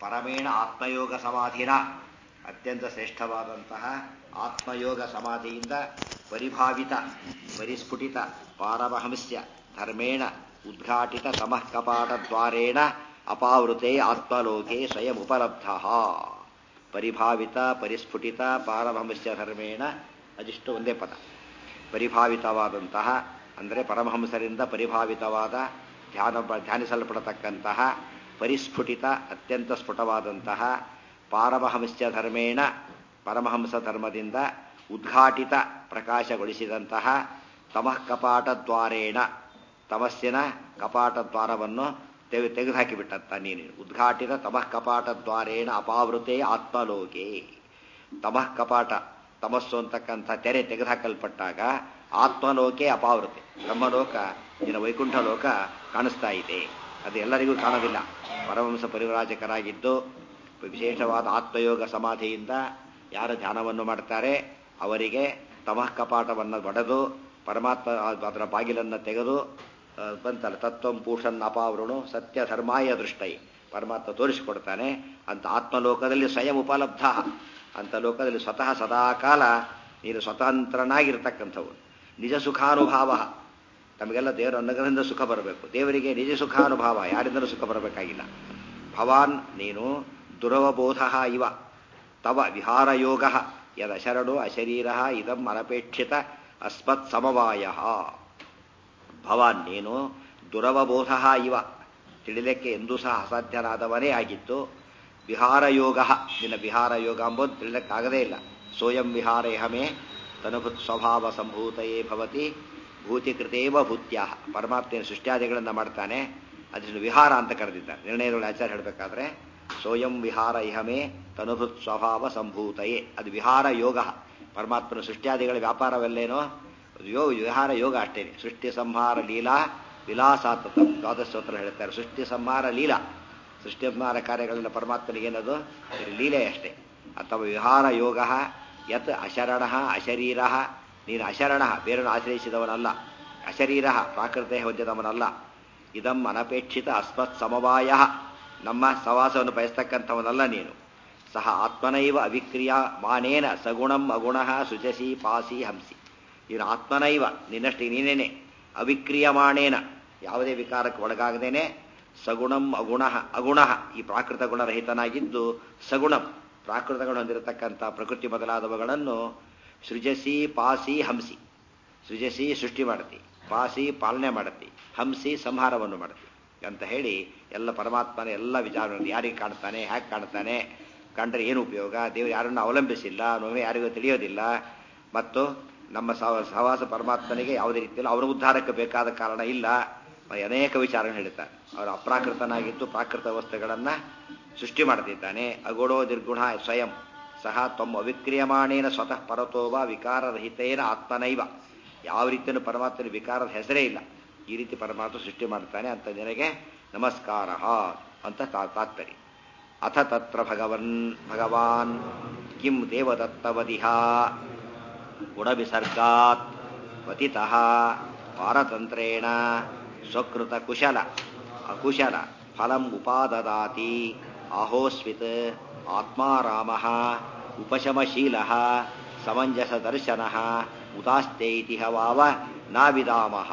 ಪರಮೇಣ ಆತ್ಮಯೋಗ ಸಮಾಧಿನ ಅತ್ಯಂತ ಶ್ರೇಷ್ಠವಾದಂತಹ ಆತ್ಮಯೋಗ ಸಮಾಧಿಯಿಂದ ಪರಿಭಾವಿತ ಪರಿಸ್ಫುಟಿತ ಪಾರಮಹಂಸ್ಯ ಧರ್ಮೇಣ ಉದ್ಘಾಟಿತ ತಮಃ ಕಪಾಟದ್ವಾರೇಣ ಅಪಾವೃತೆ ಆತ್ಮಲೋಕೆ ಸ್ವಯಂ ಉಪಲಬ್ಧ ಪರಿಭಾವಿತ ಪರಿಸ್ಫುಟಿತ ಪಾರಮಹಂಸ್ಯ ಧರ್ಮೇಣ ಅದಿಷ್ಟು ಒಂದೇ ಪದ ಪರಿಭಾವಿತವಾದಂತಹ ಅಂದರೆ ಪರಮಹಂಸರಿಂದ ಪರಿಭಾವಿತವಾದ ಧ್ಯಾನ ಧ್ಯಾನಿಸಲ್ಪಡತಕ್ಕಂತಹ ಪರಿಸ್ಫುಟಿತ ಅತ್ಯಂತ ಸ್ಫುಟವಾದಂತಹ ಪಾರಮಹಂಸ್ಯ ಧರ್ಮೇಣ ಪರಮಹಂಸ ಧರ್ಮದಿಂದ ಉದ್ಘಾಟಿತ ಪ್ರಕಾಶಗೊಳಿಸಿದಂತಹ ತಮಃ ಕಪಾಟ ದ್ವಾರೇಣ ತಮಸ್ಸಿನ ಕಪಾಟ ದ್ವಾರವನ್ನು ತೆಗೆ ತೆಗೆದುಹಾಕಿಬಿಟ್ಟಂತ ನೀನು ಉದ್ಘಾಟಿತ ತಮಃ ಕಪಾಟ ದ್ವಾರೇಣ ಅಪಾವೃತೆ ಆತ್ಮಲೋಕೆ ತಮಃ ಕಪಾಟ ತಮಸ್ಸು ಅಂತಕ್ಕಂಥ ತೆರೆ ತೆಗೆದುಹಾಕಲ್ಪಟ್ಟಾಗ ಆತ್ಮಲೋಕೆ ಅಪಾವೃತೆ ಬ್ರಹ್ಮಲೋಕ ನಿನ್ನ ವೈಕುಂಠ ಲೋಕ ಕಾಣಿಸ್ತಾ ಇದೆ ಅದು ಎಲ್ಲರಿಗೂ ಕಾಣೋದಿಲ್ಲ ಪರಮಂಸ ಪರಿವರಾಜಕರಾಗಿದ್ದು ವಿಶೇಷವಾದ ಆತ್ಮಯೋಗ ಸಮಾಧಿಯಿಂದ ಯಾರು ಧ್ಯಾನವನ್ನು ಮಾಡ್ತಾರೆ ಅವರಿಗೆ ತಮಃ ಕಪಾಟವನ್ನು ಒಡೆದು ಪರಮಾತ್ಮ ಅದರ ಬಾಗಿಲನ್ನು ತೆಗೆದು ಬಂತಲ್ಲ ತತ್ವಂ ಪೂಷನ್ ಅಪಾವೃಣು ಸತ್ಯ ಧರ್ಮಾಯ ದೃಷ್ಟೈ ಪರಮಾತ್ಮ ತೋರಿಸಿಕೊಡ್ತಾನೆ ಅಂತ ಆತ್ಮಲೋಕದಲ್ಲಿ ಸ್ವಯಂ ಉಪಲಬ್ಧ ಅಂತ ಲೋಕದಲ್ಲಿ ಸ್ವತಃ ಸದಾಕಾಲ ನೀನು ಸ್ವತಂತ್ರನಾಗಿರ್ತಕ್ಕಂಥವು ನಿಜ ಸುಖಾನುಭಾವ ನಮಗೆಲ್ಲ ದೇವರ ಅನುಗ್ರಹದಿಂದ ಸುಖ ಬರಬೇಕು ದೇವರಿಗೆ ನಿಜ ಸುಖಾನುಭಾವ ಯಾರಿಂದಲೂ ಸುಖ ಬರಬೇಕಾಗಿಲ್ಲ ಭವಾನ್ ನೀನು ದುರವಬೋಧ ಇವ ತವ ವಿಹಾರಯೋಗ ಯದಶರಣು ಅಶರೀರ ಇದಂ ಅನಪೇಕ್ಷಿತ ಅಸ್ಮತ್ ಸಮವಾಯ ಭವಾನ್ ನೀನು ದುರವಬೋಧ ಇವ ತಿಳಿಲಿಕ್ಕೆ ಎಂದೂ ಸಹ ಅಸಾಧ್ಯನಾದವನೇ ಆಗಿತ್ತು ವಿಹಾರಯೋಗ ನಿನ್ನ ವಿಹಾರ ಯೋಗ ಎಂಬುದು ತಿಳಿಲಿಕ್ಕಾಗದೇ ಇಲ್ಲ ಸೋಯಂ ವಿಹಾರೇಹಮೇ ತನುಭುತ್ ಸ್ವಭಾವ ಸಂಭೂತಯೇ ಭವತಿ ಭೂತಿಕೃತೇವ ಭೂತ್ಯ ಪರಮಾತ್ಮೆಯ ಸೃಷ್ಟ್ಯಾದಿಗಳನ್ನು ಮಾಡ್ತಾನೆ ಅದನ್ನು ವಿಹಾರ ಅಂತ ಕರೆದಿದ್ದಾರೆ ನಿರ್ಣಯಗಳು ಆಚಾರ ಹೇಳಬೇಕಾದ್ರೆ ಸೋಯಂ ವಿಹಾರ ಇಹಮೇ ತನುಭುತ್ ಸ್ವಭಾವ ಸಂಭೂತಯೇ ಅದು ವಿಹಾರ ಯೋಗ ಪರಮಾತ್ಮನ ಸೃಷ್ಟ್ಯಾದಿಗಳ ವ್ಯಾಪಾರವಲ್ಲೇನೋ ಯೋ ವಿಹಾರ ಯೋಗ ಅಷ್ಟೇ ಸೃಷ್ಟಿ ಸಂಹಾರ ಲೀಲಾ ವಿಲಾಸಾತ ದ್ವಾದಶೋತ್ರ ಹೇಳ್ತಾರೆ ಸೃಷ್ಟಿ ಸಂಹಾರ ಲೀಲಾ ಸೃಷ್ಟಿ ಸಂಹಾರ ಕಾರ್ಯಗಳೆಲ್ಲ ಪರಮಾತ್ಮನಿಗೇನದು ಲೀಲೆ ಅಷ್ಟೇ ಅಥವಾ ವಿಹಾರ ಯೋಗ ಯತ್ ಅಶರಣ ಅಶರೀರ ನೀನು ಅಶರಣ ಬೇರನ್ನು ಆಶ್ರಯಿಸಿದವನಲ್ಲ ಅಶರೀರ ಪ್ರಾಕೃತ ಹೊಂದಿದವನಲ್ಲ ಇದಂ ಅನಪೇಕ್ಷಿತ ಅಸ್ಮತ್ ಸಮವಾಯ ನಮ್ಮ ಸವಾಸವನ್ನು ಬಯಸ್ತಕ್ಕಂಥವನಲ್ಲ ನೀನು ಸಹ ಆತ್ಮನೈವ ಅವಿಕ್ರಿಯ ಮಾನೇನ ಸಗುಣಂ ಅಗುಣ ಸುಜಸಿ ಪಾಸಿ ಹಂಸಿ ನೀನು ಆತ್ಮನೈವ ನಿನ್ನಷ್ಟು ನೀನೇನೆ ಅವಿಕ್ರಿಯಮಾಣೇನ ಯಾವುದೇ ವಿಕಾರಕ್ಕೆ ಒಳಗಾಗದೇನೆ ಸಗುಣಂ ಅಗುಣ ಅಗುಣ ಈ ಪ್ರಾಕೃತ ಗುಣರಹಿತನಾಗಿದ್ದು ಸಗುಣಂ ಪ್ರಾಕೃತ ಗುಣ ಹೊಂದಿರತಕ್ಕಂಥ ಪ್ರಕೃತಿ ಮೊದಲಾದವುಗಳನ್ನು ಸೃಜಸಿ ಪಾಸಿ ಹಂಸಿ ಸೃಜಸಿ ಸೃಷ್ಟಿ ಮಾಡತಿ ಪಾಸಿ ಪಾಲನೆ ಮಾಡತಿ ಹಂಸಿ ಸಂಹಾರವನ್ನು ಮಾಡತಿ ಅಂತ ಹೇಳಿ ಎಲ್ಲ ಪರಮಾತ್ಮನ ಎಲ್ಲ ವಿಚಾರಗಳನ್ನು ಯಾರಿಗೆ ಕಾಣ್ತಾನೆ ಹ್ಯಾಕೆ ಕಾಣ್ತಾನೆ ಕಂಡ್ರೆ ಏನು ಉಪಯೋಗ ದೇವರು ಯಾರನ್ನು ಅವಲಂಬಿಸಿಲ್ಲ ನೋವೇ ಯಾರಿಗೂ ತಿಳಿಯೋದಿಲ್ಲ ಮತ್ತು ನಮ್ಮ ಸಹವಾಸ ಪರಮಾತ್ಮನಿಗೆ ಯಾವುದೇ ರೀತಿಯಲ್ಲಿ ಅವರ ಉದ್ಧಾರಕ್ಕೆ ಬೇಕಾದ ಕಾರಣ ಇಲ್ಲ ಅನೇಕ ವಿಚಾರಗಳು ಹೇಳ್ತಾರೆ ಅವರು ಅಪ್ರಾಕೃತನಾಗಿದ್ದು ಪ್ರಾಕೃತ ವಸ್ತುಗಳನ್ನು ಸೃಷ್ಟಿ ಮಾಡ್ತಿದ್ದಾನೆ ಅಗೋಡೋ ನಿರ್ಗುಣ ಸ್ವಯಂ ಸಹ ತಮ್ಮ ಅವಿಕ್ರಿಯಮಾಣೇನ ಸ್ವತಃ ಪರತೋವ ವಿಕಾರರಹಿತೇನ ಆತ್ಮನೈವ ಯಾವ ರೀತಿಯೂ ಪರಮಾತ್ಮನ ವಿಕಾರದ ಹೆಸರೇ ಇಲ್ಲ ಈ ರೀತಿ ಪರಮಾತ್ಮ ಸೃಷ್ಟಿ ಮಾಡ್ತಾನೆ ಅಂತ ನಿನಗೆ ನಮಸ್ಕಾರ ಅಂತ ತಾತ್ಪರ್ಯ ಅಥ ತತ್ರ ಭಗವನ್ ಭಗವಾನ್ ಕಿಂ ದೇವದತ್ತವದಿಹ ಗುಣವಿಸರ್ಗಾತ್ ಪತಿತಃ ಪಾರತಂತ್ರೇಣ ಸ್ವಕೃತ ಕುಶಲ ಅಕುಶಲ ಫಲಂ ಉಪಾದದಾತಿ ಆಹೋಸ್ವಿತ್ ಆತ್ಮಾರಾಮ ಉಪಶಮಶೀಲ ಸಮಂಜಸ ದರ್ಶನ ಉದಾಸ್ತೈತಿ ವಾವ ನಾವಿದಾಮಹ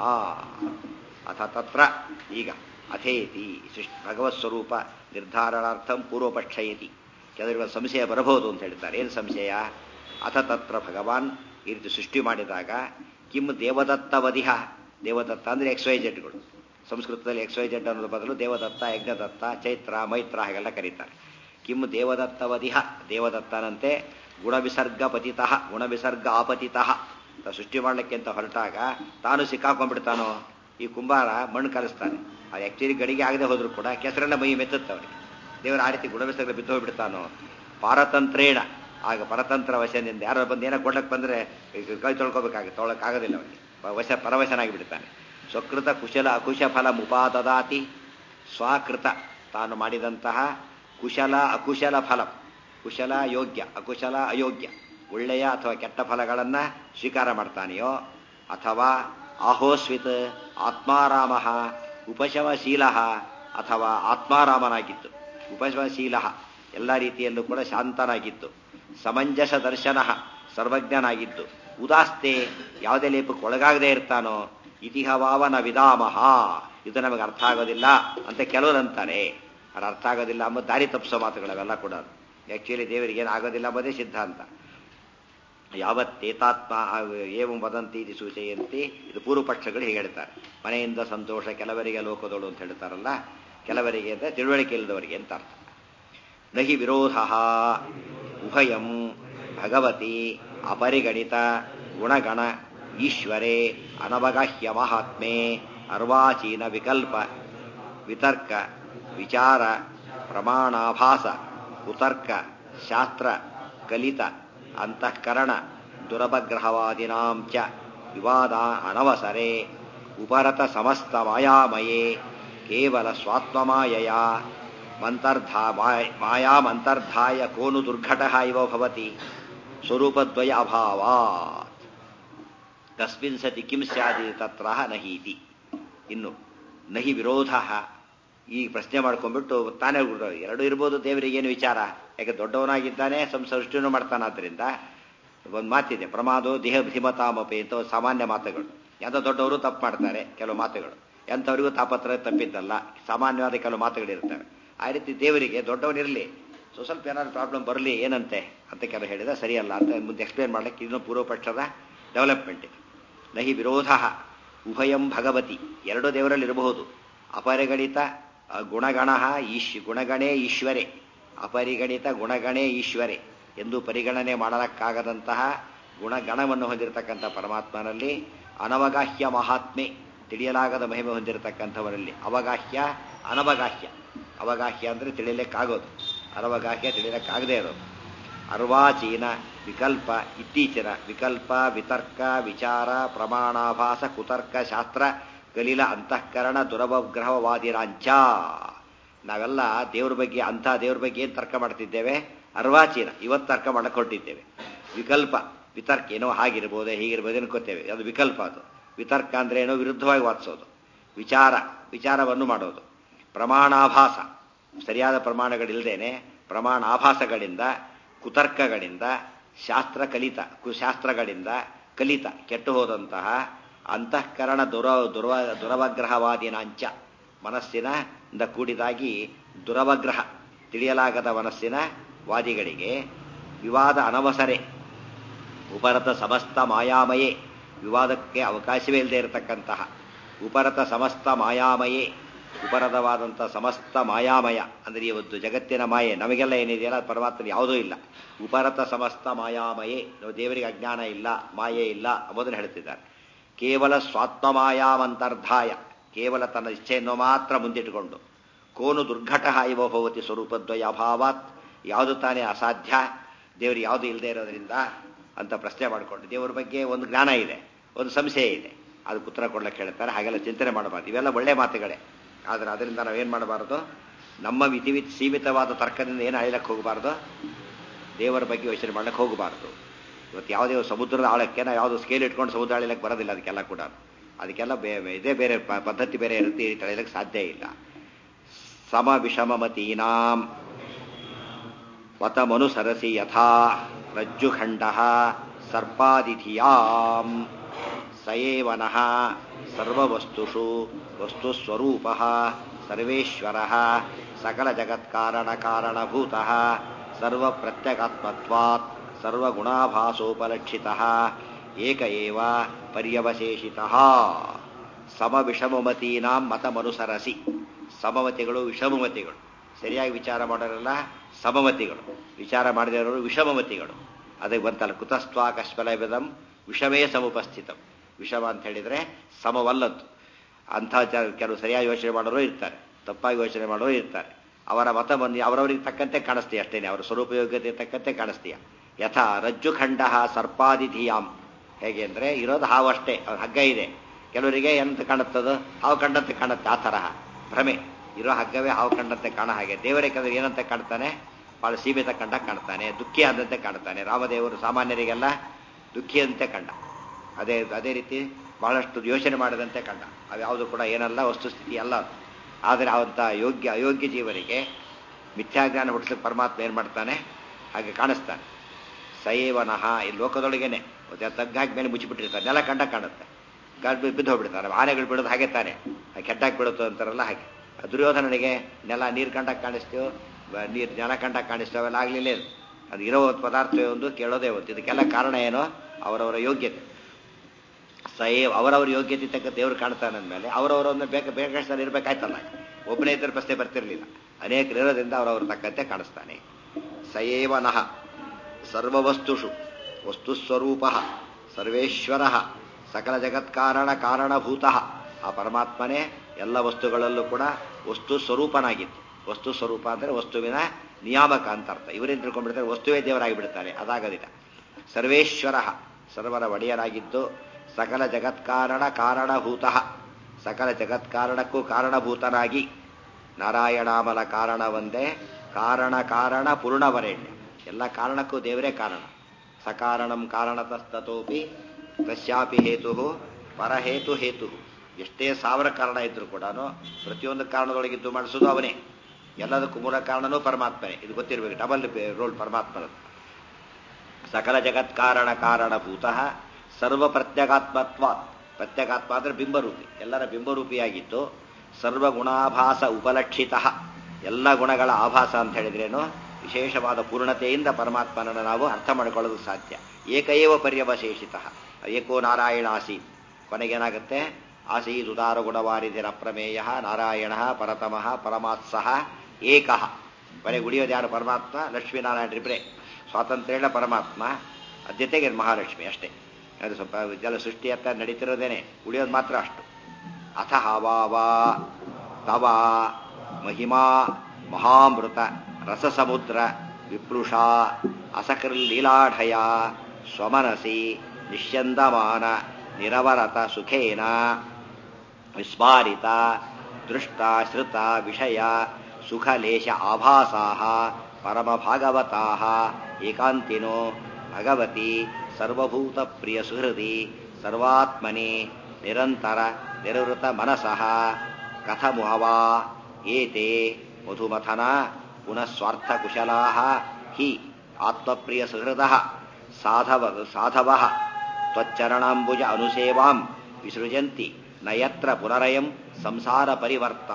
ಅಥ ತತ್ರ ಈಗ ಅಥೇತಿ ಸೃಷ್ಟಿ ಭಗವತ್ಸ್ವರೂಪ ನಿರ್ಧಾರಣಾರ್ಥಂ ಪೂರ್ವಪಕ್ಷಯತಿ ಕೆಲವರಿಗೆ ಸಂಶಯ ಬರಬಹುದು ಅಂತ ಹೇಳ್ತಾರೆ ಏನು ಸಂಶಯ ಅಥ ತತ್ರ ಭಗವಾನ್ ಈ ರೀತಿ ಸೃಷ್ಟಿ ಮಾಡಿದಾಗ ಕಿಂ ದೇವದತ್ತವಧಿಹ ದೇವದತ್ತ ಅಂದರೆ ಎಕ್ಸ್ ವೈ ಜೆಡ್ಗಳು ಸಂಸ್ಕೃತದಲ್ಲಿ ಎಕ್ಸ್ ವೈ ಜೆಡ್ ಅನ್ನೋದ್ರ ಬದಲು ದೇವದತ್ತ ಯಜ್ಞದತ್ತ ಚೈತ್ರ ಮೈತ್ರ ಹಾಗೆಲ್ಲ ಕರೀತಾರೆ ಕಿಂ ದೇವದತ್ತವಧಿಹ ದೇವದತ್ತನಂತೆ ಗುಣವಿಸರ್ಗ ಪತಿತಃ ಗುಣವಿಸರ್ಗ ಆಪತಿತಃ ಸೃಷ್ಟಿ ಮಾಡಲಿಕ್ಕೆ ಅಂತ ಹೊರಟಾಗ ತಾನು ಸಿಕ್ಕಾಕೊಂಡ್ಬಿಡ್ತಾನೋ ಈ ಕುಂಬಾರ ಮಣ್ಣು ಕಲಿಸ್ತಾನೆ ಅದು ಆ್ಯಕ್ಚುಲಿ ಗಡಿಗೆ ಆಗದೆ ಹೋದ್ರು ಕೂಡ ಕೆಸರೆಲ್ಲ ಮೈ ಮೆತ್ತುತ್ತವನಿಗೆ ದೇವರ ಆ ರೀತಿ ಗುಣವಿಸರ್ಗ ಬಿದ್ದು ಹೋಗ್ಬಿಡ್ತಾನೋ ಪಾರತಂತ್ರೇಣ ಆಗ ಪರತಂತ್ರ ವಶದಿಂದ ಯಾರೋ ಬಂದು ಏನೋ ಕೊಡ್ಲಕ್ಕೆ ಬಂದರೆ ಕೈ ತೊಳ್ಕೊಬೇಕಾಗುತ್ತೆ ತೊಳಕ್ಕಾಗೋದಿಲ್ಲ ಅವನಿಗೆ ವಶ ಪರವಶನಾಗಿ ಬಿಡ್ತಾನೆ ಸ್ವಕೃತ ಕುಶಲ ಅಕುಶ ಫಲ ಮುಪಾದದಾತಿ ಸ್ವಕೃತ ತಾನು ಮಾಡಿದಂತಹ ಕುಶಲ ಅಕುಶಲ ಫಲ ಕುಶಲ ಯೋಗ್ಯ ಅಕುಶಲ ಅಯೋಗ್ಯ ಒಳ್ಳೆಯ ಅಥವಾ ಕೆಟ್ಟ ಫಲಗಳನ್ನು ಸ್ವೀಕಾರ ಮಾಡ್ತಾನೆಯೋ ಅಥವಾ ಆಹೋಸ್ವಿತ್ ಆತ್ಮಾರಾಮ ಉಪಶಮಶೀಲ ಅಥವಾ ಆತ್ಮಾರಾಮನಾಗಿತ್ತು ಉಪಶೀಲ ಎಲ್ಲ ರೀತಿಯಲ್ಲೂ ಕೂಡ ಶಾಂತನಾಗಿದ್ದು ಸಮಂಜಸ ದರ್ಶನ ಸರ್ವಜ್ಞನಾಗಿದ್ದು ಉದಾಸ್ತೆ ಯಾವುದೇ ಲೇಪಕ್ಕೆ ಒಳಗಾಗದೇ ಇರ್ತಾನೋ ಇತಿಹವಾವನ ವಿಧಾಮಹ ಇದು ನಮಗೆ ಅರ್ಥ ಆಗೋದಿಲ್ಲ ಅಂತ ಕೆಲವರು ಅಂತಾರೆ ಅದು ಅರ್ಥ ಆಗೋದಿಲ್ಲ ಅಂಬ ದಾರಿ ತಪ್ಪಿಸೋ ಮಾತುಗಳವೆಲ್ಲ ಕೂಡ ಆ್ಯಕ್ಚುಲಿ ದೇವರಿಗೆ ಏನು ಆಗೋದಿಲ್ಲ ಎಂಬುದೇ ಸಿದ್ಧಾಂತ ಯಾವತ್ತೇತಾತ್ಮ ಏವಂ ವದಂತಿ ಇದು ಸೂಚೆಯಂತೆ ಇದು ಪೂರ್ವ ಪಕ್ಷಗಳು ಹೀಗೆ ಹೇಳ್ತಾರೆ ಮನೆಯಿಂದ ಸಂತೋಷ ಕೆಲವರಿಗೆ ಲೋಕದೋಳು ಅಂತ ಹೇಳ್ತಾರಲ್ಲ ಕೆಲವರಿಗೆ ಅಂದರೆ ತಿಳುವಳಿಕೆ ಇಲ್ಲದವರಿಗೆ ಅಂತ ಅರ್ಥ ನಹಿ ವಿರೋಧ ಉಭಯಂ ಭಗವತಿ ಅಪರಿಗಣಿತ ಗುಣಗಣ ಈಶ್ವರೇ ಅನವಗಾಹ್ಯ ಮಹಾತ್ಮೆ ಅರ್ವಾಚೀನ ವಿಕಲ್ಪ ವಿತರ್ಕ ವಿಚಾರ ಪ್ರಮಾಣಾಭಾಸ ಕುತರ್ಕ ಶಾಸ್ತ್ರ ಕಲಿತ ಅಂತಃಕರಣ ದುರಪಗ್ರಹವಾದಿನಾಂ ಚ ವಿವಾದ ಅನವಸರೆ ಉಪರತ ಸಮಸ್ತ ಮಾಯಾಮಯೇ ಕೇವಲ ಸ್ವಾತ್ಮಮಾಯಯ ಮಂತರ್ಧಾ ಮಾಯಾಮಂತರ್ಧಾಯ ಕೋನು ದುರ್ಘಟ ಇವ ಭವತಿ ಸ್ವರೂಪದ್ವಯ ಅಭಾವಾತ್ ಕಸ್ಮಿನ್ ಸತಿ ಕಿಂ ಸ್ಯಾದಿ ತತ್ರ ನಹೀತಿ ಇನ್ನು ನಹಿ ವಿರೋಧ ಈ ಪ್ರಶ್ನೆ ಮಾಡ್ಕೊಂಡ್ಬಿಟ್ಟು ತಾನೇ ಎರಡು ಇರ್ಬೋದು ದೇವರಿಗೆ ಏನು ವಿಚಾರ ಯಾಕೆ ದೊಡ್ಡವನಾಗಿದ್ದಾನೆ ಸಂಸೃಷ್ಟಿನೂ ಮಾಡ್ತಾನಾದ್ರಿಂದ ಒಂದು ಮಾತಿದೆ ಪ್ರಮಾದೋ ದೇಹ ಧಿಮತಾಮಪಿ ಅಂತ ಒಂದು ಸಾಮಾನ್ಯ ಮಾತುಗಳು ಎಂಥ ದೊಡ್ಡವರು ತಪ್ಪು ಮಾಡ್ತಾರೆ ಕೆಲವು ಮಾತುಗಳು ಎಂಥವರಿಗೂ ತಾಪತ್ರ ತಪ್ಪಿದ್ದಲ್ಲ ಸಾಮಾನ್ಯವಾದ ಕೆಲವು ಮಾತುಗಳಿರ್ತವೆ ಆ ರೀತಿ ದೇವರಿಗೆ ದೊಡ್ಡವನಿರಲಿ ಸೊ ಸ್ವಲ್ಪ ಏನಾದ್ರು ಪ್ರಾಬ್ಲಮ್ ಬರಲಿ ಏನಂತೆ ಅಂತ ಕೆಲವು ಹೇಳಿದ ಸರಿಯಲ್ಲ ಅಂತ ಮುಂದೆ ಎಕ್ಸ್ಪ್ಲೇನ್ ಮಾಡ್ಲಿಕ್ಕೆ ಇನ್ನೂ ಪೂರ್ವಪಕ್ಷದ ಡೆವಲಪ್ಮೆಂಟ್ ಇದೆ ನಹಿ ವಿರೋಧ ಉಭಯಂ ಭಗವತಿ ಎರಡು ದೇವರಲ್ಲಿ ಇರಬಹುದು ಅಪರಿಗಣಿತ ಗುಣಗಣ ಈಶ್ ಗುಣಗಣೇ ಈಶ್ವರೇ ಅಪರಿಗಣಿತ ಗುಣಗಣೇ ಈಶ್ವರೇ ಎಂದು ಪರಿಗಣನೆ ಮಾಡಲಕ್ಕಾಗದಂತಹ ಗುಣಗಣವನ್ನು ಹೊಂದಿರತಕ್ಕಂಥ ಪರಮಾತ್ಮನಲ್ಲಿ ಅನವಗಾಹ್ಯ ಮಹಾತ್ಮೆ ತಿಳಿಯಲಾಗದ ಮಹಿಮೆ ಹೊಂದಿರತಕ್ಕಂಥವರಲ್ಲಿ ಅವಗಾಹ್ಯ ಅನವಗಾಹ್ಯ ಅವಗಾಹ್ಯ ಅಂದರೆ ತಿಳಿಯಲಿಕ್ಕಾಗೋದು ಅನವಗಾಹ್ಯ ತಿಳಿಯಲಿಕ್ಕಾಗದೇ ಇರೋದು ಅರ್ವಾಚೀನ ವಿಕಲ್ಪ ಇತ್ತೀಚಿನ ವಿಕಲ್ಪ ವಿತರ್ಕ ವಿಚಾರ ಪ್ರಮಾಣಾಭಾಸ ಕುತರ್ಕ ಶಾಸ್ತ್ರ ಕಲೀಲ ಅಂತಃಕರಣ ದುರವಗ್ರಹವಾದಿರಾಂಚ ನಾವೆಲ್ಲ ದೇವ್ರ ಬಗ್ಗೆ ಅಂಥ ದೇವ್ರ ಬಗ್ಗೆ ಏನು ತರ್ಕ ಮಾಡ್ತಿದ್ದೇವೆ ಅರ್ವಾಚೀನ ಇವತ್ತು ತರ್ಕ ಮಾಡಕ್ಕೆ ಹೊರಟಿದ್ದೇವೆ ವಿಕಲ್ಪ ವಿತರ್ಕ ಏನೋ ಹಾಗಿರ್ಬೋದೇ ಹೀಗಿರ್ಬೋದು ಅನ್ಕೋತೇವೆ ಅದು ವಿಕಲ್ಪ ಅದು ವಿತರ್ಕ ಅಂದ್ರೆ ಏನೋ ವಿರುದ್ಧವಾಗಿ ವಾದಿಸೋದು ವಿಚಾರ ವಿಚಾರವನ್ನು ಮಾಡೋದು ಪ್ರಮಾಣಾಭಾಸ ಸರಿಯಾದ ಪ್ರಮಾಣಗಳಿಲ್ಲದೇನೆ ಪ್ರಮಾಣಾಭಾಸಗಳಿಂದ ಕುತರ್ಕಗಳಿಂದ ಶಾಸ್ತ್ರ ಕಲಿತ ಕುಶಾಸ್ತ್ರಗಳಿಂದ ಕಲಿತ ಕೆಟ್ಟು ಹೋದಂತಹ ಅಂತಃಕರಣ ದುರ ದುರ್ವ ದುರವಗ್ರಹವಾದಿನಾಂಚ ಮನಸ್ಸಿನ ಇಂದ ಕೂಡಿದಾಗಿ ದುರವಗ್ರಹ ತಿಳಿಯಲಾಗದ ಮನಸ್ಸಿನ ವಾದಿಗಳಿಗೆ ವಿವಾದ ಅನವಸರೆ ಉಪರತ ಸಮಸ್ತ ಮಾಯಾಮಯೇ ವಿವಾದಕ್ಕೆ ಅವಕಾಶವೇ ಇಲ್ಲದೆ ಇರತಕ್ಕಂತಹ ಉಪರತ ಸಮಸ್ತ ಮಾಯಾಮಯೇ ಉಪರತವಾದಂಥ ಸಮಸ್ತ ಮಾಯಾಮಯ ಅಂದರೆ ಇವತ್ತು ಜಗತ್ತಿನ ಮಾಯೆ ನಮಗೆಲ್ಲ ಏನಿದೆಯಲ್ಲ ಅದು ಪರಮಾತ್ಮ ಯಾವುದೂ ಇಲ್ಲ ಉಪರತ ಸಮಸ್ತ ಮಾಯಾಮಯೇ ನಾವು ದೇವರಿಗೆ ಅಜ್ಞಾನ ಇಲ್ಲ ಮಾಯೆ ಇಲ್ಲ ಎಂಬುದನ್ನು ಹೇಳ್ತಿದ್ದಾರೆ ಕೇವಲ ಸ್ವಾತ್ಮಮಾಯಾಮಂತರ್ಧಾಯ ಕೇವಲ ತನ್ನ ಇಚ್ಛೆಯನ್ನು ಮಾತ್ರ ಮುಂದಿಟ್ಟುಕೊಂಡು ಕೋನು ದುರ್ಘಟ ಇವ ಭವತಿ ಸ್ವರೂಪದ್ವಯ ಅಭಾವಾತ್ ಯಾವುದು ತಾನೇ ಅಸಾಧ್ಯ ದೇವರು ಯಾವುದು ಇಲ್ಲದೆ ಇರೋದ್ರಿಂದ ಅಂತ ಪ್ರಶ್ನೆ ಮಾಡಿಕೊಂಡು ದೇವರ ಬಗ್ಗೆ ಒಂದು ಜ್ಞಾನ ಇದೆ ಒಂದು ಸಂಶಯ ಇದೆ ಅದು ಉತ್ತರ ಕೊಡ್ಲಿಕ್ಕೆ ಹೇಳ್ತಾರೆ ಹಾಗೆಲ್ಲ ಚಿಂತನೆ ಮಾಡಬಾರ್ದು ಇವೆಲ್ಲ ಒಳ್ಳೆ ಮಾತುಗಳೇ ಆದರೆ ಅದರಿಂದ ನಾವೇನು ಮಾಡಬಾರ್ದು ನಮ್ಮ ಮಿತಿ ಸೀಮಿತವಾದ ತರ್ಕದಿಂದ ಏನು ಅಳಿಲಕ್ಕೆ ಹೋಗಬಾರ್ದು ದೇವರ ಬಗ್ಗೆ ಯೋಚನೆ ಮಾಡ್ಲಿಕ್ಕೆ ಹೋಗಬಾರ್ದು ಇವತ್ತು ಯಾವುದೇ ಸಮುದ್ರದ ಆಳಕ್ಕೆ ನಾವು ಯಾವುದು ಸ್ಕೇಲ್ ಇಟ್ಕೊಂಡು ಸಮುದ್ರ ಅಳಿಲಕ್ಕೆ ಬರೋದಿಲ್ಲ ಅದಕ್ಕೆಲ್ಲ ಕೂಡ ಅದಕ್ಕೆಲ್ಲ ಬೇ ಇದೇ ಬೇರೆ ಪದ್ಧತಿ ಬೇರೆ ಇರುತ್ತೆ ಈ ತಳಿಲಕ್ಕೆ ಸಾಧ್ಯ ಇಲ್ಲ ಸಮ ವಿಷಮಮತೀನಾಂ ವತಮನುಸರಸಿ ಯಥಾ ರಜ್ಜುಖಂಡ ಸರ್ಪಾದಿಧಿಯಾಂ ಸಯೇವನಃ ಸರ್ವವಸ್ತುಷು ವಸ್ತುಸ್ವರೂಪ ಸರ್ವೇಶ್ವರ ಸಕಲ ಜಗತ್ಕಾರಣ ಕಾರಣಭೂತ ಸರ್ವಪ್ರತ್ಯಗಾತ್ಮತ್ವಾತ್ ಸರ್ವಗುಣಾಭಾಸೋಪಲಕ್ಷಿತ ಏಕ ಏವ ಪರ್ಯವಶೇಷಿತ ಸಮವಿಷಮಮತೀನಾಂ ಮತಮನುಸರಸಿ ಸಮಮತಿಗಳು ವಿಷಮಮತಿಗಳು ಸರಿಯಾಗಿ ವಿಚಾರ ಮಾಡೋರೆಲ್ಲ ಸಮಮತಿಗಳು ವಿಚಾರ ಮಾಡದಿರೋರು ವಿಷಮಮತಿಗಳು ಅದಕ್ಕೆ ಬಂತಲ್ಲ ಕುತಸ್ತ್ವಾ ಕಶ್ಮಲವಿದಂ ವಿಷಮೇ ಸಮುಪಸ್ಥಿತಂ ವಿಷಮ ಅಂತ ಹೇಳಿದರೆ ಸಮವಲ್ಲದ್ದು ಅಂಥ ಕೆಲವು ಸರಿಯಾಗಿ ಯೋಚನೆ ಮಾಡೋರು ಇರ್ತಾರೆ ತಪ್ಪಾಗಿ ಯೋಚನೆ ಮಾಡೋರು ಇರ್ತಾರೆ ಅವರ ಮತ ಬಂದು ಅವರವರಿಗೆ ತಕ್ಕಂತೆ ಕಾಣಿಸ್ತೀಯ ಅಷ್ಟೇನೆ ಅವರ ಸ್ವರೂಪ ಯೋಗ್ಯತೆ ತಕ್ಕಂತೆ ಕಾಣಿಸ್ತೀಯ ಯಥಾ ರಜ್ಜುಖಂಡ ಸರ್ಪಾದಿಧಿಯಾಂ ಹೇಗೆ ಅಂದರೆ ಇರೋದು ಹಾವು ಅಷ್ಟೇ ಅವ್ರ ಹಗ್ಗ ಇದೆ ಕೆಲವರಿಗೆ ಎಂತ ಕಾಣುತ್ತದು ಹಾವು ಕಂಡಂತೆ ಕಾಣುತ್ತೆ ಆ ತರಹ ಭ್ರಮೆ ಇರೋ ಹಗ್ಗವೇ ಹಾವು ಕಂಡಂತೆ ಕಾಣ ಹಾಗೆ ದೇವರೇ ಕಂದ್ರೆ ಏನಂತ ಕಾಣ್ತಾನೆ ಬಹಳ ಸೀಮಿತ ಕಂಡ ಕಾಣ್ತಾನೆ ದುಃಖಿ ಆದಂತೆ ಕಾಣ್ತಾನೆ ರಾಮದೇವರು ಸಾಮಾನ್ಯರಿಗೆಲ್ಲ ದುಃಖಿಯಂತೆ ಕಂಡ ಅದೇ ಅದೇ ರೀತಿ ಬಹಳಷ್ಟು ಯೋಚನೆ ಮಾಡದಂತೆ ಕಂಡ ಅವು ಯಾವುದು ಕೂಡ ಏನಲ್ಲ ವಸ್ತುಸ್ಥಿತಿ ಅಲ್ಲ ಅದು ಆದರೆ ಅವಂಥ ಯೋಗ್ಯ ಅಯೋಗ್ಯ ಜೀವರಿಗೆ ಮಿಥ್ಯಾಜ್ಞಾನ ಹುಟ್ಟಿಸಕ್ಕೆ ಪರಮಾತ್ಮ ಏನು ಮಾಡ್ತಾನೆ ಹಾಗೆ ಕಾಣಿಸ್ತಾನೆ ಸೈವನಃ ಈ ಲೋಕದೊಳಗೇನೆ ತಗ್ಗಾಕಿ ಮೇಲೆ ಮುಚ್ಚಿಬಿಟ್ಟಿರ್ತಾರೆ ನೆಲ ಕಂಡ ಕಾಣುತ್ತೆ ಗಾಡ್ ಬಿದ್ದು ಹೋಗ್ಬಿಡ್ತಾರೆ ಆನೆಗಳು ಬಿಡೋದು ಹಾಗೆ ತಾನೆ ಕೆಟ್ಟಾಗಿ ಬಿಡುತ್ತೋ ಅಂತಾರಲ್ಲ ಹಾಗೆ ದುರ್ಯೋಧನನಿಗೆ ನೆಲ ನೀರು ಕಂಡಾಗ ಕಾಣಿಸ್ತೀವೋ ನೀರು ನೆಲ ಕಂಡಾಗ ಕಾಣಿಸ್ತೇವೆ ಅವೆಲ್ಲ ಆಗಲಿಲ್ಲ ಅದು ಇರೋ ಪದಾರ್ಥವೇ ಒಂದು ಕೇಳೋದೇ ಒಂದು ಇದಕ್ಕೆಲ್ಲ ಕಾರಣ ಏನೋ ಅವರವರ ಯೋಗ್ಯತೆ ಸೈವ್ ಅವರವ್ರ ಯೋಗ್ಯತೆ ತಕ್ಕ ದೇವ್ರು ಕಾಣ್ತಾನೆ ಅಂದಮೇಲೆ ಅವರವರನ್ನ ಬೇಕ ಬೇಕಾದಷ್ಟು ಇರಬೇಕಾಯ್ತಲ್ಲ ಒಬ್ಬನೇ ಇದ್ದರೆ ಪ್ರಶ್ನೆ ಬರ್ತಿರ್ಲಿಲ್ಲ ಅನೇಕರು ಇರೋದ್ರಿಂದ ಅವರವ್ರ ತಕ್ಕಂತೆ ಕಾಣಿಸ್ತಾನೆ ಸಯೇವನಃ ಸರ್ವವಸ್ತುಷು ವಸ್ತುಸ್ವರೂಪ ಸರ್ವೇಶ್ವರ ಸಕಲ ಜಗತ್ಕಾರಣ ಕಾರಣಭೂತ ಆ ಪರಮಾತ್ಮನೇ ಎಲ್ಲ ವಸ್ತುಗಳಲ್ಲೂ ಕೂಡ ವಸ್ತು ಸ್ವರೂಪನಾಗಿತ್ತು ವಸ್ತು ಸ್ವರೂಪ ಅಂದರೆ ವಸ್ತುವಿನ ನಿಯಾಮಕ ಅಂತ ಅರ್ಥ ಇವರೇನು ತಿಳ್ಕೊಂಡ್ಬಿಡ್ತಾರೆ ವಸ್ತುವೇ ದೇವರಾಗಿ ಬಿಡ್ತಾರೆ ಅದಾಗದಿಲ್ಲ ಸರ್ವೇಶ್ವರ ಸರ್ವರ ಒಡೆಯರಾಗಿದ್ದು ಸಕಲ ಜಗತ್ಕಾರಣ ಕಾರಣಭೂತ ಸಕಲ ಜಗತ್ಕಾರಣಕ್ಕೂ ಕಾರಣಭೂತನಾಗಿ ನಾರಾಯಣಾಮಲ ಕಾರಣ ಒಂದೇ ಕಾರಣ ಕಾರಣ ಪೂರ್ಣವರೇಣ್ಯ ಎಲ್ಲ ಕಾರಣಕ್ಕೂ ದೇವರೇ ಕಾರಣ ಸಕಾರಣಂ ಕಾರಣತಸ್ತತೋಪಿ ತಸ್ಯಾಪಿ ಹೇತು ಪರಹೇತು ಹೇತು ಎಷ್ಟೇ ಸಾವಿರ ಕಾರಣ ಇದ್ರೂ ಕೂಡ ಪ್ರತಿಯೊಂದು ಕಾರಣದೊಳಗಿದ್ದು ಮಾಡಿಸೋದು ಅವನೇ ಎಲ್ಲದಕ್ಕೂ ಮೂಲ ಕಾರಣನೂ ಪರಮಾತ್ಮನೇ ಇದು ಗೊತ್ತಿರಬೇಕು ಡಬಲ್ ರೋಲ್ ಪರಮಾತ್ಮನದು ಸಕಲ ಜಗತ್ಕಾರಣ ಕಾರಣಭೂತ ಸರ್ವ ಪ್ರತ್ಯಗಾತ್ಮತ್ವ ಪ್ರತ್ಯಗಾತ್ಮ ಅಂದರೆ ಬಿಂಬರೂಪಿ ಎಲ್ಲರ ಬಿಂಬರೂಪಿಯಾಗಿದ್ದು ಸರ್ವಗುಣಾಭಾಸ ಉಪಲಕ್ಷಿತ ಎಲ್ಲ ಗುಣಗಳ ಆಭಾಸ ಅಂತ ಹೇಳಿದ್ರೇನು ವಿಶೇಷವಾದ ಪೂರ್ಣತೆಯಿಂದ ಪರಮಾತ್ಮನನ್ನು ನಾವು ಅರ್ಥ ಮಾಡಿಕೊಳ್ಳೋದು ಸಾಧ್ಯ ಏಕೈವ ಪರ್ಯವಶೇಷಿತ ಏಕೋ ನಾರಾಯಣ ಆಸೀತ್ ಕೊನೆಗೇನಾಗುತ್ತೆ ಆಸೀದ್ ಉದಾರ ಗುಣವಾರಿಧಿರ ಪ್ರಮೇಯ ನಾರಾಯಣ ಪರತಮಃ ಪರಮಾತ್ಸಹ ಏಕಃ ಕೊನೆಗೆ ಉಳಿಯೋದು ಯಾರು ಪರಮಾತ್ಮ ಲಕ್ಷ್ಮೀನಾರಾಯಣ ಇಬ್ಬರೇ ಸ್ವಾತಂತ್ರ್ಯನ ಪರಮಾತ್ಮ ಜೊತೆಗೆ ಮಹಾಲಕ್ಷ್ಮಿ ಅಷ್ಟೇ ಅದು ಸ್ವಲ್ಪ ಜಲ ಸೃಷ್ಟಿ ಅಂತ ನಡೀತಿರೋದೇನೆ ಉಳಿಯೋದು ಮಾತ್ರ ಅಷ್ಟು ಅಥ ಹವಾ ತವ ಮಹಿಮಾ ಮಹಾಮೃತ ರಸಸಮುದ್ರ ವಿಪ್ಲುಷ ಅಸಕೃಲ್ಲೀಲಾಢಯ ಸ್ವಮನಸಿ ನಿಶ್ಯಂದಮಾನ ನಿರವರತ ಸುಖೇನ ವಿಸ್ಮಾರಿತ ದೃಷ್ಟ ಶ್ರುತ ವಿಷಯ ಸುಖಲೇಶ ಆಭಾಸಾ ಪರಮಭಾಗವತಾ ಏಕಾಂತಿನೋ ಭಗವತಿ ಸರ್ವಭೂತ ಪ್ರಿಯ ಸುಹೃದಿ ಸರ್ವಾತ್ಮನಿ ನಿರಂತರ ನಿರವೃತ ಮನಸಃ ಕಥಮುಹವಾ ಏತೆ ಮಧುಮಥನ ಪುನಃ ಸ್ವಾರ್ಥ ಕುಶಲಾ ಹಿ ಆತ್ಮಪ್ರಿಯ ಸುಹೃದ ಸಾಧವ ಸಾಧವ ತ್ವಚ್ಚರಣಾಂಬುಜ ಅನುಸೇವಾಂ ವಿಸೃಜಂತಿ ನಯತ್ರ ಪುನರಯಂ ಸಂಸಾರ ಪರಿವರ್ತ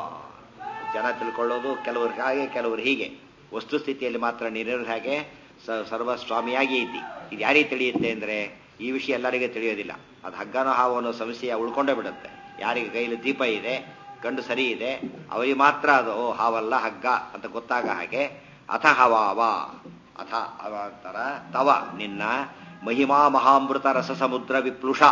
ಜನ ತಿಳ್ಕೊಳ್ಳೋದು ಕೆಲವರು ಹಾಗೆ ಕೆಲವರು ಹೀಗೆ ವಸ್ತುಸ್ಥಿತಿಯಲ್ಲಿ ಮಾತ್ರ ನೀರಿನ ಹಾಗೆ ಸರ್ವಸ್ವಾಮಿಯಾಗಿ ಇದ್ದಿ ಇದು ಯಾರಿಗೆ ತಿಳಿಯುತ್ತೆ ಅಂದರೆ ಈ ವಿಷಯ ಎಲ್ಲರಿಗೆ ತಿಳಿಯೋದಿಲ್ಲ ಅದು ಹಗ್ಗನೋ ಹಾವು ಅನ್ನೋ ಸಮಸ್ಯೆ ಉಳ್ಕೊಂಡೇ ಬಿಡುತ್ತೆ ಯಾರಿಗೆ ಕೈಲಿ ದೀಪ ಇದೆ ಗಂಡು ಸರಿ ಇದೆ ಅವರಿಗೆ ಮಾತ್ರ ಅದು ಓ ಹಾವಲ್ಲ ಹಗ್ಗ ಅಂತ ಗೊತ್ತಾಗ ಹಾಗೆ ಅಥ ಹವಾವ ಅಥ ಅವಾಂತರ ತವ ನಿನ್ನ ಮಹಿಮಾ ಮಹಾಮೃತ ರಸ ಸಮುದ್ರ ವಿಪ್ಲುಷ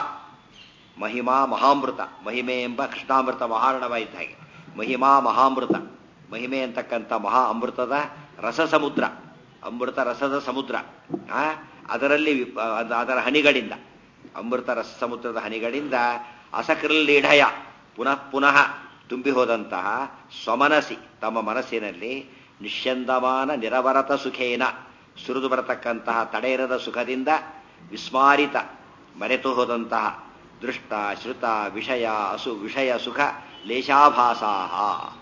ಮಹಿಮಾ ಮಹಾಮೃತ ಮಹಿಮೆ ಎಂಬ ಕೃಷ್ಣಾಮೃತ ಮಹಾರಣವ ಇದ್ದ ಹಾಗೆ ಮಹಿಮಾ ಮಹಾಮೃತ ಮಹಿಮೆ ಅಂತಕ್ಕಂಥ ಮಹಾ ಅಮೃತದ ರಸ ಸಮುದ್ರ ಅಮೃತ ರಸದ ಸಮುದ್ರ ಆ ಅದರಲ್ಲಿ ಅದರ ಹನಿಗಳಿಂದ ಅಮೃತ ರಸ ಸಮುದ್ರದ ಹನಿಗಳಿಂದ ಅಸಕೃಲ್ಲೀಢಯ ಪುನಃ ಪುನಃ ತುಂಬಿ ಹೋದಂತಹ ಸ್ವಮನಸಿ ತಮ್ಮ ಮನಸ್ಸಿನಲ್ಲಿ ನಿಶ್ಯಂದಮಾನ ನಿರವರತ ಸುಖೇನ ಸುರಿದು ಬರತಕ್ಕಂತಹ ತಡೆಯಿರದ ಸುಖದಿಂದ ವಿಸ್ಮಾರಿತ ಮರೆತು ಹೋದಂತಹ ದೃಷ್ಟ ಶ್ರುತ ವಿಷಯ ಅಸು ವಿಷಯ ಸುಖ ಲೇಶಾಭಾಸಾಹ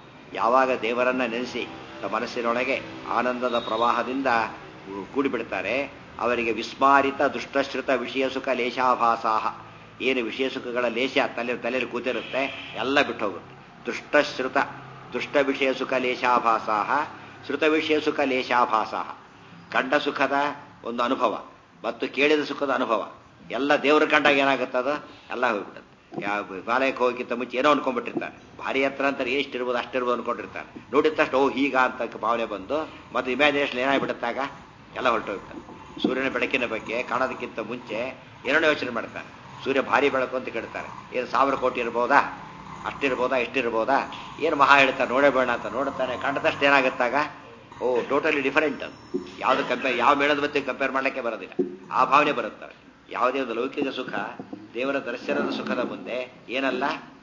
ಯಾವಾಗ ದೇವರನ್ನ ನೆನೆಸಿ ತಮ್ಮ ಮನಸ್ಸಿನೊಳಗೆ ಆನಂದದ ಪ್ರವಾಹದಿಂದ ಕೂಡಿಬಿಡ್ತಾರೆ ಅವರಿಗೆ ವಿಸ್ಮಾರಿತ ದುಷ್ಟಶ್ರುತ ವಿಷಯ ಸುಖ ಲೇಶಾಭಾಸಾಹ ಏನು ವಿಷಯ ಸುಖಗಳ ಲೇಷ ತಲೆ ತಲೆಯಲ್ಲಿ ಕೂತಿರುತ್ತೆ ಎಲ್ಲ ಬಿಟ್ಟು ಹೋಗುತ್ತೆ ದುಷ್ಟಶ್ರುತ ದುಷ್ಟ ವಿಷಯ ಸುಖ ಲೇಶಾಭಾಸಾಹ ಶ್ರುತ ವಿಷಯ ಸುಖ ಲೇಶಾಭಾಸಾಹ ಕಂಡ ಸುಖದ ಒಂದು ಅನುಭವ ಮತ್ತು ಕೇಳಿದ ಸುಖದ ಅನುಭವ ಎಲ್ಲ ದೇವರ ಕಂಡಾಗ ಏನಾಗುತ್ತದ ಎಲ್ಲ ಹೋಗ್ಬಿಡುತ್ತೆ ಯಾವ ಹಿಮಾಲಯಕ್ಕೆ ಹೋಗಿಂತ ಮುಂಚೆ ಏನೋ ಅನ್ಕೊಂಡ್ಬಿಟ್ಟಿರ್ತಾರೆ ಭಾರಿ ಹತ್ರ ಅಂತಾರೆ ಎಷ್ಟಿರ್ಬೋದು ಅಷ್ಟಿರ್ಬೋದು ಅನ್ಕೊಂಡಿರ್ತಾರೆ ನೋಡಿದ ತಕ್ಷಣ ಓ ಹೀಗ ಅಂತ ಭಾವನೆ ಬಂದು ಮತ್ತು ಇಮ್ಯಾಜಿನೇಷನ್ ಏನಾಗ್ಬಿಡುತ್ತಾಗ ಎಲ್ಲ ಹೊರಟೋಗ್ಬಿಡುತ್ತೆ ಸೂರ್ಯನ ಬೆಳಕಿನ ಬಗ್ಗೆ ಕಾಣೋದಕ್ಕಿಂತ ಮುಂಚೆ ಏನೋ ಯೋಚನೆ ಮಾಡ್ತಾರೆ ಸೂರ್ಯ ಭಾರಿ ಬೆಳಕು ಅಂತ ಕೇಳ್ತಾರೆ ಏನು ಸಾವಿರ ಕೋಟಿ ಇರ್ಬೋದಾ ಅಷ್ಟಿರ್ಬೋದಾ ಇಷ್ಟಿರ್ಬೋದಾ ಏನು ಮಹಾ ಹೇಳ್ತಾರೆ ನೋಡೇ ಬೇಡ ಅಂತ ನೋಡುತ್ತಾನೆ ಕಂಡದಷ್ಟು ಏನಾಗುತ್ತಾಗ ಓ ಟೋಟಲಿ ಡಿಫರೆಂಟ್ ಅದು ಯಾವುದು ಕಂಪೇರ್ ಯಾವ ಮೇಳದ ಮತ್ತೆ ಕಂಪೇರ್ ಮಾಡಲಿಕ್ಕೆ ಬರೋದಿಲ್ಲ ಆ ಭಾವನೆ ಬರುತ್ತಾರೆ ಯಾವುದೇ ಒಂದು ಲೌಕಿಕ ಸುಖ ದೇವರ ದರ್ಶನದ ಸುಖದ ಮುಂದೆ ಏನಲ್ಲ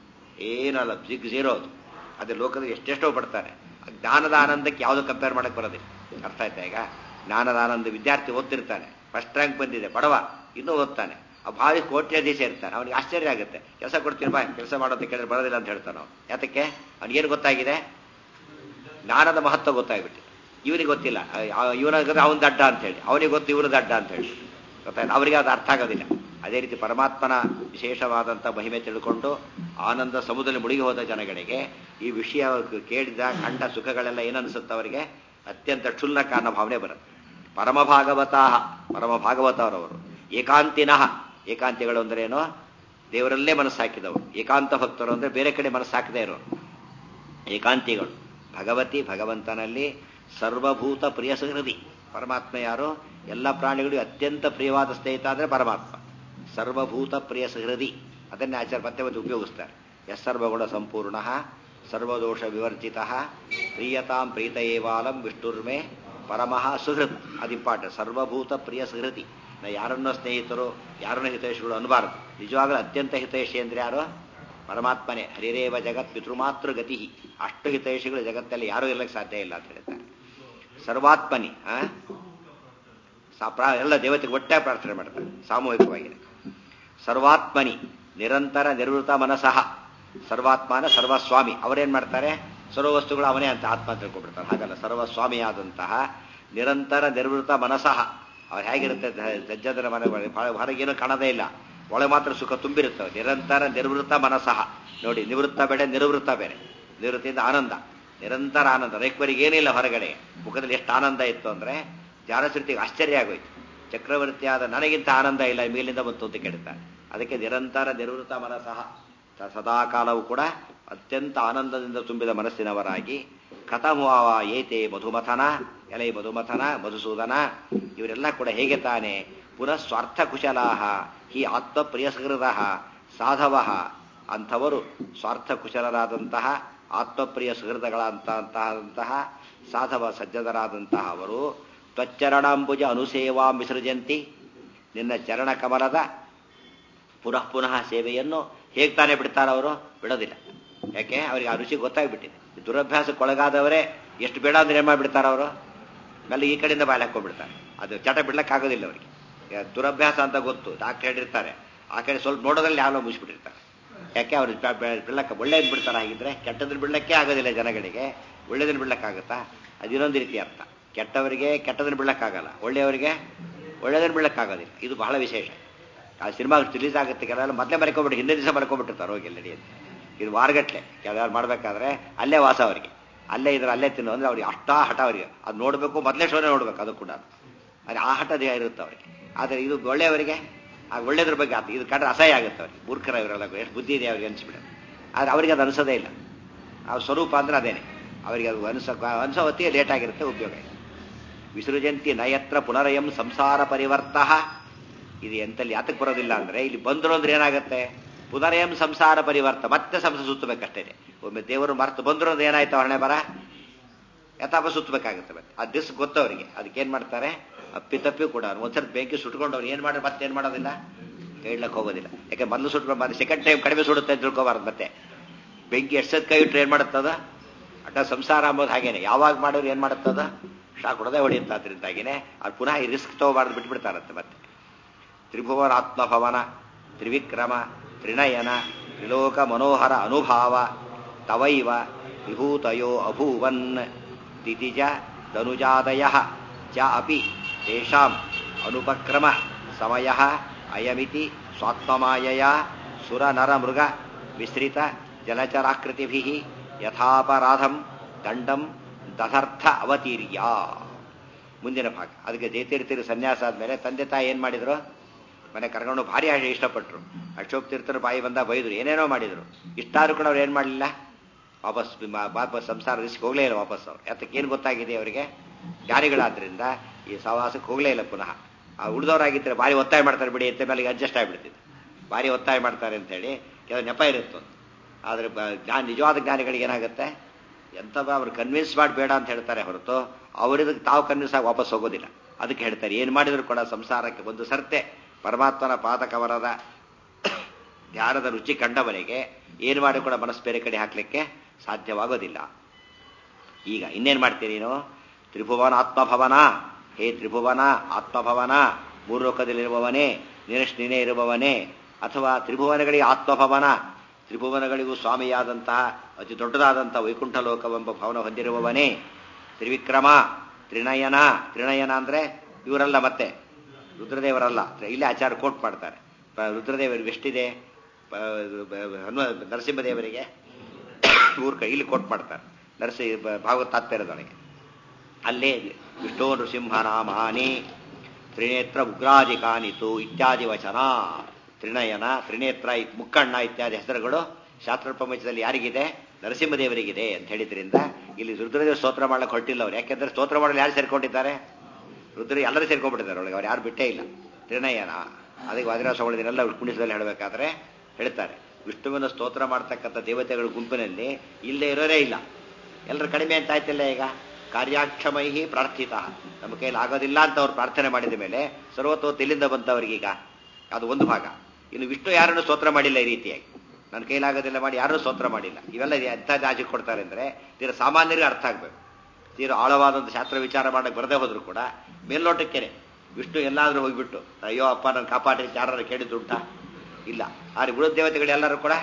ಏನಲ್ಲ ಜಿಗ್ ಝೀರೋ ಅದು ಅದೇ ಲೋಕದಲ್ಲಿ ಎಷ್ಟೆಷ್ಟೋ ಪಡ್ತಾರೆ ಜ್ಞಾನದ ಆನಂದಕ್ಕೆ ಯಾವುದು ಕಂಪೇರ್ ಮಾಡಕ್ಕೆ ಬರೋದಿಲ್ಲ ಅರ್ಥ ಆಯ್ತಾ ಈಗ ಜ್ಞಾನದ ಆನಂದ ವಿದ್ಯಾರ್ಥಿ ಓದ್ತಿರ್ತಾನೆ ಫಸ್ಟ್ ರ್ಯಾಂಕ್ ಬಂದಿದೆ ಬಡವ ಇನ್ನೂ ಓದ್ತಾನೆ ಆ ಭಾರಿ ಕೋಟ್ಯಾಧೀಶ ಇರ್ತಾನೆ ಅವನಿಗೆ ಆಶ್ಚರ್ಯ ಆಗುತ್ತೆ ಕೆಲಸ ಕೊಡ್ತೀನಿ ಬಾ ಕೆಲಸ ಮಾಡೋದಕ್ಕೆ ಕೇಳಿದ್ರೆ ಬರೋದಿಲ್ಲ ಅಂತ ಹೇಳ್ತಾನೆ ಅವ್ನು ಯಾತಕ್ಕೆ ಅವ್ನಿಗೇನು ಗೊತ್ತಾಗಿದೆ ಜ್ಞಾನದ ಮಹತ್ವ ಗೊತ್ತಾಗ್ಬಿಟ್ಟು ಇವನಿಗೆ ಗೊತ್ತಿಲ್ಲ ಇವನಾಗಿದ್ರೆ ಅವನ ದಡ್ಡ ಅಂತ ಹೇಳಿ ಅವನಿಗೆ ಗೊತ್ತು ಇವನು ದಡ್ಡ ಅಂತ ಹೇಳಿ ಗೊತ್ತಾಯ್ತು ಅವರಿಗೆ ಅದು ಅರ್ಥ ಆಗೋದಿಲ್ಲ ಅದೇ ರೀತಿ ಪರಮಾತ್ಮನ ವಿಶೇಷವಾದಂಥ ಮಹಿಮೆ ತಿಳ್ಕೊಂಡು ಆನಂದ ಸಮುದ್ರದಲ್ಲಿ ಮುಳುಗಿ ಹೋದ ಜನಗಳಿಗೆ ಈ ವಿಷಯ ಕೇಳಿದ ಕಂಡ ಸುಖಗಳೆಲ್ಲ ಏನನ್ಸುತ್ತೆ ಅವರಿಗೆ ಅತ್ಯಂತ ಕ್ಷುಲ್ಲಕ ಅನ್ನೋ ಭಾವನೆ ಬರುತ್ತೆ ಪರಮ ಭಾಗವತಾಹ ಪರಮ ಭಾಗವತರವರು ಏಕಾಂತಿನಃ ಏಕಾಂತಿಗಳು ಅಂದ್ರೇನು ದೇವರಲ್ಲೇ ಮನಸ್ಸು ಹಾಕಿದವರು ಏಕಾಂತ ಭಕ್ತರು ಅಂದ್ರೆ ಬೇರೆ ಕಡೆ ಮನಸ್ಸು ಹಾಕದೇ ಇರೋರು ಏಕಾಂತಿಗಳು ಭಗವತಿ ಭಗವಂತನಲ್ಲಿ ಸರ್ವಭೂತ ಪ್ರಿಯ ಸಹೃದಿ ಪರಮಾತ್ಮ ಯಾರು ಎಲ್ಲ ಪ್ರಾಣಿಗಳಿಗೂ ಅತ್ಯಂತ ಪ್ರಿಯವಾದ ಸ್ನೇಹಿತ ಅಂದ್ರೆ ಪರಮಾತ್ಮ ಸರ್ವಭೂತ ಪ್ರಿಯ ಸಹೃದಿ ಅದನ್ನೇ ಆಚಾರ್ಯ ಮತ್ತೆ ಮತ್ತೆ ಉಪಯೋಗಿಸ್ತಾರೆ ಎಸ್ ಸರ್ವಗುಣ ಸಂಪೂರ್ಣ ಸರ್ವದೋಷ ವಿವರ್ಜಿತ ಪ್ರಿಯತಾಂ ಪ್ರೀತ ಏವಾಲಂ ವಿಷ್ಣುರ್ಮೆ ಪರಮಃ ಸುಹೃತ್ ಅದು ಇಂಪಾರ್ಟೆಂಟ್ ಸರ್ವಭೂತ ಪ್ರಿಯ ಸುಹೃತಿ ನಾ ಯಾರನ್ನೋ ಸ್ನೇಹಿತರು ಯಾರನ್ನೋ ಹಿತೈಷಿಗಳು ಅನ್ಬಾರದು ನಿಜವಾಗ್ಲೂ ಅತ್ಯಂತ ಹಿತೈಷಿ ಅಂದ್ರೆ ಯಾರು ಪರಮಾತ್ಮನೇ ಹರಿರೇವ ಜಗತ್ ಪಿತೃಮಾತೃ ಗತಿ ಅಷ್ಟು ಹಿತೈಷಿಗಳು ಜಗತ್ತಲ್ಲಿ ಯಾರೂ ಇರ್ಲಿಕ್ಕೆ ಸಾಧ್ಯ ಇಲ್ಲ ಅಂತ ಹೇಳ್ತಾರೆ ಸರ್ವಾತ್ಮನಿ ಆ ಎಲ್ಲ ದೇವತೆಗೆ ಒಟ್ಟಾಗಿ ಪ್ರಾರ್ಥನೆ ಮಾಡ್ತಾರೆ ಸಾಮೂಹಿಕವಾಗಿ ಸರ್ವಾತ್ಮನಿ ನಿರಂತರ ನಿರ್ವೃತ ಮನಸಃ ಸರ್ವಾತ್ಮನ ಸರ್ವಸ್ವಾಮಿ ಅವರೇನ್ ಮಾಡ್ತಾರೆ ಸರ್ವ ವಸ್ತುಗಳು ಅವನೇ ಅಂತ ಆತ್ಮ ಅಂತ ತಿಳ್ಕೊಂಡ್ಬಿಡ್ತಾರೆ ಹಾಗಲ್ಲ ಸರ್ವಸ್ವಾಮಿಯಾದಂತಹ ನಿರಂತರ ನಿರ್ವೃತ ಮನಸಃ ಅವ್ರು ಹೇಗಿರುತ್ತೆ ಸಜ್ಜದರ ಮನೆ ಹೊರಗೇನು ಕಾಣದೇ ಇಲ್ಲ ಒಳಗೆ ಮಾತ್ರ ಸುಖ ತುಂಬಿರುತ್ತವೆ ನಿರಂತರ ನಿರ್ವೃತ ಮನಸಃ ನೋಡಿ ನಿವೃತ್ತ ಬೇರೆ ನಿರ್ವೃತ್ತ ಬೇರೆ ನಿವೃತ್ತಿಯಿಂದ ಆನಂದ ನಿರಂತರ ಆನಂದ ರೇಕ್ವರಿಗೆ ಏನಿಲ್ಲ ಹೊರಗಡೆ ಮುಖದಲ್ಲಿ ಎಷ್ಟು ಆನಂದ ಇತ್ತು ಅಂದ್ರೆ ಜಾನಶ್ರುತಿಗೆ ಆಶ್ಚರ್ಯ ಆಗೋಯ್ತು ಚಕ್ರವರ್ತಿಯಾದ ನನಗಿಂತ ಆನಂದ ಇಲ್ಲ ಮೇಲಿಂದ ಬಂತು ಅಂತ ಕೇಳ್ತಾರೆ ಅದಕ್ಕೆ ನಿರಂತರ ನಿವೃತ್ತ ಮನಸಃ ಸದಾಕಾಲವೂ ಕೂಡ ಅತ್ಯಂತ ಆನಂದದಿಂದ ತುಂಬಿದ ಮನಸ್ಸಿನವರಾಗಿ ಕಥಮುವ ಏತೆ ಮಧುಮಥನ ಎಲೈ ಮಧುಮಥನ ಮಧುಸೂದನ ಇವರೆಲ್ಲ ಕೂಡ ಹೇಗೆ ತಾನೆ ಪುನಃ ಸ್ವಾರ್ಥ ಕುಶಲಾಹ ಹಿ ಆತ್ಮ ಪ್ರಿಯಸೃದ ಸಾಧವ ಅಂಥವರು ಸ್ವಾರ್ಥ ಕುಶಲರಾದಂತಹ ಆತ್ಮಪ್ರಿಯ ಸುಹೃದಗಳಂತಹ ಸಾಧವ ಸಜ್ಜದರಾದಂತಹ ಅವರು ತ್ವಚ್ಚರಣಾಂಬುಜ ಅನುಸೇವಾ ವಿಸೃಜಂತಿ ನಿನ್ನ ಚರಣ ಕಮಲದ ಪುನಃ ಪುನಃ ಸೇವೆಯನ್ನು ಹೇಗೆ ತಾನೇ ಬಿಡ್ತಾರ ಅವರು ಬಿಡೋದಿಲ್ಲ ಯಾಕೆ ಅವರಿಗೆ ಆ ರುಚಿ ಗೊತ್ತಾಗ್ಬಿಟ್ಟಿದೆ ದುರಭ್ಯಾಸಕ್ಕೊಳಗಾದವರೇ ಎಷ್ಟು ಬೇಡ ಅಂದ್ರೆ ಏನ್ ಮಾಡಿಬಿಡ್ತಾರ ಅವರು ಮೇಲೆ ಈ ಕಡೆಯಿಂದ ಬಾಯಲ್ಲಿ ಹಾಕೊಂಡ್ಬಿಡ್ತಾರೆ ಅದು ಚಟ ಬಿಡ್ಲಕ್ಕಾಗೋದಿಲ್ಲ ಅವರಿಗೆ ದುರಭ್ಯಾಸ ಅಂತ ಗೊತ್ತು ಡಾಕ್ಟರ್ ಹೇಳಿರ್ತಾರೆ ಆ ಕಡೆ ಸ್ವಲ್ಪ ನೋಡೋದ್ರಲ್ಲಿ ಯಾವಲೋ ಮುಗಿಸ್ಬಿಟ್ಟಿರ್ತಾರೆ ಯಾಕೆ ಅವ್ರು ಬಿಡ್ಲಕ್ಕ ಒಳ್ಳೇದು ಬಿಡ್ತಾರೆ ಹಾಗಿದ್ರೆ ಕೆಟ್ಟದ್ರ ಬಿಡ್ಲಕ್ಕೆ ಆಗೋದಿಲ್ಲ ಜನಗಳಿಗೆ ಒಳ್ಳೇದನ್ನ ಬಿಡ್ಲಕ್ಕಾಗತ್ತಾ ಅದು ಇನ್ನೊಂದು ರೀತಿ ಅರ್ಥ ಕೆಟ್ಟವರಿಗೆ ಕೆಟ್ಟದನ್ನ ಬಿಡ್ಲಕ್ಕಾಗಲ್ಲ ಒಳ್ಳೆಯವರಿಗೆ ಒಳ್ಳೇದನ್ನ ಬಿಡ್ಲಕ್ಕಾಗೋದಿಲ್ಲ ಇದು ಬಹಳ ವಿಶೇಷ ಆ ಸಿನಿಮಾ ರಿಲೀಸ್ ಆಗುತ್ತೆ ಕೆಲವೆಲ್ಲ ಮೊದಲೇ ಮರ್ಕೊಂಬಿಟ್ಟು ಹಿಂದೆ ದಿವಸ ಮರ್ಕೊಂಡ್ಬಿಟ್ಟಿರ್ತಾರೆ ಹೋಗಿ ಎಲ್ಲಡಿ ಅಂತ ಇದು ವಾರಗಟ್ಲೆ ಕೆಲವ್ರು ಮಾಡಬೇಕಾದ್ರೆ ಅಲ್ಲೇ ವಾಸ ಅವರಿಗೆ ಅಲ್ಲೇ ಇದ್ರೆ ಅಲ್ಲೇ ತಿನ್ನು ಅಂದ್ರೆ ಅವ್ರಿಗೆ ಅಷ್ಟಾ ಹಠ ಅವರಿಗೆ ಅದು ನೋಡಬೇಕು ಮೊದಲೇ ಶೋನೇ ನೋಡ್ಬೇಕು ಅದು ಕೂಡ ಅದು ಆ ಹಠ ದೇಹ ಇರುತ್ತೆ ಅವರಿಗೆ ಆದರೆ ಇದು ಒಳ್ಳೆಯವರಿಗೆ ಆ ಒಳ್ಳೇದ್ರ ಬಗ್ಗೆ ಅದು ಇದು ಕಂಡ್ರೆ ಅಸಹ್ಯ ಆಗುತ್ತೆ ಅವ್ರಿಗೆ ಮೂರ್ಖರ ಇವರೆಲ್ಲ ಎಷ್ಟು ಬುದ್ಧಿ ಇದೆ ಅವ್ರಿಗೆ ಅನಿಸ್ಬಿಡೋದು ಆದರೆ ಅವರಿಗೆ ಅದು ಅನಿಸೋದೇ ಇಲ್ಲ ಆ ಸ್ವರೂಪ ಅಂದ್ರೆ ಅದೇನೆ ಅವರಿಗೆ ಅದು ಅನಿಸ ಅನಿಸೋ ಹೊತ್ತಿಗೆ ಲೇಟ್ ಆಗಿರುತ್ತೆ ಉಪಯೋಗ ಇಲ್ಲ ವಿಸೃಜಂತಿ ನಯತ್ರ ಪುನರಯಂ ಸಂಸಾರ ಪರಿವರ್ತ ಇದು ಎಂತಲ್ಲಿ ಯಾತಕ್ಕೆ ಬರೋದಿಲ್ಲ ಅಂದ್ರೆ ಇಲ್ಲಿ ಬಂದ್ರು ಅಂದ್ರೆ ಏನಾಗುತ್ತೆ ಪುನರಯಂ ಸಂಸಾರ ಪರಿವರ್ತ ಮತ್ತೆ ಸಂಸಾರ ಸುತ್ತಬೇಕಷ್ಟೇ ಒಮ್ಮೆ ದೇವರು ಮರ್ತು ಬಂದ್ರು ಅಂದ್ರೆ ಏನಾಯ್ತು ಹಣೆ ಬರ ಯಥಾಪ ಸುತ್ತಬೇಕಾಗುತ್ತೆ ಮತ್ತೆ ಆ ದಿಸ್ ಗೊತ್ತವರಿಗೆ ಅದಕ್ಕೆ ಏನ್ ಮಾಡ್ತಾರೆ ಅಪ್ಪಿತಪ್ಪಿ ಕೂಡ ಒಂದ್ಸರಿ ಬೆಂಕಿ ಸುಟ್ಕೊಂಡು ಅವ್ರು ಏನ್ ಮಾಡಿ ಮತ್ತೆ ಏನ್ ಮಾಡೋದಿಲ್ಲ ಹೇಳಕ್ ಹೋಗೋದಿಲ್ಲ ಯಾಕೆ ಮೊದಲು ಸುಟ್ಕೊಂಡು ಮತ್ತೆ ಸೆಕೆಂಡ್ ಟೈಮ್ ಕಡಿಮೆ ಸುಡುತ್ತೆ ಅಂತ ತಿಳ್ಕೊಬಾರ್ದು ಮತ್ತೆ ಬೆಂಕಿ ಎಷ್ಟೊತ್ತು ಕೈ ಇಟ್ಟರೆ ಏನ್ ಮಾಡುತ್ತದ ಅಡ್ಡ ಸಂಸಾರ ಅಂಬೋದು ಹಾಗೇನೆ ಯಾವಾಗ ಮಾಡೋರು ಏನ್ ಮಾಡುತ್ತದ ಶಾಕ್ ಹೊಡೆದೇ ಹೊಡೆಯುತ್ತೆ ಅದರಿಂದಾಗಿನೇ ಅದು ಪುನಃ ಈ ರಿಸ್ಕ್ ತಗೋಬಾರ್ದು ಬಿಟ್ಬಿಡ್ತಾರಂತೆ ಮತ್ತೆ ತ್ರಿಭುವನಾತ್ಮಭವನ ತ್ರಿವಿಕ್ರಮ ತ್ರಿನಯನ ತ್ರಿಲೋಕ ಮನೋಹರ ಅನುಭಾವ ತವೈವ ವಿಭೂತಯೋ ಅಭೂವನ್ ತಿತಿಜ ಧನುಜಾದಯ ಚ ಅಪಿ ತೇಷಾಂ ಅನುಪಕ್ರಮ ಸಮಯ ಅಯಮಿತಿ ಸ್ವಾತ್ಮಮಾಯಯ ಸುರ ನರ ಮೃಗ ವಿಸ್ತೃತ ಜಲಚರಾಕೃತಿಭಿ ಯಥಾಪರಾಧಂ ದಂಡಂ ದಧರ್ಥ ಅವತೀರ್ಯ ಮುಂದಿನ ಭಾಗ ಅದಕ್ಕೆ ಜಯತೀರ್ಥರು ಸನ್ಯಾಸ ಆದ್ಮೇಲೆ ತಂದೆ ತಾಯಿ ಏನ್ ಮಾಡಿದ್ರು ಮನೆ ಕರ್ಕೊಂಡು ಭಾರಿ ಇಷ್ಟಪಟ್ಟರು ಅಶೋಕ್ ತೀರ್ಥರು ಬಾಯಿ ಬಂದ ಬೈದ್ರು ಏನೇನೋ ಮಾಡಿದ್ರು ಇಷ್ಟಾದ್ರೂ ಕೂಡ ಅವ್ರು ಏನ್ ಮಾಡಲಿಲ್ಲ ವಾಪಸ್ ವಾಪಸ್ ಸಂಸಾರ ದಿವಸಕ್ಕೆ ಹೋಗ್ಲೇ ಇಲ್ಲ ವಾಪಸ್ ಅವ್ರು ಯಾತಕ್ಕೆ ಏನು ಗೊತ್ತಾಗಿದೆ ಅವರಿಗೆ ಜ್ಞಾನಿಗಳಾದ್ರಿಂದ ಈ ಸಹವಾಸಕ್ಕೆ ಹೋಗ್ಲೇ ಇಲ್ಲ ಪುನಃ ಆ ಉಳಿದವರಾಗಿದ್ದರೆ ಭಾರಿ ಒತ್ತಾಯ ಮಾಡ್ತಾರೆ ಬಿಡಿ ಅಂತ ಮೇಲೆ ಅಡ್ಜಸ್ಟ್ ಆಗಿಬಿಡ್ತಿದ್ದು ಭಾರಿ ಒತ್ತಾಯ ಮಾಡ್ತಾರೆ ಅಂತೇಳಿ ಕೆಲವು ನೆಪ ಇರುತ್ತೆ ಆದ್ರೆ ಜ್ಞಾನ ನಿಜವಾದ ಜ್ಞಾನಿಗಳಿಗೆ ಏನಾಗುತ್ತೆ ಎಂತ ಅವ್ರು ಕನ್ವಿನ್ಸ್ ಮಾಡಿ ಬೇಡ ಅಂತ ಹೇಳ್ತಾರೆ ಹೊರತು ಅವರಿದಕ್ಕೆ ತಾವು ಕನ್ವಿನ್ಸ್ ಆಗಿ ವಾಪಸ್ ಹೋಗೋದಿಲ್ಲ ಅದಕ್ಕೆ ಹೇಳ್ತಾರೆ ಏನು ಮಾಡಿದ್ರು ಕೂಡ ಸಂಸಾರಕ್ಕೆ ಒಂದು ಸರ್ತೆ ಪರಮಾತ್ಮನ ಪಾದಕವರದ ಧ್ಯಾನದ ರುಚಿ ಕಂಡವನಿಗೆ ಏನು ಮಾಡಿ ಕೂಡ ಮನಸ್ಸು ಬೇರೆ ಕಡೆ ಹಾಕ್ಲಿಕ್ಕೆ ಸಾಧ್ಯವಾಗೋದಿಲ್ಲ ಈಗ ಇನ್ನೇನು ಮಾಡ್ತೀರಿ ನೀನು ತ್ರಿಭುವನ ಆತ್ಮಭವನ ಹೇ ತ್ರಿಭುವನ ಆತ್ಮಭವನ ಮೂರು ಲೋಕದಲ್ಲಿರುವವನೇ ನಿರಶ್ ನೀನೇ ಇರುವವನೇ ಅಥವಾ ತ್ರಿಭುವನಗಳಿಗೆ ಆತ್ಮಭವನ ತ್ರಿಭುವನಗಳಿಗೂ ಸ್ವಾಮಿಯಾದಂತಹ ಅತಿ ದೊಡ್ಡದಾದಂತಹ ವೈಕುಂಠ ಲೋಕವೆಂಬ ಭವನ ಹೊಂದಿರುವವನೇ ತ್ರಿವಿಕ್ರಮ ತ್ರಿನಯನ ತ್ರಿನಯನ ಅಂದ್ರೆ ಇವರಲ್ಲ ಮತ್ತೆ ರುದ್ರದೇವರಲ್ಲ ಇಲ್ಲೇ ಆಚಾರ ಕೋಟ್ ಮಾಡ್ತಾರೆ ಪ- ರುದ್ರದೇವರಿಗೆ ಎಷ್ಟಿದೆ ಪ- ಬ- ಹನುಮ ನರಸಿಂಹದೇವರಿಗೆ ಮೂರು ಕೈ ಇಲ್ಲಿ ಕೋಟ್ ಮಾಡ್ತಾರೆ ನರಸಿ ಬ- ಭಾಗವತ ತಾತ್ಪರ್ಯದೊಳಗೆ ಅಲ್ಲೇ ವಿಷ್ಣು ನೃಸಿಂಹ ನಾಮಾನಿ ತ್ರಿನೇತ್ರ ಉಗ್ರಾಧಿಕಾನಿತು ಇತ್ಯಾದಿ ವಚನ ತ್ರಿನಯನ ತ್ರಿನೇತ್ರ ಇತ್- ಮುಕ್ಕಣ್ಣ ಇತ್ಯಾದಿ ಹೆಸರುಗಳು ಶಾಸ್ತ್ರ ಪ್ರಪಂಚದಲ್ಲಿ ಯಾರಿಗಿದೆ ನರಸಿಂಹದೇವರಿಗಿದೆ ಅಂತ ಹೇಳಿದ್ರಿಂದ ಇಲ್ಲಿ ರುದ್ರದೇವ ಸ್ತೋತ್ರ ಮಾಡಕ್ಕೆ ಹೊರಟಿಲ್ಲ ಅವ್ರು ಯಾಕೆಂದ್ರೆ ಸ್ತೋತ್ರ ಮಾಡಲು ಯಾರು ಸೇರ್ಕೊಂಡಿದ್ದಾರೆ ರುದ್ರ ಎಲ್ಲರೂ ಸೇರ್ಕೊಂಡ್ಬಿಟ್ಟಿದ್ದಾರೆ ಒಳಗೆ ಅವ್ರು ಯಾರು ಬಿಟ್ಟೇ ಇಲ್ಲ ತ್ರಿನಯನ ಅದಕ್ಕೆ ವಾದಿರಾಜ ಸ್ವಾಮಿಗಳನ್ನೆಲ್ಲ ಕುಣಿಸದಲ್ಲಿ ಹೇಳಬೇಕಾದ್ರೆ ಹೇಳ್ತಾರೆ ವಿಷ್ಣುವಿನ ಸ್ತೋತ್ರ ಮಾಡ್ತಕ್ಕಂಥ ದೇವತೆಗಳ ಗುಂಪಿನಲ್ಲಿ ಇಲ್ಲದೆ ಇರೋರೇ ಇಲ್ಲ ಎಲ್ಲರೂ ಕಡಿಮೆ ಅಂತ ಆಯ್ತಿಲ್ಲ ಈಗ ಕಾರ್ಯಾಕ್ಷಮೈಹಿ ಪ್ರಾರ್ಥಿತ ನಮ್ಮ ಕೈಯಲ್ಲಿ ಆಗೋದಿಲ್ಲ ಅಂತ ಅವ್ರು ಪ್ರಾರ್ಥನೆ ಮಾಡಿದ ಮೇಲೆ ಸರ್ವತೋತ್ ಎಲ್ಲಿಂದ ಬಂತವ್ರಿಗೀಗ ಅದು ಒಂದು ಭಾಗ ಇನ್ನು ವಿಷ್ಣು ಯಾರನ್ನು ಸ್ತೋತ್ರ ಮಾಡಿಲ್ಲ ಈ ರೀತಿಯಾಗಿ ನನ್ನ ಕೈಲಾಗೋದಿಲ್ಲ ಮಾಡಿ ಯಾರೂ ಸ್ತೋತ್ರ ಮಾಡಿಲ್ಲ ಇವೆಲ್ಲ ಎಂಥ ರಾಜಿ ಕೊಡ್ತಾರೆ ಅಂದರೆ ತೀರ ಸಾಮಾನ್ಯರಿಗೆ ಅರ್ಥ ಆಗಬೇಕು ತೀರ ಆಳವಾದಂಥ ಶಾಸ್ತ್ರ ವಿಚಾರ ಮಾಡಕ್ಕೆ ಬರದೇ ಹೋದ್ರು ಕೂಡ ಮೇಲ್ನೋಟಕ್ಕೇನೆ ವಿಷ್ಣು ಎಲ್ಲಾದ್ರೂ ಹೋಗ್ಬಿಟ್ಟು ಅಯ್ಯೋ ಅಪ್ಪ ನನ್ನ ಕಾಪಾಡಿ ಯಾರು ಕೇಳಿದ್ದುಂಟಾ ಇಲ್ಲ ಆದ್ರೆ ಉಳಿದ ದೇವತೆಗಳು ಎಲ್ಲರೂ ಕೂಡ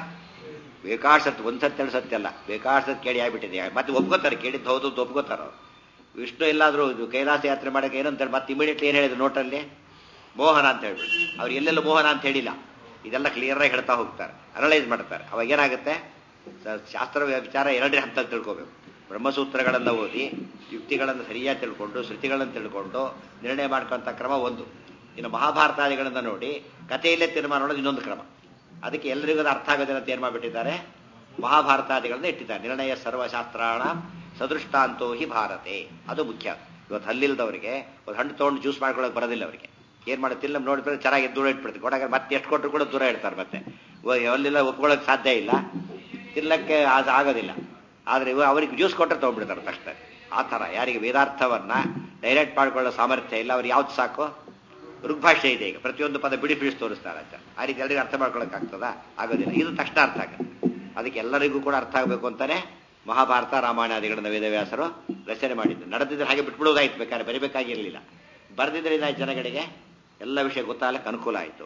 ಬೇಕಾಡ್ ಸತ್ ಒಂದ್ ಸತ್ ಎರಡು ಸತ್ಯ ಅಲ್ಲ ಬೇಕಾಡ್ ಸತ್ ಕೇಳಿ ಆಗ್ಬಿಟ್ಟಿದೆ ಮತ್ತೆ ಒಪ್ಕೋತಾರೆ ಕೇಳಿದ್ದು ಹೌದು ಅಂತ ಒಪ್ಕೋತಾರ ಅವ್ರು ವಿಷ್ಣು ಎಲ್ಲಾದ್ರೂ ಇದು ಕೈಲಾಸ ಯಾತ್ರೆ ಮಾಡಕ್ಕೆ ಏನಂತಾರೆ ಮತ್ತೆ ಇಮಿಡಿಯೇಟ್ಲಿ ಏನು ಹೇಳಿದ್ರು ನೋಟಲ್ಲಿ ಮೋಹನ ಅಂತ ಹೇಳ್ಬಿಟ್ಟು ಅವ್ರು ಎಲ್ಲೆಲ್ಲ ಮೋಹನ ಅಂತ ಹೇಳಿಲ್ಲ ಇದೆಲ್ಲ ಕ್ಲಿಯರ್ ಆಗಿ ಹೇಳ್ತಾ ಹೋಗ್ತಾರೆ ಅನಲೈಸ್ ಮಾಡ್ತಾರೆ ಅವಾಗ ಏನಾಗುತ್ತೆ ಸ- ಶಾಸ್ತ್ರ ವಿಚಾರ ಎರಡನೇ ಹಂತ ತಿಳ್ಕೋಬೇಕು ಬ್ರಹ್ಮಸೂತ್ರಗಳನ್ನ ಓದಿ ಯುಕ್ತಿಗಳನ್ನು ಸರಿಯಾಗಿ ತಿಳ್ಕೊಂಡು ಶ್ರುತಿಗಳನ್ನು ತಿಳ್ಕೊಂಡು ನಿರ್ಣಯ ಮಾಡ್ಕೊಂತ ಕ್ರಮ ಒಂದು ಇನ್ನು ಮಹಾಭಾರತಾದಿಗಳನ್ನ ನೋಡಿ ಕಥೆಯಲ್ಲೇ ತೀರ್ಮಾನ ಮಾಡೋದು ಇನ್ನೊಂದು ಕ್ರಮ ಅದಕ್ಕೆ ಎಲ್ಲರಿಗೂ ಅದು ಅರ್ಥ ಆಗೋದಿಲ್ಲ ಅಂತ ಏನ್ ಮಾಡ್ಬಿಟ್ಟಿದ್ದಾರೆ ಮಹಾಭಾರತಾದಿಗಳನ್ನ ಇಟ್ಟಿದ್ದಾರೆ ನಿರ್ಣಯ ಸರ್ವಶಾಸ್ತ್ರಾಣ ಸದೃಷ್ಟಾಂತೋ ಹಿ ಭಾರತೆ ಅದು ಮುಖ್ಯ ಇವತ್ತು ಹಲ್ಲಿಲ್ದವರಿಗೆ ಒಂದು ಹಣ್ಣು ತೊಗೊಂಡು ಜ್ಯೂಸ್ ಮಾಡ್ಕೊಳಕ್ ಬರೋದಿಲ್ಲ ಅವರಿಗೆ ಏನ್ ಮಾಡುತ್ತಿಲ್ಲ ನಮ್ ನೋಡಿದ್ರೆ ಚೆನ್ನಾಗಿ ದೂರ ಇಟ್ಬಿಡ್ತೀವಿ ಕೊಡಾಗ ಮತ್ತೆ ಎಷ್ಟು ಕೊಟ್ಟರು ಕೂಡ ದೂರ ಇಡ್ತಾರೆ ಮತ್ತೆ ಅಲ್ಲೆಲ್ಲ ಒಪ್ಕೊಳ್ಳೋಕೆ ಸಾಧ್ಯ ಇಲ್ಲ ತಿನ್ನಕ್ಕೆ ಅದು ಆಗೋದಿಲ್ಲ ಆದ್ರೆ ಇವ ಅವರಿಗೆ ಜ್ಯೂಸ್ ಕೊಟ್ಟರೆ ತಗೊಂಡ್ಬಿಡ್ತಾರೆ ತಕ್ಷಣ ಆ ಥರ ಯಾರಿಗೆ ವೇದಾರ್ಥವನ್ನ ಡೈರೆಕ್ಟ್ ಮಾಡ್ಕೊಳ್ಳೋ ಸಾಮರ್ಥ್ಯ ಇಲ್ಲ ಅವ್ರು ಯಾವ್ದು ಸಾಕು ಋಗ್ಭಾಷೆ ಇದೆ ಈಗ ಪ್ರತಿಯೊಂದು ಪದ ಬಿಡಿ ಬಿಡಿಸಿ ತೋರಿಸ್ತಾರೆ ಆಚಾರ ಆ ರೀತಿ ಎಲ್ಲರಿಗೂ ಅರ್ಥ ಮಾಡ್ಕೊಳಕ್ ಆಗ್ತದ ಆಗೋದಿಲ್ಲ ಇದು ತಕ್ಷಣ ಅರ್ಥ ಆಗುತ್ತೆ ಅದಕ್ಕೆ ಎಲ್ಲರಿಗೂ ಕೂಡ ಅರ್ಥ ಆಗಬೇಕು ಅಂತಾನೆ ಮಹಾಭಾರತ ರಾಮಾಯಣಾದಿಗಳನ್ನ ವೇದವ್ಯಾಸರು ರಚನೆ ಮಾಡಿದ್ದು ನಡೆದಿದ್ರೆ ಹಾಗೆ ಬಿಟ್ಬಿಡೋದಾಯ್ತು ಬೇಕಾದ್ರೆ ಬರಿಬೇಕಾಗಿರಲಿಲ್ಲ ಬರೆದಿದ್ರೆ ಇದಾಯ್ತು ಜನಗಳಿಗೆ ಎಲ್ಲ ವಿಷಯ ಗೊತ್ತಾಗಲಿಕ್ಕೆ ಅನುಕೂಲ ಆಯಿತು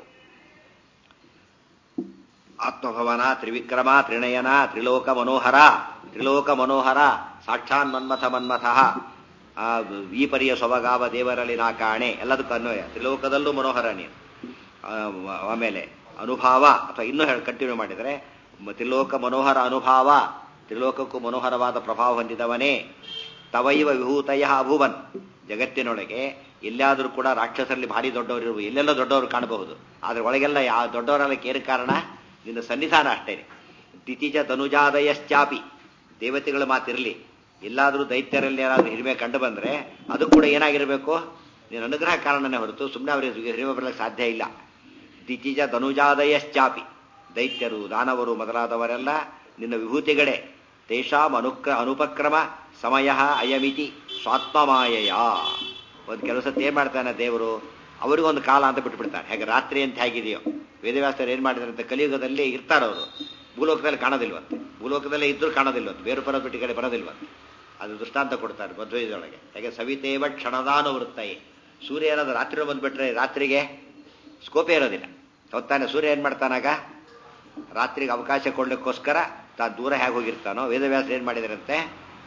ಆತ್ಮಭವನ ತ್ರಿವಿಕ್ರಮ ತ್ರಿನಯನ ತ್ರಿಲೋಕ ಮನೋಹರ ತ್ರಿಲೋಕ ಮನೋಹರ ಸಾಕ್ಷಾನ್ ಮನ್ಮಥ ಮನ್ಮಥ ಆ ಈ ಸೊಬಗಾವ ದೇವರಲ್ಲಿ ನಾ ಕಾಣೆ ಎಲ್ಲದಕ್ಕೂ ಅನ್ವಯ ತ್ರಿಲೋಕದಲ್ಲೂ ಮನೋಹರ ನೀನು ಆ, ಆಮೇಲೆ ಅನುಭಾವ ಅಥವಾ ಇನ್ನೂ ಹೇಳಿ ಕಂಟಿನ್ಯೂ ಮಾಡಿದರೆ ಮ- ತ್ರಿಲೋಕ ಮನೋಹರ ಅನುಭಾವ ತ್ರಿಲೋಕಕ್ಕೂ ಮನೋಹರವಾದ ಪ್ರಭಾವ ಹೊಂದಿದವನೇ ತವೈವ ವಿಭೂತಯ ಅಭುವನ್ ಜಗತ್ತಿನೊಳಗೆ ಎಲ್ಲಾದರೂ ಕೂಡ ರಾಕ್ಷಸರಲ್ಲಿ ಭಾರಿ ದೊಡ್ಡವರು ಇರುವ ಎಲ್ಲೆಲ್ಲ ದೊಡ್ಡವರು ಕಾಣಬಹುದು ಆದ್ರೆ ಒಳಗೆಲ್ಲ ಯಾ ದೊಡ್ಡವರೆಲ್ಲ ಕೇರ ಕಾರಣ ನಿನ್ನ ಸನ್ನಿಧಾನ ಅಷ್ಟೇ ದಿತಿಜ ತನುಜಾದಯಶ್ಚಾಪಿ ದೇವತೆಗಳ ಮಾತಿರಲಿ ಎಲ್ಲಾದರೂ ದೈತ್ಯರಲ್ಲಿ ಏನಾದರೂ ಹಿರಿಮೆ ಕಂಡು ಬಂದ್ರೆ ಅದು ಕೂಡ ಏನಾಗಿರಬೇಕು ನೀನು ಅನುಗ್ರಹ ಕಾರಣನೇ ಹೊರತು ಸುಮ್ಮನೆ ಅವರಿಗೆ ಹಿರಿಮೆ ಬರಲಿಕ್ಕೆ ಸಾಧ್ಯ ಇಲ್ಲ ದಿತಿಜ ತನುಜಾದಯಶ್ಚಾಪಿ ದೈತ್ಯರು ದಾನವರು ಮೊದಲಾದವರೆಲ್ಲ ನಿನ್ನ ವಿಭೂತಿಗಳೇ ತೇಷಾಂ ಅನುಕ್ರ ಅನುಪಕ್ರಮ ಸಮಯ ಅಯಮಿತಿ ಸ್ವಾತ್ಮಮಾಯಯ ಒಂದು ಕೆಲಸ ಏನ್ ಮಾಡ್ತಾನೆ ದೇವರು ಅವರಿಗೊಂದು ಕಾಲ ಅಂತ ಬಿಟ್ಬಿಡ್ತಾನೆ ಹೇಗೆ ರಾತ್ರಿ ಅಂತ ಹೇಗಿದೆಯೋ ವೇದವ್ಯಾಸರು ಏನ್ ಮಾಡಿದಾರೆ ಅಂತ ಕಲಿಯುಗದಲ್ಲಿ ಇರ್ತಾರವರು ಭೂಲೋಕದಲ್ಲಿ ಕಾಣೋದಿಲ್ವಂತೆ ಭೂಲೋಕದಲ್ಲೇ ಇದ್ರೂ ಕಾಣೋದಿಲ್ವಂತೆ ಬೇರು ಪರ ಬಿಟ್ಟು ಕಡೆ ಬರೋದಿಲ್ವಂತೆ ಅದು ದೃಷ್ಟಾಂತ ಕೊಡ್ತಾರೆ ಮಧ್ವಯದೊಳಗೆ ಹೇಗೆ ಸವಿತೇವ ಕ್ಷಣದಾನುವೃತ್ತೈ ಸೂರ್ಯ ಏನಾದ್ರು ರಾತ್ರಿ ಬಂದ್ಬಿಟ್ರೆ ರಾತ್ರಿಗೆ ಸ್ಕೋಪೇ ಇರೋದಿಲ್ಲ ಹೊತ್ತಾನೆ ಸೂರ್ಯ ಏನ್ ಮಾಡ್ತಾನಾಗ ರಾತ್ರಿಗೆ ಅವಕಾಶ ಕೊಡ್ಲಿಕ್ಕೋಸ್ಕರ ತಾನು ದೂರ ಹೇಗೆ ಹೋಗಿರ್ತಾನೋ ವೇದವ್ಯಾಸ ಏನ್ ಮಾಡಿದಾರಂತೆ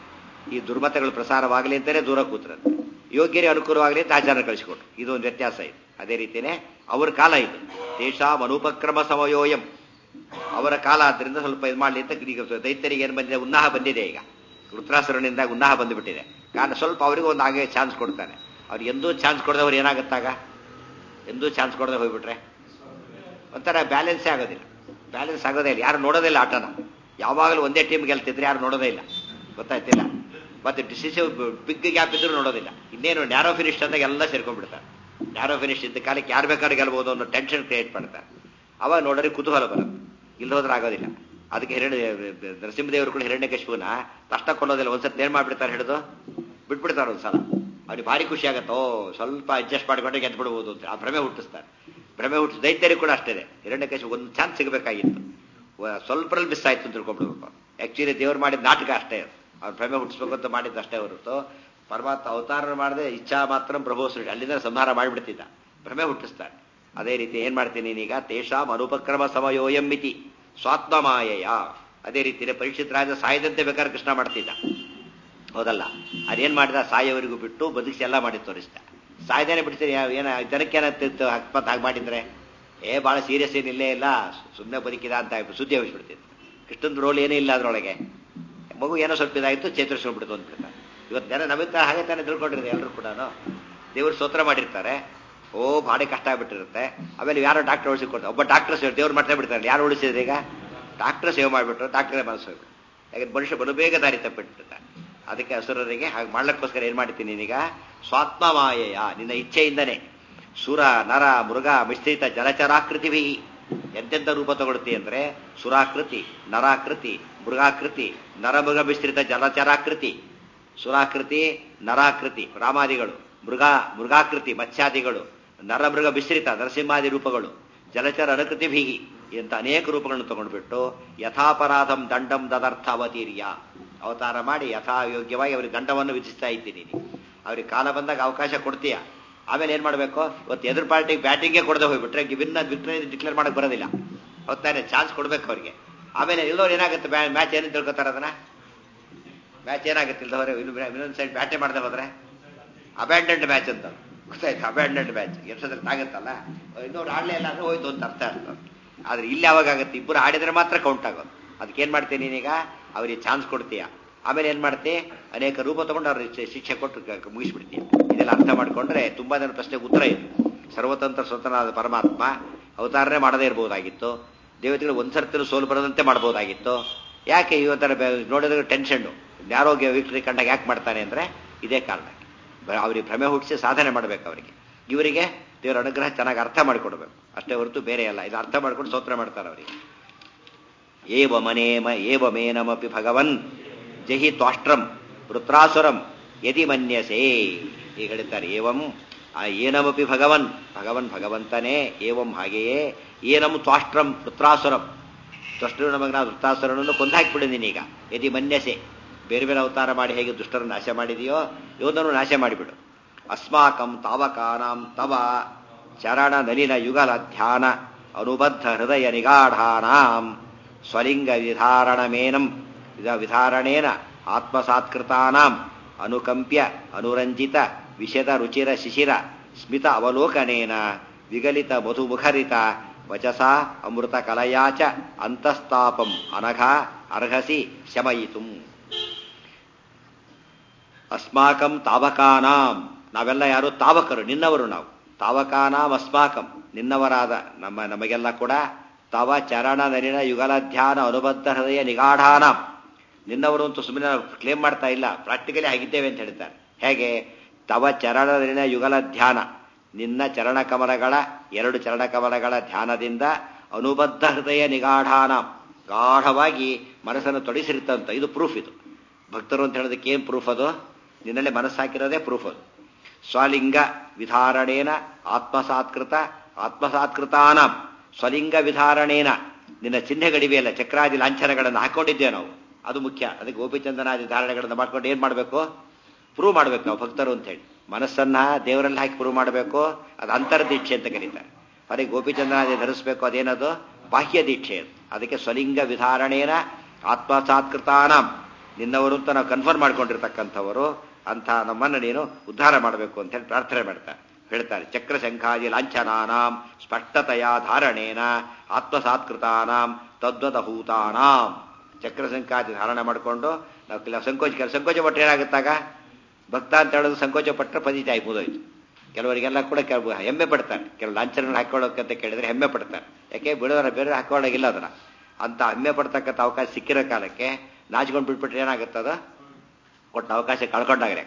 ಈ ದುರ್ಮತಗಳು ಪ್ರಸಾರವಾಗಲಿ ಅಂತಾನೆ ದೂರ ಕೂತ್ರಂತೆ ಯೋಗ್ಯರೇ ಅನುಕೂಲವಾಗಲಿ ಅಂತ ಆಚಾರ ಕಳಿಸಿಕೊಟ್ರು ಇದು ಒಂದು ವ್ಯತ್ಯಾಸ ಇದೆ ಅದೇ ರೀತಿನೇ ಅವ್ರ ಕಾಲ ಇದು ತೇಷಾಂ ಅನುಪಕ್ರಮ ಸಮಯೋಯಂ ಅವರ ಕಾಲ ಆದ್ರಿಂದ ಸ್ವಲ್ಪ ಇದು ಮಾಡಲಿ ಅಂತ ಈಗ ದೈತ್ಯರಿಗೆ ಏನು ಬಂದಿದೆ ಉನ್ನಾಹ ಬಂದಿದೆ ಈಗ ವೃತ್ರಾಸುರನಿಂದ ಉನ್ನಾಹ ಬಂದುಬಿಟ್ಟಿದೆ ಕಾರಣ ಸ್ವಲ್ಪ ಅವರಿಗೂ ಒಂದು ಹಾಗೆ ಚಾನ್ಸ್ ಕೊಡ್ತಾನೆ ಅವ್ರಿಗೆ ಎಂದೂ ಚಾನ್ಸ್ ಕೊಡದವ್ರು ಏನಾಗುತ್ತಾಗ ಎಂದೂ ಚಾನ್ಸ್ ಕೊಡದೆ ಹೋಗ್ಬಿಟ್ರೆ ಒಂಥರ ಬ್ಯಾಲೆನ್ಸೇ ಆಗೋದಿಲ್ಲ ಬ್ಯಾಲೆನ್ಸ್ ಆಗೋದೇ ಇಲ್ಲ ಯಾರು ನೋಡೋದೇ ಇಲ್ಲ ಆಟನ ಯಾವಾಗಲೂ ಒಂದೇ ಟೀಮ್ ಗೆಲ್ತಿದ್ರೆ ಯಾರು ನೋಡೋದೇ ಇಲ್ಲ ಗೊತ್ತಾಯ್ತಿಲ್ಲ ಮತ್ತೆ ಡಿಸಿಸಿವ್ ಬಿಗ್ ಗ್ಯಾಪ್ ಇದ್ರೂ ನೋಡೋದಿಲ್ಲ ಇನ್ನೇನು ನ್ಯಾರೋ ಫಿನಿಶ್ ಅಂದಾಗ ಎಲ್ಲ ಸೇರ್ಕೊಂಡ್ಬಿಡ್ತಾರೆ ನ್ಯಾರೋ ಫಿನಿಶ್ ಇದ್ದ ಕಾಲಕ್ಕೆ ಯಾರು ಬೇಕಾದ್ರೂ ಗೆಲ್ಬೋದು ಅನ್ನೋ ಟೆನ್ಷನ್ ಕ್ರಿಯೇಟ್ ಮಾಡ್ತಾರೆ ಅವಾಗ ನೋಡೋರಿಗೆ ಕುತೂಹಲ ಬರುತ್ತೆ ಇಲ್ಲಿ ಹೋದ್ರೆ ಆಗೋದಿಲ್ಲ ಅದಕ್ಕೆ ಹಿರಣ್ಯ ನರಸಿಂಹದೇವರು ಕೂಡ ಹಿರಣ್ಯಕಶಿಪುನ ಕಷ್ಟ ಕೊಡೋದಿಲ್ಲ ಒಂದ್ಸತಿ ಏನ್ ಮಾಡ್ಬಿಡ್ತಾರೆ ಹಿಡಿದು ಬಿಟ್ಬಿಡ್ತಾರೆ ಒಂದ್ಸಲ ಅವ್ರಿಗೆ ಭಾರಿ ಖುಷಿ ಆಗತ್ತೆ ಓ ಸ್ವಲ್ಪ ಅಡ್ಜಸ್ಟ್ ಮಾಡಿಕೊಂಡ್ರೆ ಗೆದ್ದು ಬಿಡ್ಬೋದು ಅಂತ ಆ ಭ್ರಮೆ ಹುಟ್ಟಿಸ್ತಾರೆ ಭ್ರಮೆ ಹುಟ್ಟಿಸ್ ದೈತ್ಯರಿಗೆ ಕೂಡ ಅಷ್ಟೇ ಹಿರಣ್ಯಕಶಿಪು ಒಂದು ಚಾನ್ಸ್ ಸಿಗಬೇಕಾಗಿತ್ತು ಸ್ವಲ್ಪರಲ್ಲಿ ಮಿಸ್ ಆಯ್ತು ಅಂತ ತಿಳ್ಕೊಂಡ್ಬಿಡ್ಬೇಕು ಆಕ್ಚುಲಿ ದೇವ್ರು ಮಾಡಿದ ನಾಟಕ ಅಷ್ಟೇ ಅದು. ಅವ್ರು ಭ್ರಮೆ ಹುಟ್ಟಿಸ್ಬೇಕು ಅಂತ ಮಾಡಿದ್ದು ಅಷ್ಟೇ ಹೊರತು ಪರಮಾತ್ಮ ಅವತಾರ ಮಾಡದೆ ಇಚ್ಛಾ ಮಾತ್ರ ಪ್ರಭು ಸೃಷ್ಟಿ ಅಲ್ಲಿಂದ ಸಂಹಾರ ಮಾಡಿಬಿಡ್ತಿದ್ದ ಭ್ರಮೆ ಹುಟ್ಟಿಸ್ತಾರೆ ಅದೇ ರೀತಿ ಏನ್ ಮಾಡ್ತೀನಿ ನೀನೀಗ ತೇಷಾಂ ಅನುಪಕ್ರಮ ಸಮಯೋಯಂ ಮಿತಿ ಸ್ವಾತ್ಮಮಾಯಯ ಅದೇ ರೀತಿಯಲ್ಲಿ ಪರೀಕ್ಷಿತ ರಾಜ ಸಾಯದಂತೆ ಬೇಕಾದ್ರೆ ಕೃಷ್ಣ ಮಾಡ್ತಿದ್ದ ಹೌದಲ್ಲ ಅದೇನ್ ಮಾಡಿದ ಸಾಯವರಿಗೂ ಬಿಟ್ಟು ಬದುಕಿಸಿ ಎಲ್ಲ ಮಾಡಿ ತೋರಿಸ್ದ ಸಾಯ್ದೇನೆ ಬಿಡ್ತೀರಿ ಯಾವ- ಏನ ಜನಕ್ಕೇನಂತಿತ್ತು ಅಕಸ್ಮಾತ್ ಹಾಗೆ ಮಾಡಿದ್ರೆ ಏ ಭಾಳ ಸೀರಿಯಸ್ ಏನಿಲ್ಲೇ ಇಲ್ಲ ಸುಮ್ಮನೆ ಬದುಕಿದ ಅಂತ ಸುದ್ದಿ ಹಬ್ಬಿಸ್ಬಿಡ್ತಿತ್ತು ಕೃಷ್ಣನ ರೋಲ್ ಏನೂ ಇಲ್ಲ ಅದರೊಳಗೆ ಮಗು ಏನೋ ಸ್ವಲ್ಪ ಇದಾಗಿತ್ತು ಚೇತರಿಸ್ಕೊಂಡ್ಬಿಡ್ತು ಅಂದ್ಬಿಡ್ತಾರೆ ಇವತ್ತು ಜನ ನಮಗೆ ತಾ- ಹಾಗೆ ತಾನೇ ತಿಳ್ಕೊಂಡಿರೋದು ಎಲ್ಲರೂ ಕೂಡ ದೇವರು ಸ್ತೋತ್ರ ಮಾಡಿರ್ತಾರೆ ಓ ಭಾರಿ ಕಷ್ಟ ಆಗ್ಬಿಟ್ಟಿರುತ್ತೆ ಆಮೇಲೆ ಯಾರೋ ಡಾಕ್ಟರ್ ಉಳಿಸಿಕೊಡ್ತಾರೆ ಒಬ್ಬ ಡಾಕ್ಟರ್ ಸೇವೆ ದೇವ್ರು ಮಾಡ್ತಾ ಬಿಡ್ತಾರೆ ಯಾರು ಉಳಿಸಿದ್ರೆ ಈಗ ಡಾಕ್ಟರ್ ಸೇವೆ ಮಾಡಿಬಿಟ್ರು ಡಾಕ್ಟರೇ ಮನಸ್ಸು ಹೋಗ್ಬಿಟ್ಟು ಯಾಕಂದ್ರೆ ಮನುಷ್ಯ ಬಲು ಬೇಗ ದಾರಿ ತಪ್ಪಿಟ್ಟಿರ್ತಾರೆ ಅದಕ್ಕೆ ಹಸುರರಿಗೆ ಹಾಗೆ ಮಾಡ್ಲಿಕ್ಕೋಸ್ಕರ ಏನ್ ಮಾಡ್ತೀನಿ ನೀನೀಗ ಸ್ವಾತ್ಮಮಾಯೆಯ ನಿನ್ನ ಇಚ್ಛೆಯಿಂದನೇ ಸುರ ನರ ಮೃಗ ಮಿಶ್ರಿತ ಜಲಚರಾಕೃತಿಭಿ ಎಂತೆಂಥ ರೂಪ ತಗೊಳ್ತಿ ಅಂದ್ರೆ ಸುರಾಕೃತಿ ನರಾಕೃತಿ ಮೃಗಾಕೃತಿ ನರಮೃಗ ಮಿಶ್ರಿತ ಜಲಚರಾಕೃತಿ ಸುರಾಕೃತಿ ನರಾಕೃತಿ ರಾಮಾದಿಗಳು ಮೃಗ ಮೃಗಾಕೃತಿ ಮತ್ಸ್ಯಾದಿಗಳು ನರಮೃಗ ಮಿಶ್ರಿತ ನರಸಿಂಹಾದಿ ರೂಪಗಳು ಜಲಚರ ಅನುಕೃತಿ ಭೀಗಿ ಇಂಥ ಅನೇಕ ರೂಪಗಳನ್ನು ತಗೊಂಡ್ಬಿಟ್ಟು ಯಥಾಪರಾಧಂ ದಂಡಂ ದದರ್ಥ ಅವತೀರ್ಯ ಅವತಾರ ಮಾಡಿ ಯಥಾಯೋಗ್ಯವಾಗಿ ಅವರಿಗೆ ದಂಡವನ್ನು ವಿಧಿಸ್ತಾ ಇದ್ದೀನಿ ನೀನು ಅವ್ರಿಗೆ ಕಾಲ ಬಂದಾಗ ಅವಕಾಶ ಕೊಡ್ತೀಯ ಆಮೇಲೆ ಏನ್ ಮಾಡಬೇಕು ಇವತ್ತು ಎದುರು ಪಾರ್ಟಿಗೆ ಬ್ಯಾಟಿಂಗೇ ಕೊಡದೆ ಹೋಗ್ಬಿಟ್ರೆ ವಿನ್ ವಿಕ್ಟರಿ ಡಿಕ್ಲೇರ್ ಮಾಡಕ್ ಬರೋದಿಲ್ಲ ಹೊತ್ತಾನೆ ಚಾನ್ಸ್ ಕೊಡ್ಬೇಕು ಅವ್ರಿಗೆ ಆಮೇಲೆ ಎಲ್ಲೋರು ಏನಾಗುತ್ತೆ ಮ್ಯಾಚ್ ಏನು ತಿಳ್ಕೊತಾರೆ ಅದನ್ನ ಮ್ಯಾಚ್ ಏನಾಗುತ್ತೆ ಇಲ್ದವ್ರೆ ಇನ್ನೊಂದು ಸೈಡ್ ಬ್ಯಾಟೇ ಮಾಡದೆ ಹೋದ್ರೆ ಅಬ್ಯಾಂಡೆಂಡ್ ಮ್ಯಾಚ್ ಅಂತ ಗೊತ್ತಾಯ್ತು ಅಬ್ಯಾಂಡೆಂಡ್ ಮ್ಯಾಚ್ ಎಷ್ಟೊಂದ್ರೆ ಆಗುತ್ತಲ್ಲ ಇನ್ನೊಬ್ರು ಆಡಲೇ ಇಲ್ಲ ಅಂದ್ರೆ ಹೋಯ್ತು ಅಂತ ಅರ್ಥ ಆಗ್ತದೆ ಆದ್ರೆ ಇಲ್ಲಿ ಯಾವಾಗ ಆಗುತ್ತೆ ಇಬ್ಬರು ಆಡಿದ್ರೆ ಮಾತ್ರ ಕೌಂಟ್ ಆಗೋದು ಅದಕ್ಕೆ ಏನ್ ಮಾಡ್ತೀನಿ ನೀನೀಗ ಅವ್ರಿಗೆ ಚಾನ್ಸ್ ಕೊಡ್ತೀಯ ಆಮೇಲೆ ಏನ್ ಮಾಡ್ತಿ ಅನೇಕ ರೂಪ ತಗೊಂಡು ಅವ್ರಿಗೆ ಶಿಕ್ಷೆ ಕೊಟ್ಟು ಕ- ಕ- ಮುಗಿಸ್ಬಿಡ್ತೀಯ ಇದೆಲ್ಲ ಅರ್ಥ ಮಾಡ್ಕೊಂಡ್ರೆ ತುಂಬಾ ಜನ ಪ್ರಶ್ನೆಗೆ ಉತ್ತರ ಇದೆ ಸರ್ವತಂತ್ರ ಸ್ವತಂತ್ರನಾದ ಪರಮಾತ್ಮ ಅವತಾರನೇ ಮಾಡದೇ ಇರಬಹುದಾಗಿತ್ತು ದೇವತೆಗಳು ಒಂದ್ಸರ್ತಿನೂ ಸೋಲು ಬರದಂತೆ ಮಾಡಬಹುದಾಗಿತ್ತು ಯಾಕೆ ಇವತ್ತರ ನೋಡಿದ್ರೆ ಟೆನ್ಷನ್ನು ಆರೋಗ್ಯ ವೀಕ್ಷಣೆ ಕಂಡಾಗ ಯಾಕೆ ಮಾಡ್ತಾನೆ ಅಂದ್ರೆ ಇದೇ ಕಾರಣ ಬ- ಅವ್ರಿಗೆ ಭ್ರಮೆ ಹುಟ್ಟಿಸಿ ಸಾಧನೆ ಮಾಡಬೇಕು ಅವರಿಗೆ ಇವರಿಗೆ ದೇವರ ಅನುಗ್ರಹ ಚೆನ್ನಾಗಿ ಅರ್ಥ ಮಾಡಿಕೊಡ್ಬೇಕು ಅಷ್ಟೇ ಹೊರತು ಬೇರೆ ಅಲ್ಲ ಇದು ಅರ್ಥ ಮಾಡ್ಕೊಂಡು ಸ್ತೋತ್ರ ಮಾಡ್ತಾರೆ ಅವರಿಗೆ ಏವ ಮನೇಮ ಏವ ಮೇನಮಪಿ ಭಗವನ್ ಜಹಿ ತ್ವಾಷ್ಟ್ರಂ ವೃತ್ರಾಸುರಂ ಯದಿ ಮನ್ಯಸೇ ಈಗ ಹೇಳ್ತಾರೆ ಏವಂ ಆ ಏನಮಪಿ ಭಗವನ್ ಭಗವನ್ ಭಗವಂತನೇ ಏವಂ ಹಾಗೆಯೇ ಏನಂ ತ್ವಾಷ್ಟ್ರಂ ವೃತ್ರಾಸುರಂ ತ್ವಷ್ಟರು ನಮಗೆ ನಾವು ವೃತ್ತಾಸುರನನ್ನು ಕೊಂದಾಕಿಬಿಡು ನೀನೀಗ ಯದಿ ಮನ್ಯಸೆ ಬೇರೆ ಬೇರೆ ಅವತಾರ ಮಾಡಿ ಹೇಗೆ ದುಷ್ಟರನ್ನು ನಾಶ ಮಾಡಿದೆಯೋ ಯೋಧನು ನಾಶ ಮಾಡಿಬಿಡು ಅಸ್ಮಾಕಂ ತಾವಕಾನಾಂ ತವ ಚರಣ ನಲಿನ ಯುಗಲ ಧ್ಯಾನ ಅನುಬದ್ಧ ಹೃದಯ ನಿಗಾಢಾನಾಂ ಸ್ವಲಿಂಗ ವಿಧಾರಣಮೇನಂ ಇದ ವಿಧಾರಣೇನ ಆತ್ಮಸಾತ್ಕೃತಾನಾಂ ಅನುಕಂಪ್ಯ ಅನುರಂಜಿತ ವಿಷದ ರುಚಿರ ಶಿಶಿರ ಸ್ಮಿತ ಅವಲೋಕನೇನ ವಿಗಲಿತ ಮಧುಮುಖರಿತ ವಚಸ ಅಮೃತ ಕಲಯಾ ಚ ಅಂತಸ್ತಾಪಂ ಅನಘ ಅರ್ಹಸಿ ಶಮಯಿತು ಅಸ್ಮಾಕಂ ತಾವಕಾನಾಂ ನಾವೆಲ್ಲ ಯಾರು ತಾವಕರು ನಿನ್ನವರು ನಾವು ತಾವಕಾನಾಂ ಅಸ್ಮಾಕಂ ನಿನ್ನವರಾದ ನಮ್ಮ ನಮಗೆಲ್ಲ ಕೂಡ ತವ ಚರಣ ನರಿನ ಯುಗಲ ಧ್ಯಾನ ಅನುಬದ್ಧ ಹೃದಯ ನಿಗಾಢಾನಾಂ ನಿನ್ನವರು ಅಂತೂ ಸುಮ್ಮನೆ ನಾವು ಕ್ಲೇಮ್ ಮಾಡ್ತಾ ಇಲ್ಲ ಪ್ರಾಕ್ಟಿಕಲಿ ಆಗಿದ್ದೇವೆ ಅಂತ ಹೇಳ್ತಾರೆ ಹೇಗೆ ತವ ಚರಣ ನರಿನ ಯುಗಲ ಧ್ಯಾನ ನಿನ್ನ ಚರಣಕಮಲಗಳ ಎರಡು ಚರಣಕಮಲಗಳ ಧ್ಯಾನದಿಂದ ಅನುಬದ್ಧ ಹೃದಯ ನಿಗಾಢಾನಾಂ ಗಾಢವಾಗಿ ಮನಸ್ಸನ್ನು ತೊಡಿಸಿರುತ್ತಂತ ಇದು ಪ್ರೂಫ್ ಇದು ಭಕ್ತರು ಅಂತ ಹೇಳೋದಕ್ಕೆ ಏನ್ ಪ್ರೂಫ್ ಅದು ನಿನ್ನಲ್ಲಿ ಮನಸ್ಸಾಕಿರೋದೇ ಪ್ರೂಫ್ ಅದು ಸ್ವಲಿಂಗ ವಿಧಾರಣೇನ ಆತ್ಮಸಾತ್ಕೃತ ಆತ್ಮಸಾತ್ಕೃತಾನಾಂ ಸ್ವಲಿಂಗ ವಿಧಾರಣೇನ ನಿನ್ನ ಚಿಹ್ನೆಗಳಿವೆಯಲ್ಲ ಚಕ್ರಾದಿ ಲಾಂಛನಗಳನ್ನು ಹಾಕೊಂಡಿದ್ದೇವೆ ನಾವು ಅದು ಮುಖ್ಯ ಅದಕ್ಕೆ ಗೋಪಿಚಂದನಾದಿ ಧಾರಣೆಗಳನ್ನು ಮಾಡ್ಕೊಂಡು ಏನ್ ಮಾಡಬೇಕು ಪ್ರೂವ್ ಮಾಡಬೇಕು ನಾವು ಭಕ್ತರು ಅಂತ ಹೇಳಿ ಮನಸ್ಸನ್ನ ದೇವರಲ್ಲಿ ಹಾಕಿ ಪ್ರೂವ್ ಮಾಡಬೇಕು ಅದು ಅಂತರ್ದೀಕ್ಷೆ ಅಂತ ಕರೀತಾರೆ ಹೊರಗೆ ಗೋಪಿಚಂದನಾದಿ ಧರಿಸಬೇಕು ಅದೇನದು ಬಾಹ್ಯ ದೀಕ್ಷೆ ಅದು ಅದಕ್ಕೆ ಸ್ವಲಿಂಗ ವಿಧಾರಣೇನ ಆತ್ಮಸಾತ್ಕೃತಾನಾಂ ನಿನ್ನವರು ಅಂತ ನಾವು ಕನ್ಫರ್ಮ್ ಮಾಡ್ಕೊಂಡಿರ್ತಕ್ಕಂಥವರು ಅಂತ ನಮ್ಮನ್ನು ನೀನು ಉದ್ಧಾರ ಮಾಡಬೇಕು ಅಂತ ಹೇಳಿ ಪ್ರಾರ್ಥನೆ ಮಾಡ್ತಾರೆ ಹೇಳ್ತಾರೆ ಚಕ್ರ ಶಂಖಾದಿ ಲಾಂಛನಾನಾಂ ಸ್ಪಷ್ಟತೆಯ ಧಾರಣೇನ ಆತ್ಮಸಾತ್ಕೃತಾನಾಂ ತದ್ವದಭೂತಾನಾಂ ಚಕ್ರ ಶಂಖಾದಿ ಧಾರಣೆ ಮಾಡಿಕೊಂಡು ನಾವು ಕೆಲ ಸಂಕೋಚ ಕೆಲ ಸಂಕೋಚ ಪಟ್ಟರೆ ಏನಾಗುತ್ತಾಗ ಭಕ್ತ ಅಂತ ಹೇಳೋದು ಸಂಕೋಚ ಪಟ್ಟರೆ ಪದಿತ ಆಗಿ ಮುದೋಯ್ತು ಕೆಲವರಿಗೆಲ್ಲ ಕೂಡ ಕೆಲವು ಹೆಮ್ಮೆ ಪಡ್ತಾರೆ ಕೆಲವು ಲಾಂಛನಗಳು ಹಾಕೊಳ್ಳೋಕಂತ ಕೇಳಿದ್ರೆ ಹೆಮ್ಮೆ ಪಡ್ತಾರೆ ಯಾಕೆ ಬಿಡೋರ ಬೇರೆ ಹಾಕೊಳ್ಳೋಗಿಲ್ಲ ಅದನ್ನ ಅಂತ ಹೆಮ್ಮೆ ಪಡ್ತಕ್ಕಂಥ ಅವಕಾಶ ಸಿಕ್ಕಿರೋ ಕಾಲಕ್ಕೆ ನಾಚ್ಕೊಂಡು ಬಿಟ್ಬಿಟ್ರೆ ಏನಾಗುತ್ತದ ಕೊಟ್ಟ ಅವಕಾಶ ಕಳ್ಕೊಂಡಾಗ್ರೆ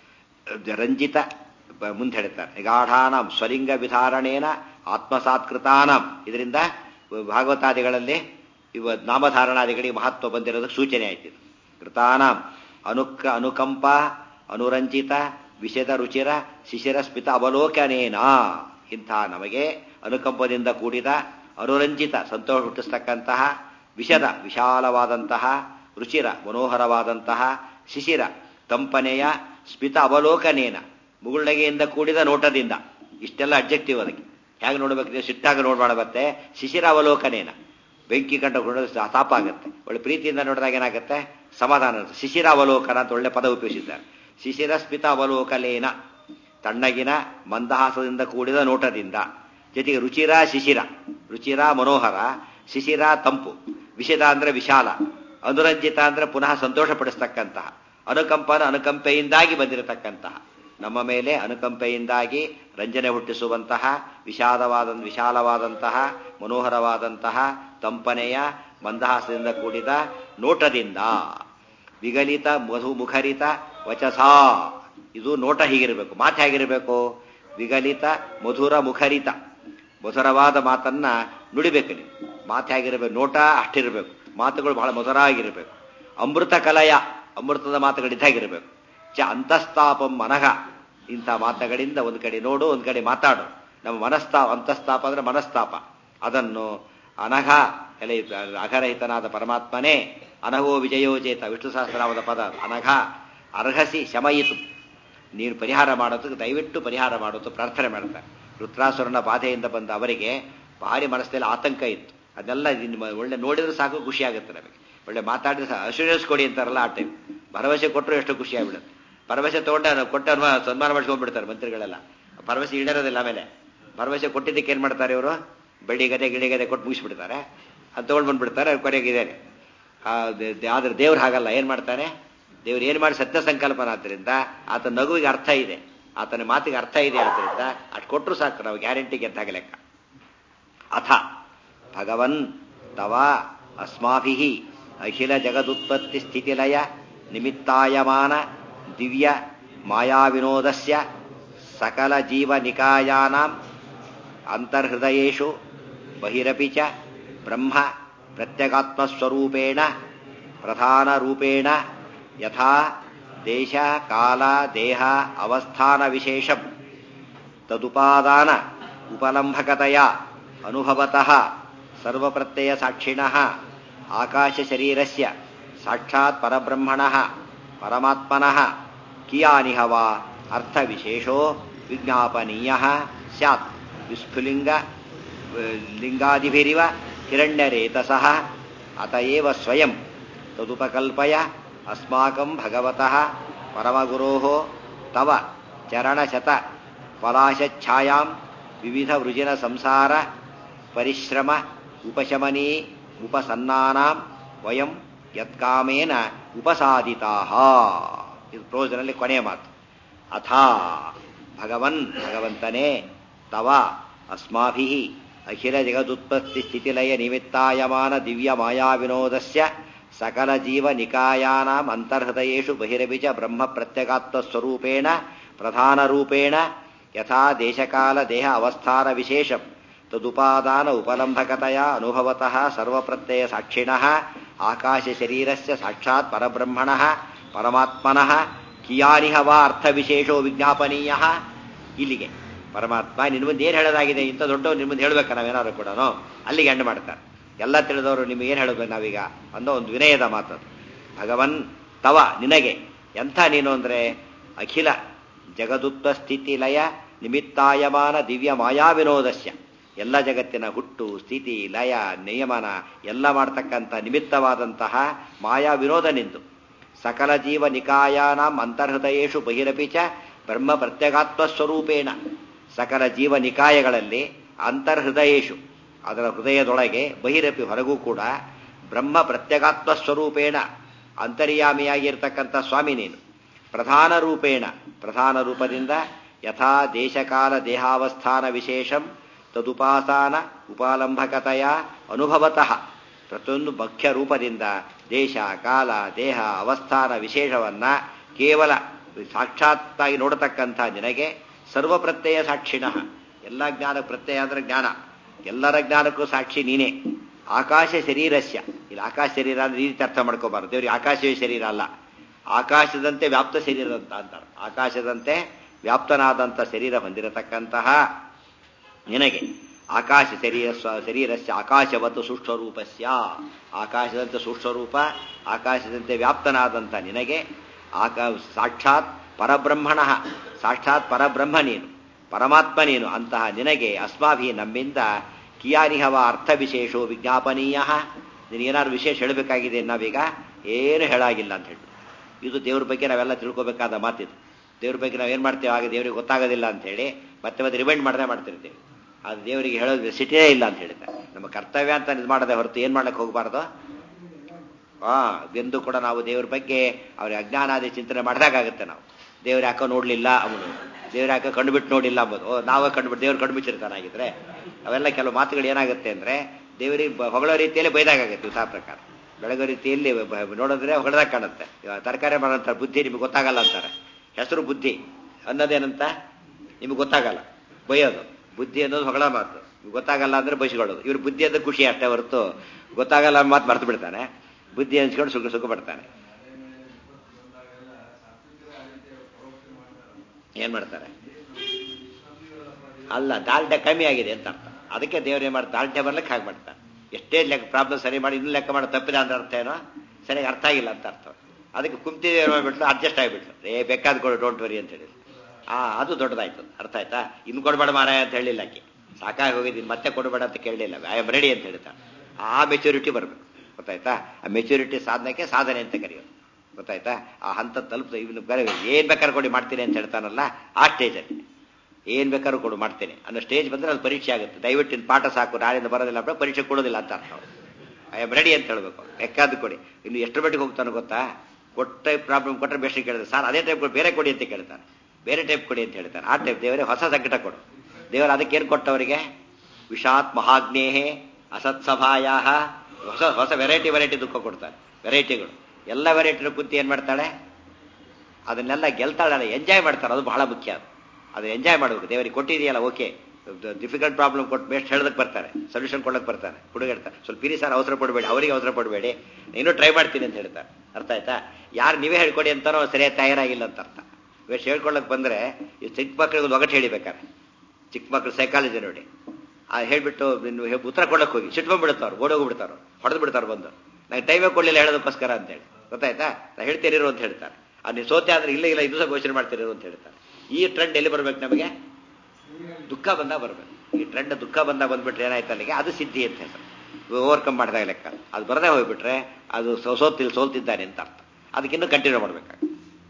ರಂಜಿತ ಬ- ಮುಂದೆ ಹೇಳ್ತಾರೆ ನಿಗಾಢಾನಂ ಸ್ವಲಿಂಗ ವಿಧಾರಣೇನ ಆತ್ಮಸಾತ್ಕೃತಾನಂ ಇದರಿಂದ ಭಾಗವತಾದಿಗಳಲ್ಲಿ ಇವ ನಾಮಧಾರಣಾದಿಗಳಿಗೆ ಮಹತ್ವ ಬಂದಿರೋದಕ್ಕೆ ಸೂಚನೆ ಆಯ್ತು ಇದು ಕೃತಾನಾಂ ಅನುಕ ಅನುಕಂಪ ಅನುರಂಜಿತ ವಿಷದ ರುಚಿರ ಶಿಶಿರ ಸ್ಮಿತ ಅವಲೋಕನೇನ ಇಂಥ ನಮಗೆ ಅನುಕಂಪದಿಂದ ಕೂಡಿದ ಅನುರಂಜಿತ ಸಂತೋಷ ಹುಟ್ಟಿಸ್ತಕ್ಕಂತಹ ವಿಷದ ವಿಶಾಲವಾದಂತಹ ರುಚಿರ ಮನೋಹರವಾದಂತಹ ಶಿಶಿರ ತಂಪನೆಯ ಸ್ಮಿತ ಅವಲೋಕನೇನ ಮುಗುಳ್ನಗೆಯಿಂದ ಕೂಡಿದ ನೋಟದಿಂದ ಇಷ್ಟೆಲ್ಲ ಅಬ್ಜೆಕ್ಟಿವ್ ಅದಕ್ಕೆ ಹೇಗೆ ನೋಡ್ಬೇಕು ನೀವು ಸಿಟ್ಟಾಗ ನೋಡ್ಮಾಡ ಮತ್ತೆ ಶಿಶಿರ ಅವಲೋಕನೇನ ಬೆಂಕಿ ಕಂಡ ತಾಪ ಆಗುತ್ತೆ ಒಳ್ಳೆ ಪ್ರೀತಿಯಿಂದ ನೋಡಿದಾಗ ಏನಾಗುತ್ತೆ ಸಮಾಧಾನ ಇರುತ್ತೆ ಶಿಶಿರ ಅವಲೋಕನ ಅಂತ ಒಳ್ಳೆ ಪದ ಉಪಯೋಗಿಸಿದ್ದಾರೆ ಶಿಶಿರ ಸ್ಮಿತ ಅವಲೋಕಲೇನ ತಣ್ಣಗಿನ ಮಂದಹಾಸದಿಂದ ಕೂಡಿದ ನೋಟದಿಂದ ಜೊತೆಗೆ ರುಚಿರ ಶಿಶಿರ ರುಚಿರ ಮನೋಹರ ಶಿಶಿರ ತಂಪು ವಿಷದ ಅಂದ್ರೆ ವಿಶಾಲ ಅನುರಂಜಿತ ಅಂದ್ರೆ ಪುನಃ ಸಂತೋಷಪಡಿಸ್ತಕ್ಕಂತಹ ಅನುಕಂಪನ ಅನುಕಂಪೆಯಿಂದಾಗಿ ಬಂದಿರತಕ್ಕಂತಹ ನಮ್ಮ ಮೇಲೆ ಅನುಕಂಪೆಯಿಂದಾಗಿ ರಂಜನೆ ಹುಟ್ಟಿಸುವಂತಹ ವಿಷಾದವಾದ ವಿಶಾಲವಾದಂತಹ ಮನೋಹರವಾದಂತಹ ತಂಪನೆಯ ಮಂದಹಾಸದಿಂದ ಕೂಡಿದ ನೋಟದಿಂದ ವಿಗಲಿತ ಮಧು ಮುಖರಿತ ವಚಸ ಇದು ನೋಟ ಹೀಗಿರಬೇಕು ಮಾತು ಹೇಗಿರಬೇಕು ವಿಗಲಿತ ಮಧುರ ಮುಖರಿತ ಮಧುರವಾದ ಮಾತನ್ನ ನುಡಿಬೇಕು ನೀವು ಮಾತು ಹೇಗಿರಬೇಕು ನೋಟ ಅಷ್ಟಿರಬೇಕು ಮಾತುಗಳು ಬಹಳ ಮಧುರ ಆಗಿರಬೇಕು ಅಮೃತ ಕಲಯ ಅಮೃತದ ಮಾತುಗಳಿದ್ದಾಗಿರಬೇಕು ಚ ಅಂತಸ್ತಾಪಂ ಮನಃ ಇಂಥ ಮಾತುಗಳಿಂದ ಒಂದು ಕಡೆ ನೋಡು ಒಂದು ಕಡೆ ಮಾತಾಡು ನಮ್ಮ ಮನಸ್ತಾಪ ಅಂತಸ್ತಾಪ ಅಂದ್ರೆ ಮನಸ್ತಾಪ ಅದನ್ನು ಅನಘ ಎಲೆ ಅಘರಹಿತನಾದ ಪರಮಾತ್ಮನೇ ಅನಘೋ ವಿಜಯೋಚೇತ ವಿಷ್ಣು ಸಹಸ್ರನಾಮದ ಪದ ಅನಘ ಅರ್ಹಸಿ ಶಮಯಿತು ನೀನು ಪರಿಹಾರ ಮಾಡೋದಕ್ಕೆ ದಯವಿಟ್ಟು ಪರಿಹಾರ ಮಾಡೋದು ಪ್ರಾರ್ಥನೆ ಮಾಡ್ತಾರೆ ರುದ್ರಾಸುರನ ಬಾಧೆಯಿಂದ ಬಂದ ಅವರಿಗೆ ಭಾರಿ ಮನಸ್ಸಲ್ಲಿ ಆತಂಕ ಇತ್ತು ಅದನ್ನೆಲ್ಲ ನಿಮ್ಮ ಒಳ್ಳೆ ನೋಡಿದ್ರೆ ಸಾಕು ಖುಷಿ ಆಗುತ್ತೆ ನಮಗೆ ಒಳ್ಳೆ ಮಾತಾಡಿದ್ರೆ ಅಶ್ಯೂರೆನ್ಸ್ ಕೊಡಿ ಅಂತಾರಲ್ಲ ಆ ಟೈಮ್ ಭರವಸೆ ಕೊಟ್ಟರು ಎಷ್ಟು ಖುಷಿ ಆಗ್ಬಿಡುತ್ತೆ ಭರವಸೆ ತಗೊಂಡ ಕೊಟ್ಟ ಸನ್ಮಾನ ಮಾಡಿಸ್ಕೊಂಡ್ಬಿಡ್ತಾರೆ ಮಂತ್ರಿಗಳೆಲ್ಲ ಭರವಸೆ ಈಡೇರೋದಿಲ್ಲ ಆಮೇಲೆ ಭರವಸೆ ಕೊಟ್ಟಿದ್ದಕ್ಕೆ ಏನ್ ಮಾಡ್ತಾರೆ ಇವರು ಬೆಳ್ಳಿ ಗದೆ ಗಿಳಿ ಗದೆ ಕೊಟ್ಟು ಮುಗಿಸ್ಬಿಡ್ತಾರೆ ಅದು ತಗೊಂಡು ಬಂದ್ಬಿಡ್ತಾರೆ ಕೊನೆಗೆ ಇದೇನೆ ಆದ್ರೆ ದೇವ್ರು ಹಾಗಲ್ಲ ಏನ್ ಮಾಡ್ತಾನೆ ದೇವ್ರು ಏನ್ ಮಾಡಿ ಸತ್ಯ ಸಂಕಲ್ಪನ ಆದ್ದರಿಂದ ಆತ ನಗುವಿಗೆ ಅರ್ಥ ಇದೆ ಆತನ ಮಾತಿಗೆ ಅರ್ಥ ಇದೆ ಆದ್ದರಿಂದ ಅಷ್ಟು ಕೊಟ್ಟರು ಸಾಕು ನಾವು ಗ್ಯಾರಂಟಿ ಗೆದ್ದಾಗ ಲೆಕ್ಕ ಅಥ ಭಗವನ್ ತವ ಅಸ್ಮಾಭಿ ಅಖಿಲ ಜಗದುತ್ಪತ್ತಿ ಸ್ಥಿತಿಲಯ ನಿಮಿತ್ತಾಯಮಾನ ದಿವ್ಯ ಮಾಯಾವಿನೋದಸ್ಯ ಸಕಲ ಜೀವ ನಿಕಾಯಾನಾಂ ಅಂತರ್ಹೃದಯೇಷು ಬಹಿರಪಿ ಚ ಬ್ರಹ್ಮ ಪ್ರತ್ಯಗಾತ್ಮಸ್ವರೂಪೇಣ ಪ್ರಧಾನರೂಪೇಣ ಯಥಾ ದೇಶ ಕಾಲ ದೇಹ ಅವಸ್ಥಾನ ವಿಶೇಷಂ ತದುಪಾದಾನ ಉಪಲಂಭಕತೆಯ ಅನುಭವತಃ ಸರ್ವಪ್ರತ್ಯಯ ಸಾಕ್ಷಿಣಃ ಆಕಾಶ ಶರೀರಸ್ಯ ಸಾಕ್ಷಾತ್ ಪರಬ್ರಹ್ಮಣಃ ಪರಮಾತ್ಮನಃ ಕಿಯಾನಿಹ ವಾ ಅರ್ಥವಿಶೇಷೋ ವಿಜ್ಞಾಪನೀಯ ಸ್ಯಾತ್ ವಿಸ್ಫುಲಿಂಗ ಲಿಂಗಾದಿಭಿರಿವ ಹಿರಣ್ಯರೇತಸಃ ಅತಏವ ಸ್ವಯಂ ತದುಪಕಲ್ಪಯ ಅಸ್ಮಾಕಂ ಭಗವತಃ ಪರಮಗುರೋಃ ತವ ಚರಣಶತ ಪಲಾಶಚ್ಛಾಯಾಂ ವಿವಿಧ ವೃಜಿನ ಸಂಸಾರ ಪರಿಶ್ರಮ ಉಪಶಮನೀ ಉಪಸನ್ನಾನಾಂ ವಯಂ ಯತ್ಕಾಮೇನ ಉಪಸಾದಿತಾಹ ಇದು ಪ್ರೋಜನಲ್ಲಿ ಕೊನೆಯ ಮಾತು ಅಥಾ ಭಗವನ್ ಭಗವಂತನೇ ತವ ಅಸ್ಮಾಭಿ ಅಖಿಲ ಜಗದುತ್ಪತ್ತಿ ಸ್ಥಿತಿಲಯ ನಿಮಿತ್ತಾಯಮಾನ ದಿವ್ಯ ಮಾಯಾವಿನೋದಸ್ಯ ಸಕಲ ಜೀವ ನಿಕಾಯಾನಾಂ ಅಂತರ್ಹೃದಯೇಷು ಬಹಿರಬಿಜ ಬ್ರಹ್ಮ ಪ್ರತ್ಯಗಾತ್ಮ ಸ್ವರೂಪೇಣ ಪ್ರಧಾನರೂಪೇಣ ಯಥಾ ದೇಶಕಾಲ ದೇಹ ಅವಸ್ಥಾನ ವಿಶೇಷಂ ತದುಪಾದಾನ ಉಪಲಂಭಕತೆಯ ಅನುಭವತಃ ಸರ್ವಪ್ರತ್ಯಯ ಸಾಕ್ಷಿಣಃ ಆಕಾಶ ಶರೀರಸ್ಯ ಸಾಕ್ಷಾತ್ ಪರಬ್ರಹ್ಮಣಃ ಪರಮಾತ್ಮನಃ ಕಿಯಾನಿಹ ವಾ ಅರ್ಥವಿಶೇಷೋ ವಿಜ್ಞಾಪನೀಯ ಇಲ್ಲಿಗೆ ಪರಮಾತ್ಮ ನಿನ್ನ ಮುಂದೆ ಏನು ಹೇಳೋದಾಗಿದೆ ಇಂಥ ದೊಡ್ಡವ್ರು ನಿಮ್ಮ ಮುಂದೆ ಹೇಳ್ಬೇಕಾ ನಾವೇನಾದ್ರು ಕೂಡ ಅಲ್ಲಿಗೆ ಎಂಡ್ ಮಾಡ್ತಾರೆ ಎಲ್ಲ ತಿಳಿದವರು ನಿಮ್ಗೆ ಏನು ಹೇಳಬೇಕು ನಾವೀಗ ಅನ್ನೋ ಒಂದು ವಿನಯದ ಮಾತದು ಭಗವನ್ ತವ ನಿನಗೆ ಎಂಥ ನೀನು ಅಂದರೆ ಅಖಿಲ ಜಗದುತ್ವ ಸ್ಥಿತಿ ಲಯ ನಿಮಿತ್ತಾಯಮಾನ ದಿವ್ಯ ಮಾಯಾವಿನೋದಸ್ಯ ಎಲ್ಲ ಜಗತ್ತಿನ ಹುಟ್ಟು ಸ್ಥಿತಿ ಲಯ ನಿಯಮನ ಎಲ್ಲ ಮಾಡ್ತಕ್ಕಂಥ ನಿಮಿತ್ತವಾದಂತಹ ಮಾಯಾ ವಿನೋದ ನಿಂದು ಸಕಲ ಜೀವ ನಿಕಾಯಾನಾಂ ಅಂತರ್ಹೃದಯೇಷು ಬಹಿರಪಿ ಚ ಬ್ರಹ್ಮ ಪ್ರತ್ಯಗಾತ್ಮ ಸ್ವರೂಪೇಣ ಸಕಲ ಜೀವ ನಿಕಾಯಗಳಲ್ಲಿ ಅಂತರ್ಹೃದಯೇಷು ಅದರ ಹೃದಯದೊಳಗೆ ಬಹಿರಪಿ ಹೊರಗೂ ಕೂಡ ಬ್ರಹ್ಮ ಪ್ರತ್ಯಗಾತ್ಮ ಸ್ವರೂಪೇಣ ಅಂತರ್ಯಾಮಿಯಾಗಿರ್ತಕ್ಕಂಥ ಸ್ವಾಮಿ ನೀನು ಪ್ರಧಾನ ರೂಪೇಣ ಪ್ರಧಾನ ರೂಪದಿಂದ ಯಥಾ ದೇಶಕಾಲ ದೇಹಾವಸ್ಥಾನ ವಿಶೇಷಂ ತದುಪಾಸಾನ ಉಪಾಲಂಬಕತೆಯ ಅನುಭವತಃ ಪ್ರತಿಯೊಂದು ಮುಖ್ಯ ರೂಪದಿಂದ ದೇಶ ಕಾಲ ದೇಹ ಅವಸ್ಥಾನ ವಿಶೇಷವನ್ನ ಕೇವಲ ಸಾಕ್ಷಾತ್ತಾಗಿ ನೋಡತಕ್ಕಂಥ ನಿನಗೆ ಸರ್ವಪ್ರತ್ಯಯ ಸಾಕ್ಷಿಣಃ ಎಲ್ಲ ಜ್ಞಾನ ಪ್ರತ್ಯಯ ಅಂದ್ರೆ ಜ್ಞಾನ ಎಲ್ಲರ ಜ್ಞಾನಕ್ಕೂ ಸಾಕ್ಷಿ ನೀನೇ ಆಕಾಶ ಶರೀರಸ್ಯ ಇಲ್ಲಿ ಆಕಾಶ ಶರೀರ ಅಂದ್ರೆ ಈ ರೀತಿ ಅರ್ಥ ಮಾಡ್ಕೋಬಾರ್ದು ದೇವ್ರಿಗೆ ಆಕಾಶವೇ ಶರೀರ ಅಲ್ಲ ಆಕಾಶದಂತೆ ವ್ಯಾಪ್ತ ಶರೀರ ಅಂತ ಅಂತಾರೆ ಆಕಾಶದಂತೆ ವ್ಯಾಪ್ತನಾದಂಥ ಶರೀರ ಹೊಂದಿರತಕ್ಕಂತಹ ನಿನಗೆ ಆಕಾಶ ಶರೀರ ಶರೀರಸ್ಯ ಆಕಾಶವತ್ತು ಸೂಕ್ಷ್ಮರೂಪಸ್ಯ ಆಕಾಶದಂತೆ ಸೂಕ್ಷ್ಮರೂಪ ಆಕಾಶದಂತೆ ವ್ಯಾಪ್ತನಾದಂಥ ನಿನಗೆ ಆಕಾ ಸಾಕ್ಷಾತ್ ಪರಬ್ರಹ್ಮಣ ಸಾಕ್ಷಾತ್ ಪರಬ್ರಹ್ಮ ನೀನು ಪರಮಾತ್ಮ ನೀನು ಅಂತಹ ನಿನಗೆ ಅಸ್ಮಾಭಿ ನಮ್ಮಿಂದ ಕಿಯಾನಿಹವ ಅರ್ಥ ವಿಶೇಷೋ ವಿಜ್ಞಾಪನೀಯ ನೀನೇನಾದ್ರು ವಿಶೇಷ ಹೇಳಬೇಕಾಗಿದೆ ನಾವೀಗ ಏನು ಹೇಳಾಗಿಲ್ಲ ಅಂತ ಹೇಳಿ ಇದು ದೇವ್ರ ಬಗ್ಗೆ ನಾವೆಲ್ಲ ತಿಳ್ಕೊಬೇಕಾದ ಮಾತಿದು ದೇವ್ರ ಬಗ್ಗೆ ನಾವೇನು ಮಾಡ್ತೇವೆ ಆಗ ದೇವರಿಗೆ ಗೊತ್ತಾಗೋದಿಲ್ಲ ಅಂತ ಹೇಳಿ ಮತ್ತೆ ಮತ್ತೆ ರಿಮೈಂಡ್ ಮಾಡದೆ ಮಾಡ್ತಿರ್ತೀವಿ ಅದು ದೇವರಿಗೆ ಹೇಳೋದು ಸಿಟಿಯೇ ಇಲ್ಲ ಅಂತ ಹೇಳಿದ್ದೆ ನಮ್ಮ ಕರ್ತವ್ಯ ಅಂತ ಇದು ಮಾಡದೆ ಹೊರತು ಏನು ಮಾಡ್ಲಿಕ್ಕೆ ಹೋಗಬಾರ್ದು ಆ ಎಂದು ಕೂಡ ನಾವು ದೇವ್ರ ಬಗ್ಗೆ ಅವ್ರಿಗೆ ಅಜ್ಞಾನಾದಿ ಚಿಂತನೆ ಮಾಡಿದಾಗುತ್ತೆ ನಾವು ದೇವ್ರ ಯಾಕೋ ನೋಡ್ಲಿಲ್ಲ ಅವನು ದೇವ್ರ ಯಾಕೋ ಕಂಡುಬಿಟ್ಟು ನೋಡಿಲ್ಲ ಅಂಬೋದು ಓ ನಾವೇ ಕಂಡುಬಿಟ್ಟು ದೇವ್ರು ಕಂಡುಬಿಟ್ಟಿರ್ತಾನಾಗಿದ್ರೆ ಅವೆಲ್ಲ ಕೆಲವು ಮಾತುಗಳು ಏನಾಗುತ್ತೆ ಅಂದ್ರೆ ದೇವರಿಗೆ ಬ- ಹೊಗಳೋ ರೀತಿಯಲ್ಲಿ ಬೈದಾಗುತ್ತೆ ಉತ್ಸಾಹ ಪ್ರಕಾರ ಬೆಳಗೋ ರೀತಿಯಲ್ಲಿ ಬ- ನೋಡಿದ್ರೆ ಹೊಗಳದಾಗ ಕಾಣುತ್ತೆ ಇವಾಗ ತರಕಾರಿ ಮಾಡೋಂತಾರೆ ಬುದ್ಧಿ ನಿಮಗೆ ಗೊತ್ತಾಗಲ್ಲ ಅಂತಾರೆ ಹೆಸರು ಬುದ್ಧಿ ಅನ್ನೋದೇನಂತ ನಿಮ್ಗೆ ಗೊತ್ತಾಗಲ್ಲ ಬೈಯೋದು ಬುದ್ಧಿ ಅನ್ನೋದು ಹೊಗಳ ಮಾತು ನಿಮ್ಗೆ ಗೊತ್ತಾಗಲ್ಲ ಅಂದ್ರೆ ಬಯಸ್ಕೊಳ್ಳೋದು ಇವ್ರು ಬುದ್ಧಿ ಅಂತ ಖುಷಿ ಅಷ್ಟೇ ಹೊರತು ಗೊತ್ತಾಗಲ್ಲ ಅನ್ನೋ ಮಾತು ಮರ್ತು ಬಿಡ್ತಾನೆ ಬುದ್ಧಿ ಅನ್ಸ್ಕೊಂಡು ಸುಖ ಸುಖ ಪಡ್ತಾನೆ ಏನ್ ಮಾಡ್ತಾರೆ ಅಲ್ಲ ದಾಲ್ಟೆ ಕಮ್ಮಿ ಆಗಿದೆ ಅಂತ ಅರ್ಥ ಅದಕ್ಕೆ ದೇವ್ರು ಏನ್ ಮಾಡ್ತಾರೆ ದಾಲ್ಟೆ ಬರ್ಲಿಕ್ಕೆ ಹಾಗೆ ಮಾಡ್ತಾರೆ ಎಷ್ಟೇ ಲೆಕ್ಕ ಪ್ರಾಬ್ಲಮ್ ಸರಿ ಮಾಡಿ ಇನ್ನೂ ಲೆಕ್ಕ ಮಾಡೋ ತಪ್ಪಿಲ್ಲ ಅಂದ್ರೆ ಅರ್ಥ ಏನೋ ಸರಿಯಾಗಿ ಅರ್ಥ ಆಗಿಲ್ಲ ಅಂತ ಅರ್ಥ ಅದಕ್ಕೆ ಕುಂತಿ ಏನ್ ಮಾಡ್ಬಿಟ್ಲು ಅಡ್ಜಸ್ಟ್ ಆಗಿಬಿಟ್ಲು ಏ ಬೇಕಾದ್ ಕೊಡು ಡೋಂಟ್ ವರಿ ಅಂತ ಹೇಳಿ ಆ ಅದು ದೊಡ್ಡದಾಯ್ತು ಅರ್ಥ ಆಯ್ತಾ ಇನ್ನು ಕೊಡಬೇಡ ಮಾರಾಯ ಅಂತ ಹೇಳಿಲ್ಲ ಆಕೆ ಸಾಕಾಗಿ ಹೋಗಿದ್ದೀನಿ ಮತ್ತೆ ಕೊಡಬೇಡ ಅಂತ ಕೇಳಲಿಲ್ಲ ಐ ಆಮ್ ರೆಡಿ ಅಂತ ಹೇಳ್ತಾಳೆ ಆ ಮೆಚುರಿಟಿ ಬರಬೇಕು ಗೊತ್ತಾಯ್ತಾ ಆ ಮೆಚುರಿಟಿ ಸಾಧನೆಗೆ ಸಾಧನೆ ಅಂತ ಕರೆಯೋದು ಗೊತ್ತಾಯ್ತಾ ಆ ಹಂತ ತಲುಪ ಇವನು ಬೇರೆ ಏನ್ ಬೇಕಾದ್ರೂ ಕೊಡಿ ಮಾಡ್ತೀನಿ ಅಂತ ಹೇಳ್ತಾನಲ್ಲ ಆ ಸ್ಟೇಜಲ್ಲಿ ಏನ್ ಬೇಕಾದ್ರೂ ಕೊಡು ಮಾಡ್ತೇನೆ ಅನ್ನೋ ಸ್ಟೇಜ್ ಬಂದ್ರೆ ಅದು ಪರೀಕ್ಷೆ ಆಗುತ್ತೆ ದಯವಿಟ್ಟು ಇನ್ನು ಪಾಠ ಸಾಕು ನಾಳೆಯಿಂದ ಬರೋದಿಲ್ಲ ಅಂದ್ರೆ ಪರೀಕ್ಷೆ ಕೊಡೋದಿಲ್ಲ ಅಂತ ಅರ್ಥ ಐ ಆಮ್ ರೆಡಿ ಅಂತ ಹೇಳ್ಬೇಕು ಲೆಕ್ಕಾದ್ದು ಕೊಡಿ ಇನ್ನು ಎಷ್ಟು ಮಟ್ಟಿಗೆ ಹೋಗ್ತಾನೋ ಗೊತ್ತಾ ಕೊಟ್ಟ ಪ್ರಾಬ್ಲಮ್ ಕೊಟ್ಟರೆ ಬೆಸ್ಟ್ ಕೇಳಿದ್ರೆ ಸರ್ ಅದೇ ಟೈಪ್ ಬೇರೆ ಕೊಡಿ ಅಂತ ಕೇಳ್ತಾನೆ ಬೇರೆ ಟೈಪ್ ಕೊಡಿ ಅಂತ ಹೇಳ್ತಾನೆ ಆ ಟೈಪ್ ದೇವರೇ ಹೊಸ ಸಂಕಟ ಕೊಡು ದೇವರು ಅದಕ್ಕೆ ಏನು ಕೊಟ್ಟವರಿಗೆ ವಿಷಾತ್ ಮಹಾಗ್ನೇಹೆ ಅಸತ್ಸಭಾಯ ಹೊಸ ಹೊಸ ವೆರೈಟಿ ವೆರೈಟಿ ದುಃಖ ಕೊಡ್ತಾನೆ ವೆರೈಟಿಗಳು ಎಲ್ಲ ವೆರೈಟಿನ ಕುಂತಿ ಏನ್ ಮಾಡ್ತಾಳೆ ಅದನ್ನೆಲ್ಲ ಗೆಲ್ತಾಳಲ್ಲ ಎಂಜಾಯ್ ಮಾಡ್ತಾರೆ ಅದು ಬಹಳ ಮುಖ್ಯ ಅದು ಅದು ಎಂಜಾಯ್ ಮಾಡಬೇಕು ದೇವರಿಗೆ ಕೊಟ್ಟಿದೆಯಲ್ಲ ಓಕೆ ಡಿಫಿಕಲ್ಟ್ ಪ್ರಾಬ್ಲಮ್ ಕೊಟ್ಟು ಬೆಸ್ಟ್ ಹೇಳೋದಕ್ಕೆ ಬರ್ತಾರೆ ಸೊಲ್ಯೂಷನ್ ಕೊಡೋಕೆ ಬರ್ತಾರೆ ಹುಡುಗಿರ್ತಾರೆ ಸ್ವಲ್ಪ ಇರಿ ಸರ್ ಅವಸರ ಪಡಬೇಡಿ ಅವರಿಗೆ ಅವಸರ ಪಡಬೇಡಿ ಇನ್ನೂ ಟ್ರೈ ಮಾಡ್ತೀನಿ ಅಂತ ಹೇಳ್ತಾರೆ ಅರ್ಥ ಆಯ್ತಾ ಯಾರು ನೀವೇ ಹೇಳ್ಕೊಡಿ ಅಂತಾರೋ ಸರಿಯಾಗಿ ತಯಾರಾಗಿಲ್ಲ ಅಂತ ಅರ್ಥ ಇವಾಗ ಹೇಳ್ಕೊಳ್ಳೋಕೆ ಬಂದ್ರೆ ಈ ಚಿಕ್ಕ ಮಕ್ಕಳಿಗೆ ಒಂದು ಒಗಟ್ಟು ಹೇಳಿಬೇಕಾರೆ ಚಿಕ್ಕ ಮಕ್ಕಳು ಸೈಕಾಲಜಿ ನೋಡಿ ಆ ಹೇಳ್ಬಿಟ್ಟು ಇನ್ನು ಹೇ- ಉತ್ತರ ಕೊಡಕ್ಕೆ ಹೋಗಿ ಸಿಟ್ಕೊಂಡ್ಬಿಡ್ತಾವ್ರು ಓಡೋಗ್ಬಿಡ್ತಾರು ಹೊಡೆದು ಬಿಡ್ತಾರೆ ಬಂದು ನಂಗೆ ಟೈಮೇ ಕೊಡಲಿಲ್ಲ ಹೇಳೋದಕ್ಕೋಸ್ಕರ ಅಂತೇಳಿ ಗೊತ್ತಾಯ್ತಾ ನಾ ಹೇಳ್ತೀರಿರು ಅಂತ ಹೇಳ್ತಾರೆ ಆ ನೀವು ಸೋತೆ ಆದ್ರೆ ಇಲ್ಲ ಇಲ್ಲ ಇದು ಸಹ ಘೋಷಣೆ ಮಾಡ್ತೀರಿರು ಅಂತ ಹೇಳ್ತಾರೆ ಈ ಟ್ರೆಂಡ್ ಎಲ್ಲಿ ಬರ್ಬೇಕು ನಮಗೆ ದುಃಖ ಬಂದ ಬರ್ಬೇಕು ಈ ಟ್ರೆಂಡ್ ದುಃಖ ಬಂದ ಬಂದ್ಬಿಟ್ರೆ ಏನಾಯ್ತು ಅಲ್ಲಿಗೆ ಅದು ಸಿದ್ಧಿ ಅಂತ ಹೆಸರು ಓವರ್ಕಮ್ ಮಾಡಿದಾಗ ಲೆಕ್ಕ ಅದು ಬರದೇ ಹೋಗ್ಬಿಟ್ರೆ ಅದು ಸೋ- ಸೋತಿಲ್ ಸೋಲ್ತಿದ್ದಾನೆ ಅಂತ ಅರ್ಥ ಅದಕ್ಕಿನ್ನೂ ಕಂಟಿನ್ಯೂ ಮಾಡ್ಬೇಕಾಗ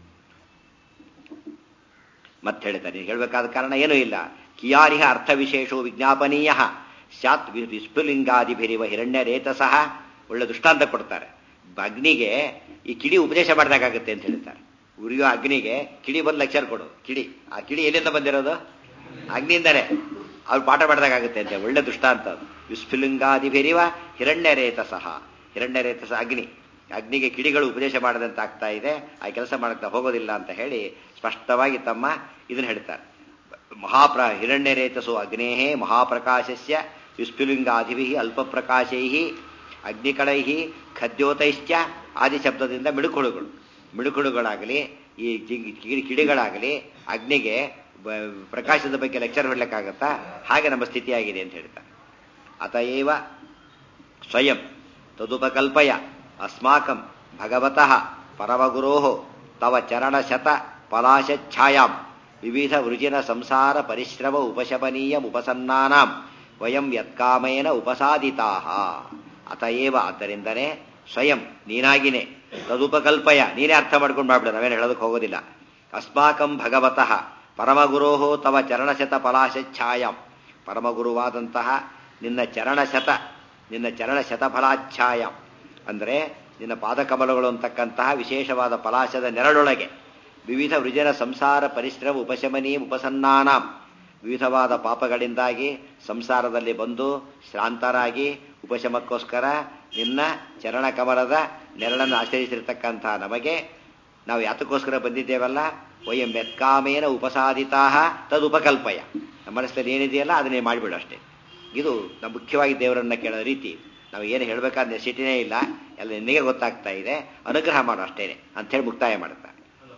ಮತ್ತೆ ಹೇಳ್ತಾನೆ ಹೇಳ್ಬೇಕಾದ ಕಾರಣ ಏನೂ ಇಲ್ಲ ಕಿಯಾರಿಹ ಅರ್ಥ ವಿಶೇಷೋ ವಿಜ್ಞಾಪನೀಯ ಸ್ಯಾತ್ ವಿ- ವಿಸ್ಫುಲಿಂಗಾದಿಭಿರಿವ ಹಿರಣ್ಯ ರೇತಸಃ ಒಳ್ಳೆ ದೃಷ್ಟಾಂತ ಕೊಡ್ತಾರೆ ಅಗ್ನಿಗೆ ಈ ಕಿಡಿ ಉಪದೇಶ ಮಾಡಿದಾಗುತ್ತೆ ಅಂತ ಹೇಳ್ತಾರೆ ಉರಿಯೋ ಅಗ್ನಿಗೆ ಕಿಡಿ ಬಂದು ಲೆಕ್ಚರ್ ಕೊಡು ಕಿಡಿ ಆ ಕಿಡಿ ಎಲ್ಲಿಂದ ಬಂದಿರೋದು ಅಗ್ನಿಯಿಂದನೇ ಅವ್ರು ಪಾಠ ಮಾಡಿದಾಗುತ್ತೆ ಅಂತ ಒಳ್ಳೆ ದೃಷ್ಟಾಂತ ಅದು ವಿಸ್ಫುಲಿಂಗಾದಿಭಿರಿವ ಹಿರಣ್ಯ ರೇತಸಃ ಹಿರಣ್ಯ ರೇತಸ ಅಗ್ನಿ ಅಗ್ನಿಗೆ ಕಿಡಿಗಳು ಉಪದೇಶ ಮಾಡದಂತ ಆಗ್ತಾ ಇದೆ ಆ ಕೆಲಸ ಮಾಡಕ್ತಾ ಹೋಗೋದಿಲ್ಲ ಅಂತ ಹೇಳಿ ಸ್ಪಷ್ಟವಾಗಿ ತಮ್ಮ ಇದನ್ನ ಹೇಳ್ತಾರೆ ಮಹಾಪ್ರ ಹಿರಣ್ಯರೇತಸೋ ಅಗ್ನೇಹೇ ಮಹಾಪ್ರಕಾಶಸ್ಯ ವಿಸ್ಫುಲಿಂಗಾದಿಭಿ ಅಲ್ಪಪ್ರಕಾಶೈ ಅಗ್ನಿಕಳೈ ಖದ್ಯೋತೈಶ್ಚ ಆದಿ ಶಬ್ದದಿಂದ ಮಿಡುಕುಳುಗಳು ಮಿಡುಕುಳುಗಳಾಗಲಿ ಈ ಜಿ- ಕಿಡಿ- ಕಿಡಿಗಳಾಗಲಿ ಅಗ್ನಿಗೆ ಬ- ಪ್ರಕಾಶದ ಬಗ್ಗೆ ಲೆಕ್ಚರ್ ಹೊಡ್ಲಿಕ್ಕಾಗತ್ತಾ ಹಾಗೆ ನಮ್ಮ ಸ್ಥಿತಿಯಾಗಿದೆ ಅಂತ ಹೇಳ್ತಾರೆ ಅತಏವ ಸ್ವಯಂ ತದುಪಕಲ್ಪಯ ಅಸ್ಮಾಕಂ ಭಗವತಃ ಪರಮಗುರೋ ತವ ಚರಣಶತ ಪಲಾಶಛಾಯಾಂ ವಿವಿಧ ವೃಜಿನ ಸಂಸಾರ ಪರಿಶ್ರಮ ಉಪಶಮನೀಯ ಉಪಸನ್ನಾನಾಂ ವಯಂ ಯತ್ಕಾಮೇನ ಉಪಸಾದಿತಾ ಅತಏವ ಆದ್ದರಿಂದನೇ ಸ್ವಯಂ ನೀನಾಗಿನೇ ತದುಪಕಲ್ಪಯ ನೀನೇ ಅರ್ಥ ಮಾಡ್ಕೊಂಡು ಮಾಡ್ಬಿಡ ನಾವೇನು ಹೇಳೋದಕ್ಕೆ ಹೋಗೋದಿಲ್ಲ ಅಸ್ಮಾಕಂ ಭಗವತಃ ಪರಮಗುರೋ ತವ ಚರಣಶತ ಪಲಾಶಛಾಯಾಂ ಪರಮಗುರುವಾದಂತಹ ನಿನ್ನ ಚರಣಶತ ನಿನ್ನ ಚರಣಶತ ಫಲಾಚ್ಛಾಯಾಂ ಅಂದರೆ ನಿನ್ನ ಪಾದಕಮಲಗಳು ಅಂತಕ್ಕಂತಹ ವಿಶೇಷವಾದ ಪಲಾಶದ ನೆರಳೊಳಗೆ ವಿವಿಧ ವೃಜನ ಸಂಸಾರ ಪರಿಶ್ರಮ ಉಪಶಮನಿ ಉಪಸನ್ನಾನಾಂ ವಿವಿಧವಾದ ಪಾಪಗಳಿಂದಾಗಿ ಸಂಸಾರದಲ್ಲಿ ಬಂದು ಶ್ರಾಂತರಾಗಿ ಉಪಶಮಕ್ಕೋಸ್ಕರ ನಿನ್ನ ಚರಣಕಮಲದ ನೆರಳನ್ನು ಆಶ್ರಯಿಸಿರ್ತಕ್ಕಂತಹ ನಮಗೆ ನಾವು ಯಾತಕ್ಕೋಸ್ಕರ ಬಂದಿದ್ದೇವಲ್ಲ ವಯಂ ಮೆತ್ಕಾಮೇನ ಉಪಸಾದಿತಾ ತದುಪಕಲ್ಪಯ ನಮ್ಮ ಮನಸ್ಸಲ್ಲಿ ಏನಿದೆಯಲ್ಲ ಅದನ್ನೇ ಮಾಡಿಬಿಡು ಅಷ್ಟೇ ಇದು ನಮ್ಮ ಮುಖ್ಯವಾಗಿ ದೇವರನ್ನ ಕೇಳೋ ರೀತಿ ನಾವು ಏನು ಹೇಳಬೇಕಾದ ನೆಸಿಟಿನೇ ಇಲ್ಲ ಎಲ್ಲ ನಿನಗೆ ಗೊತ್ತಾಗ್ತಾ ಇದೆ ಅನುಗ್ರಹ ಮಾಡು ಅಷ್ಟೇನೆ ಅಂಥೇಳಿ ಮುಕ್ತಾಯ ಮಾಡ್ತಾರೆ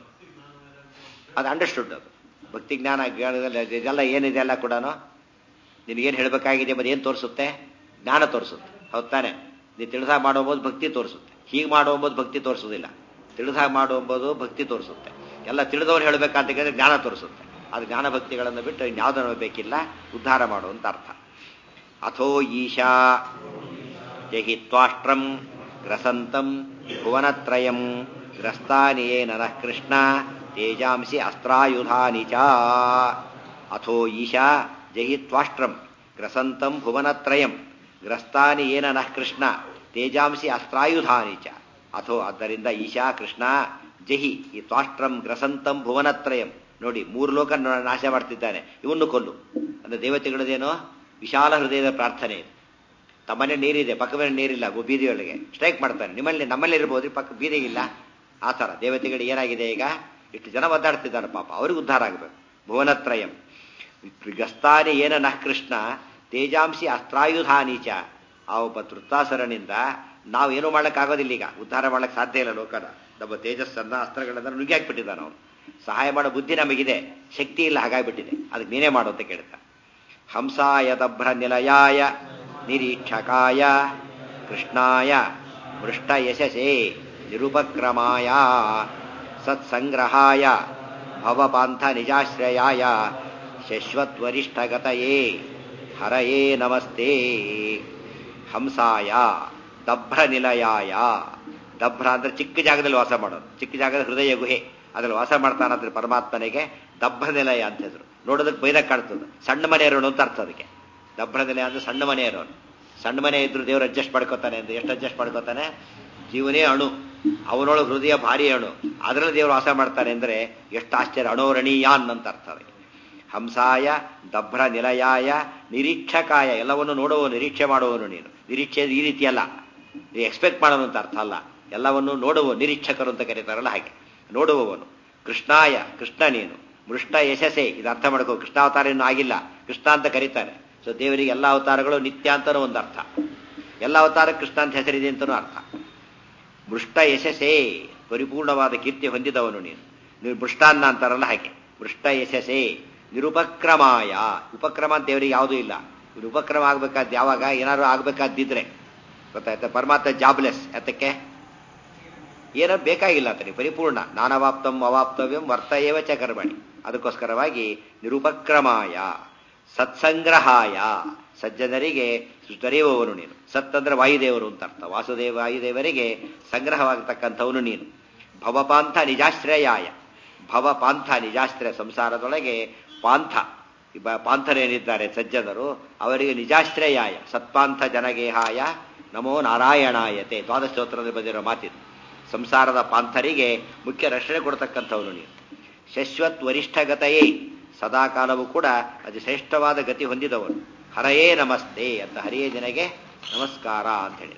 ಅದು ಅಂಡರ್ಸ್ಟುಡ್ ಅದು ಭಕ್ತಿ ಜ್ಞಾನ ಜ್ಞಾನದಲ್ಲಿ ಇದೆಲ್ಲ ಏನಿದೆ ಎಲ್ಲ ಕೂಡ ನಿನಗೇನು ಹೇಳಬೇಕಾಗಿದೆ ಮತ್ತು ಏನು ತೋರಿಸುತ್ತೆ ಜ್ಞಾನ ತೋರಿಸುತ್ತೆ ಹೌದ್ ತಾನೆ ನೀ ತಿಳಿಸಾಗ ಮಾಡುವಂಬೋದು ಭಕ್ತಿ ತೋರಿಸುತ್ತೆ ಹೀಗೆ ಮಾಡುವಂಬೋದು ಭಕ್ತಿ ತೋರಿಸೋದಿಲ್ಲ ತಿಳಿಸಾಗ ಮಾಡುವಂಬೋದು ಭಕ್ತಿ ತೋರಿಸುತ್ತೆ ಎಲ್ಲ ತಿಳಿದವ್ರು ಹೇಳಬೇಕಂತ ಕೇಳಿದ್ರೆ ಜ್ಞಾನ ತೋರಿಸುತ್ತೆ ಅದು ಜ್ಞಾನ ಭಕ್ತಿಗಳನ್ನು ಬಿಟ್ಟು ಇನ್ಯಾವುದನ್ನು ಬೇಕಿಲ್ಲ ಉದ್ಧಾರ ಮಾಡುವಂತ ಅರ್ಥ ಅಥೋ ಈಶಾ ಜಹಿ ತ್ವಾಷ್ಟ್ರಂ ಗ್ರಸಂತಂ ಭುವನತ್ರಯಂ ಗ್ರಸ್ತಾನಿಯೇನ ನಃ ಕೃಷ್ಣ ತೇಜಾಂಸಿ ಅಸ್ತ್ರಾಯುಧಾನಿ ಚ ಅಥೋ ಈಶಾ ಜಹಿ ತ್ವಾಷ್ಟ್ರಂ ಗ್ರಸಂತಂ ಭುವನತ್ರಯಂ ಗ್ರಸ್ತಾನಿ ಏನ ನಃ ಕೃಷ್ಣ ತೇಜಾಂಸಿ ಅಸ್ತ್ರಾಯುಧಾನಿ ಚ ಅಥೋ ಆದ್ದರಿಂದ ಈಶಾ ಕೃಷ್ಣ ಜಹಿ ಈ ತ್ವಾಷ್ಟ್ರಂ ಗ್ರಸಂತಂ ಭುವನತ್ರಯಂ ನೋಡಿ ಮೂರು ಲೋಕ ನ- ನಾಶ ಮಾಡ್ತಿದ್ದಾನೆ ಇವನ್ನು ಕೊಲ್ಲು ಅಂದ್ರೆ ದೇವತೆಗಳದೇನೋ ವಿಶಾಲ ಹೃದಯದ ಪ್ರಾರ್ಥನೆ ಇದೆ ತಮ್ಮನೆ ನೀರಿದೆ ಪಕ್ಕ ಮೇಲೆ ನೀರಿಲ್ಲ ಗು- ಬೀದಿಯೊಳಗೆ ಸ್ಟ್ರೈಕ್ ಮಾಡ್ತಾನೆ ನಿಮ್ಮಲ್ಲಿ ನಮ್ಮಲ್ಲಿ ಇರ್ಬೋದು ಪಕ್ಕ ಬೀದಿಗಿಲ್ಲ ಆ ಥರ ದೇವತೆಗಳು ಏನಾಗಿದೆ ಈಗ ಇಷ್ಟು ಜನ ಒದ್ದಾಡ್ತಿದ್ದಾರೆ ಪಾಪ ಅವ್ರಿಗೆ ಉದ್ಧಾರ ಆಗಬೇಕು ಭುವನತ್ರಯಂ ಗಸ್ತಾನಿ ಏನ ನಃ ಕೃಷ್ಣ ತೇಜಾಂಸಿ ಅಸ್ತ್ರಾಯುಧಾನೀಚ ಆ ಒಬ್ಬ ತೃತ್ತಾಸರನಿಂದ ನಾವು ಏನೂ ಮಾಡೋಕ್ಕಾಗೋದಿಲ್ಲ ಈಗ ಉದ್ಧಾರ ಮಾಡಕ್ಕೆ ಸಾಧ್ಯ ಇಲ್ಲ ಲೋಕನ ನಮ್ಮ ತೇಜಸ್ಸನ್ನ ಅಸ್ತ್ರಗಳನ್ನ ನುಗ್ಗಿ ಹಾಕ್ಬಿಟ್ಟಿದ್ದಾನೆ ಅವನು ಸಹಾಯ ಮಾಡೋ ಬುದ್ಧಿ ನಮಗಿದೆ ಶಕ್ತಿ ಇಲ್ಲ ಹಾಗಾಗ್ಬಿಟ್ಟಿದೆ ಅದಕ್ಕೆ ನೀನೇ ಮಾಡು ಅಂತ ಕೇಳ್ತಾ ಹಂಸಾಯ ದಭ್ರ ನಿಲಯಾಯ ನಿರೀಕ್ಷಕಾಯ ಕೃಷ್ಣಾಯ ಮೃಷ್ಟ ಯಶಸೇ ನಿರುಪಕ್ರಮಾಯ ಸತ್ಸಂಗ್ರಹಾಯ ಭವಪಾಂಥ ನಿಜಾಶ್ರಯಾಯ ಶಶ್ವತ್ವರಿಷ್ಠಗತಯೇ ಹರಯೇ ನಮಸ್ತೆ ಹಂಸಾಯ ದಭ್ರ ನಿಲಯಾಯ ದಭ್ರ ಅಂದ್ರೆ ಚಿಕ್ಕ ಜಾಗದಲ್ಲಿ ವಾಸ ಮಾಡೋದು ಚಿಕ್ಕ ಜಾಗದ ಹೃದಯ ಗುಹೆ ಅದ್ರಲ್ಲಿ ವಾಸ ಮಾಡ್ತಾನಂದ್ರೆ ಪರಮಾತ್ಮನಿಗೆ ದಭ್ರ ನಿಲಯ ಅಂತ ಹೆಸರು ನೋಡೋದಕ್ಕೆ ಬೈದಾಗ ಕಾಣ್ತದೆ ಸಣ್ಣ ಮನೆ ಇರೋನು ಅಂತ ಅರ್ಥ ಅದಕ್ಕೆ ದಭ್ರ ನಿಲಯ ಅಂದ್ರೆ ಸಣ್ಣ ಮನೆ ಇರೋನು ಸಣ್ಣ ಮನೆ ಇದ್ರು ದೇವ್ರು ಅಡ್ಜಸ್ಟ್ ಮಾಡ್ಕೋತಾನೆ ಅಂತ ಎಷ್ಟು ಅಡ್ಜಸ್ಟ್ ಮಾಡ್ಕೋತಾನೆ ಜೀವನೇ ಅಣು ಅವನೊಳಗೆ ಹೃದಯ ಭಾರಿ ಅಣು ಅದರಲ್ಲಿ ದೇವರು ವಾಸ ಮಾಡ್ತಾನೆ ಅಂದ್ರೆ ಎಷ್ಟು ಆಶ್ಚರ್ಯ ಅಣೋರಣೀಯಾನ್ ಅಂತ ಅರ್ಥ ಅದಕ್ಕೆ ಹಂಸಾಯ ದಭ್ರ ನಿಲಯಾಯ ನಿರೀಕ್ಷಕಾಯ ಎಲ್ಲವನ್ನು ನೋಡುವ ನಿರೀಕ್ಷೆ ಮಾಡುವವನು ನೀನು ನಿರೀಕ್ಷೆ ಈ ರೀತಿ ಅಲ್ಲ ನೀ ಎಕ್ಸ್ಪೆಕ್ಟ್ ಮಾಡೋನು ಅಂತ ಅರ್ಥ ಅಲ್ಲ ಎಲ್ಲವನ್ನು ನೋಡುವ ನಿರೀಕ್ಷಕರು ಅಂತ ಕರೀತಾರಲ್ಲ ಹಾಗೆ ನೋಡುವವನು ಕೃಷ್ಣಾಯ ಕೃಷ್ಣ ನೀನು ಮೃಷ್ಟ ಯಶಸ್ಸೇ ಇದು ಅರ್ಥ ಮಾಡ್ಕೋ ಕೃಷ್ಣಾವತಾರ ಇನ್ನೂ ಆಗಿಲ್ಲ ಕೃಷ್ಣ ಅಂತ ಕರೀತಾರೆ ಸೊ ದೇವರಿಗೆ ಎಲ್ಲ ಅವತಾರಗಳು ನಿತ್ಯ ಅಂತನೂ ಒಂದು ಅರ್ಥ ಎಲ್ಲ ಅವತಾರ ಕೃಷ್ಣ ಅಂತ ಹೆಸರಿದೆ ಅಂತನೂ ಅರ್ಥ ಮೃಷ್ಟ ಯಶಸ್ಸೇ ಪರಿಪೂರ್ಣವಾದ ಕೀರ್ತಿ ಹೊಂದಿದವನು ನೀನು ನೀವು ಮೃಷ್ಟಾನ್ನ ಅಂತಾರಲ್ಲ ಹಾಗೆ ಮೃಷ್ಟ ಯಶಸ್ಸೇ ನಿರುಪಕ್ರಮಾಯ ಉಪಕ್ರಮ ಅಂತ ದೇವರಿಗೆ ಯಾವುದೂ ಇಲ್ಲ ಇವ್ನು ಉಪಕ್ರಮ ಆಗ್ಬೇಕಾದ್ ಯಾವಾಗ ಏನಾದ್ರು ಆಗ್ಬೇಕಾದಿದ್ರೆ ಗೊತ್ತಾಯ್ತಾ ಪರಮಾತ್ಮ ಜಾಬ್ಲೆಸ್ ಯಾತಕ್ಕೆ ಏನೋ ಬೇಕಾಗಿಲ್ಲ ಆತನಿಗೆ ಪರಿಪೂರ್ಣ ನಾನವಾಪ್ತಂ ಅವಾಪ್ತವ್ಯಂ ವರ್ತ ಏವ ಚ ಕರ್ಮಣಿ ಅದಕ್ಕೋಸ್ಕರವಾಗಿ ನಿರುಪಕ್ರಮಾಯ ಸತ್ಸಂಗ್ರಹಾಯ ಸಜ್ಜನರಿಗೆ ದೊರೆಯುವವನು ನೀನು ಸತ್ ಅಂದ್ರೆ ವಾಯುದೇವರು ಅಂತ ಅರ್ಥ ವಾಸುದೇವ ವಾಯುದೇವರಿಗೆ ಸಂಗ್ರಹವಾಗತಕ್ಕಂಥವನು ನೀನು ಭವಪಾಂಥ ನಿಜಾಶ್ರಯಾಯ ಭವಪಾಂಥ ನಿಜಾಶ್ರಯ ಸಂಸಾರದೊಳಗೆ ಪಾಂಥ ಈ ಬ- ಪಾಂಥರೇನಿದ್ದಾರೆ ಸಜ್ಜನರು ಅವರಿಗೆ ನಿಜಾಶ್ರಯಾಯ ಸತ್ಪಾಂಥ ಜನಗೇಹಾಯ ನಮೋ ನಾರಾಯಣಾಯತೆ ದ್ವಾದಶ ಸ್ತೋತ್ರದಲ್ಲಿ ಬಂದಿರೋ ಮಾತಿದು ಸಂಸಾರದ ಪಾಂಥರಿಗೆ ಮುಖ್ಯ ರಕ್ಷಣೆ ಕೊಡ್ತಕ್ಕಂಥವನು ನೀನು ಶಶ್ವತ್ ವರಿಷ್ಠಗತೆಯೇ ಸದಾಕಾಲವೂ ಕೂಡ ಅತಿ ಶ್ರೇಷ್ಠವಾದ ಗತಿ ಹೊಂದಿದವನು ಹರಯೇ ನಮಸ್ತೆ ಅಂತ ಹರಿಯೇ ನಿನಗೆ ನಮಸ್ಕಾರ ಅಂತ ಹೇಳಿ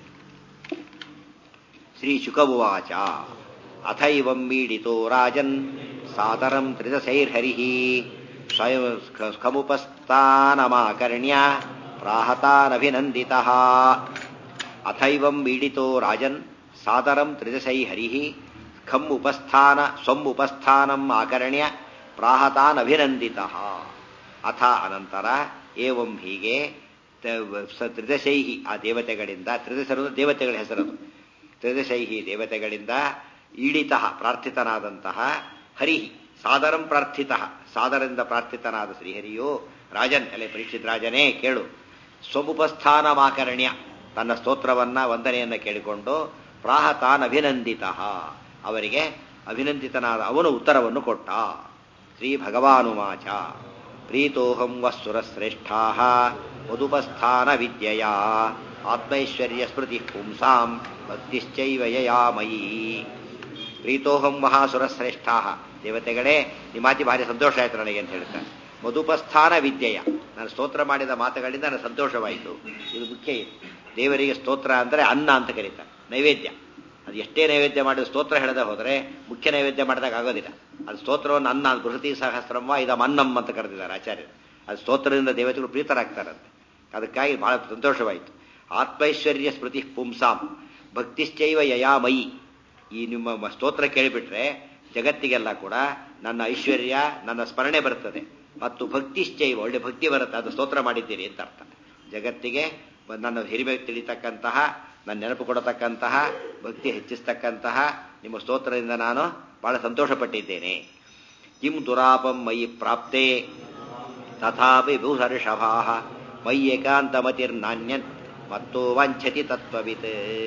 ಶ್ರೀ ಶುಕವುವಾಚ ಅಥೈವಂ ಮೀಡಿತೋ ರಾಜನ್ ಸಾದರಂ ತ್ರಿದಶೈರ್ಹರಿ ಸ್ವಯಂ ಖಮುಪಸ್ಥಾನಮಾಕರ್ಣ್ಯ ಪ್ರಾಹತಾನಭಿನಂದಿತ ಅಥೈವಂ ಮೀಡಿತೋ ರಾಜನ್ ಸಾದರಂ ತ್ರಿದಶೈ ಹರಿ ಖಂ ಉಪಸ್ಥಾನ ಸ್ವಂ ಉಪಸ್ಥಾನಂ ಆಕರ್ಣ್ಯ ಪ್ರಾಹತಾನಭಿನಂದಿತ ಅಥ ಅನಂತರ ಏವಂ ಹೀಗೆ ತ- ಸ ತ್ರಿದಶೈಹಿ ಆ ದೇವತೆಗಳಿಂದ ತ್ರಿದಶರು ದೇವತೆಗಳ ಹೆಸರದು ತ್ರಿದಶೈಹಿ ದೇವತೆಗಳಿಂದ ಈಡಿತ ಪ್ರಾರ್ಥಿತನಾದಂತಹ ಹರಿ ಸಾದರಂ ಪ್ರಾರ್ಥಿತ ಸಾದರದಿಂದ ಪ್ರಾರ್ಥಿತನಾದ ಶ್ರೀಹರಿಯೋ ರಾಜನ್ ಎಲೆ ಪರೀಕ್ಷಿತ್ ರಾಜನೇ ಕೇಳು ಸ್ವಮುಪಸ್ಥಾನಮಾಕರ್ಣ್ಯ ತನ್ನ ಸ್ತೋತ್ರವನ್ನ ವಂದನೆಯನ್ನ ಕೇಳಿಕೊಂಡು ಪ್ರಾಹ ತಾನಭಿನಂದಿತ ಅವರಿಗೆ ಅಭಿನಂದಿತನಾದ ಅವನು ಉತ್ತರವನ್ನು ಕೊಟ್ಟ ಶ್ರೀ ಭಗವಾನುವಾಚ ಪ್ರೀತೋಹಂ ವಸ್ಸುರಶ್ರೇಷ್ಠಾ ಮದುಪಸ್ಥಾನ ವಿದ್ಯೆಯ ಆತ್ಮೈಶ್ವರ್ಯ ಸ್ಮೃತಿ ಪುಂಸಾಂ ಭಕ್ತಿಶ್ಚೈವ ಯಯಾ ಮಯಿ ಪ್ರೀತೋಹಂ ಮಹಾಸುರಶ್ರೇಷ್ಠಾ ದೇವತೆಗಳೇ ನಿಮ್ಮ ಮಾತಿ ಭಾರಿ ಸಂತೋಷ ಆಯ್ತು ನನಗೆ ಅಂತ ಹೇಳ್ತಾರೆ ಮಧುಪಸ್ಥಾನ ವಿದ್ಯೆಯ ನಾನು ಸ್ತೋತ್ರ ಮಾಡಿದ ಮಾತುಗಳಿಂದ ನನಗೆ ಸಂತೋಷವಾಯಿತು ಇದು ಮುಖ್ಯ ಇದು ದೇವರಿಗೆ ಸ್ತೋತ್ರ ಅಂದರೆ ಅನ್ನ ಅಂತ ಕರೀತಾರೆ ನೈವೇದ್ಯ ಅದು ಎಷ್ಟೇ ನೈವೇದ್ಯ ಮಾಡಿದ ಸ್ತೋತ್ರ ಹೇಳದೆ ಹೋದರೆ ಮುಖ್ಯ ನೈವೇದ್ಯ ಮಾಡಿದಾಗ ಆಗೋದಿಲ್ಲ ಅದು ಸ್ತೋತ್ರವನ್ನು ಅನ್ನ ಬೃಹತಿ ಸಹಸ್ರಮ್ಮ ಇದಂ ಅನ್ನಂ ಅಂತ ಕರೆದಿದ್ದಾರೆ ಆಚಾರ್ಯರು ಅದು ಸ್ತೋತ್ರದಿಂದ ದೇವತೆಗಳು ಪ್ರೀತರಾಗ್ತಾರಂತೆ ಅದಕ್ಕಾಗಿ ಬಹಳ ಸಂತೋಷವಾಯಿತು ಆತ್ಮೈಶ್ವರ್ಯ ಸ್ಮೃತಿ ಪುಂಸಾಂ ಭಕ್ತಿಶ್ಚೈವ ಯಯಾಮಯಿ ಈ ನಿಮ್ಮ ಮ- ಸ್ತೋತ್ರ ಕೇಳಿಬಿಟ್ರೆ ಜಗತ್ತಿಗೆಲ್ಲ ಕೂಡ ನನ್ನ ಐಶ್ವರ್ಯ ನನ್ನ ಸ್ಮರಣೆ ಬರ್ತದೆ ಮತ್ತು ಭಕ್ತಿಶ್ಚೈವ ಒಳ್ಳೆ ಭಕ್ತಿ ಬರುತ್ತೆ ಅದು ಸ್ತೋತ್ರ ಮಾಡಿದ್ದೀರಿ ಅಂತ ಅರ್ಥ ಜಗತ್ತಿಗೆ ಬ- ನನ್ನ ಹಿರಿಮೆ ತಿಳಿತಕ್ಕಂತಹ ನನ್ನ ನೆನಪು ಕೊಡತಕ್ಕಂತಹ ಭಕ್ತಿ ಹೆಚ್ಚಿಸ್ತಕ್ಕಂತಹ ನಿಮ್ಮ ಸ್ತೋತ್ರದಿಂದ ನಾನು ಬಹಳ ಸಂತೋಷಪಟ್ಟಿದ್ದೇನೆ ಕಿಂ ದುರಾಪಂ ಮಯಿ ಪ್ರಾಪ್ತೆ ತಥಾಪಿ ಭೂಹರ್ಷಭಾ ಮೈ ಏಕಾಂತಮತಿರ್ನಾಣ್ಯನ್ ಮತ್ತು ವಂಚತಿ ತತ್ವವಿತ್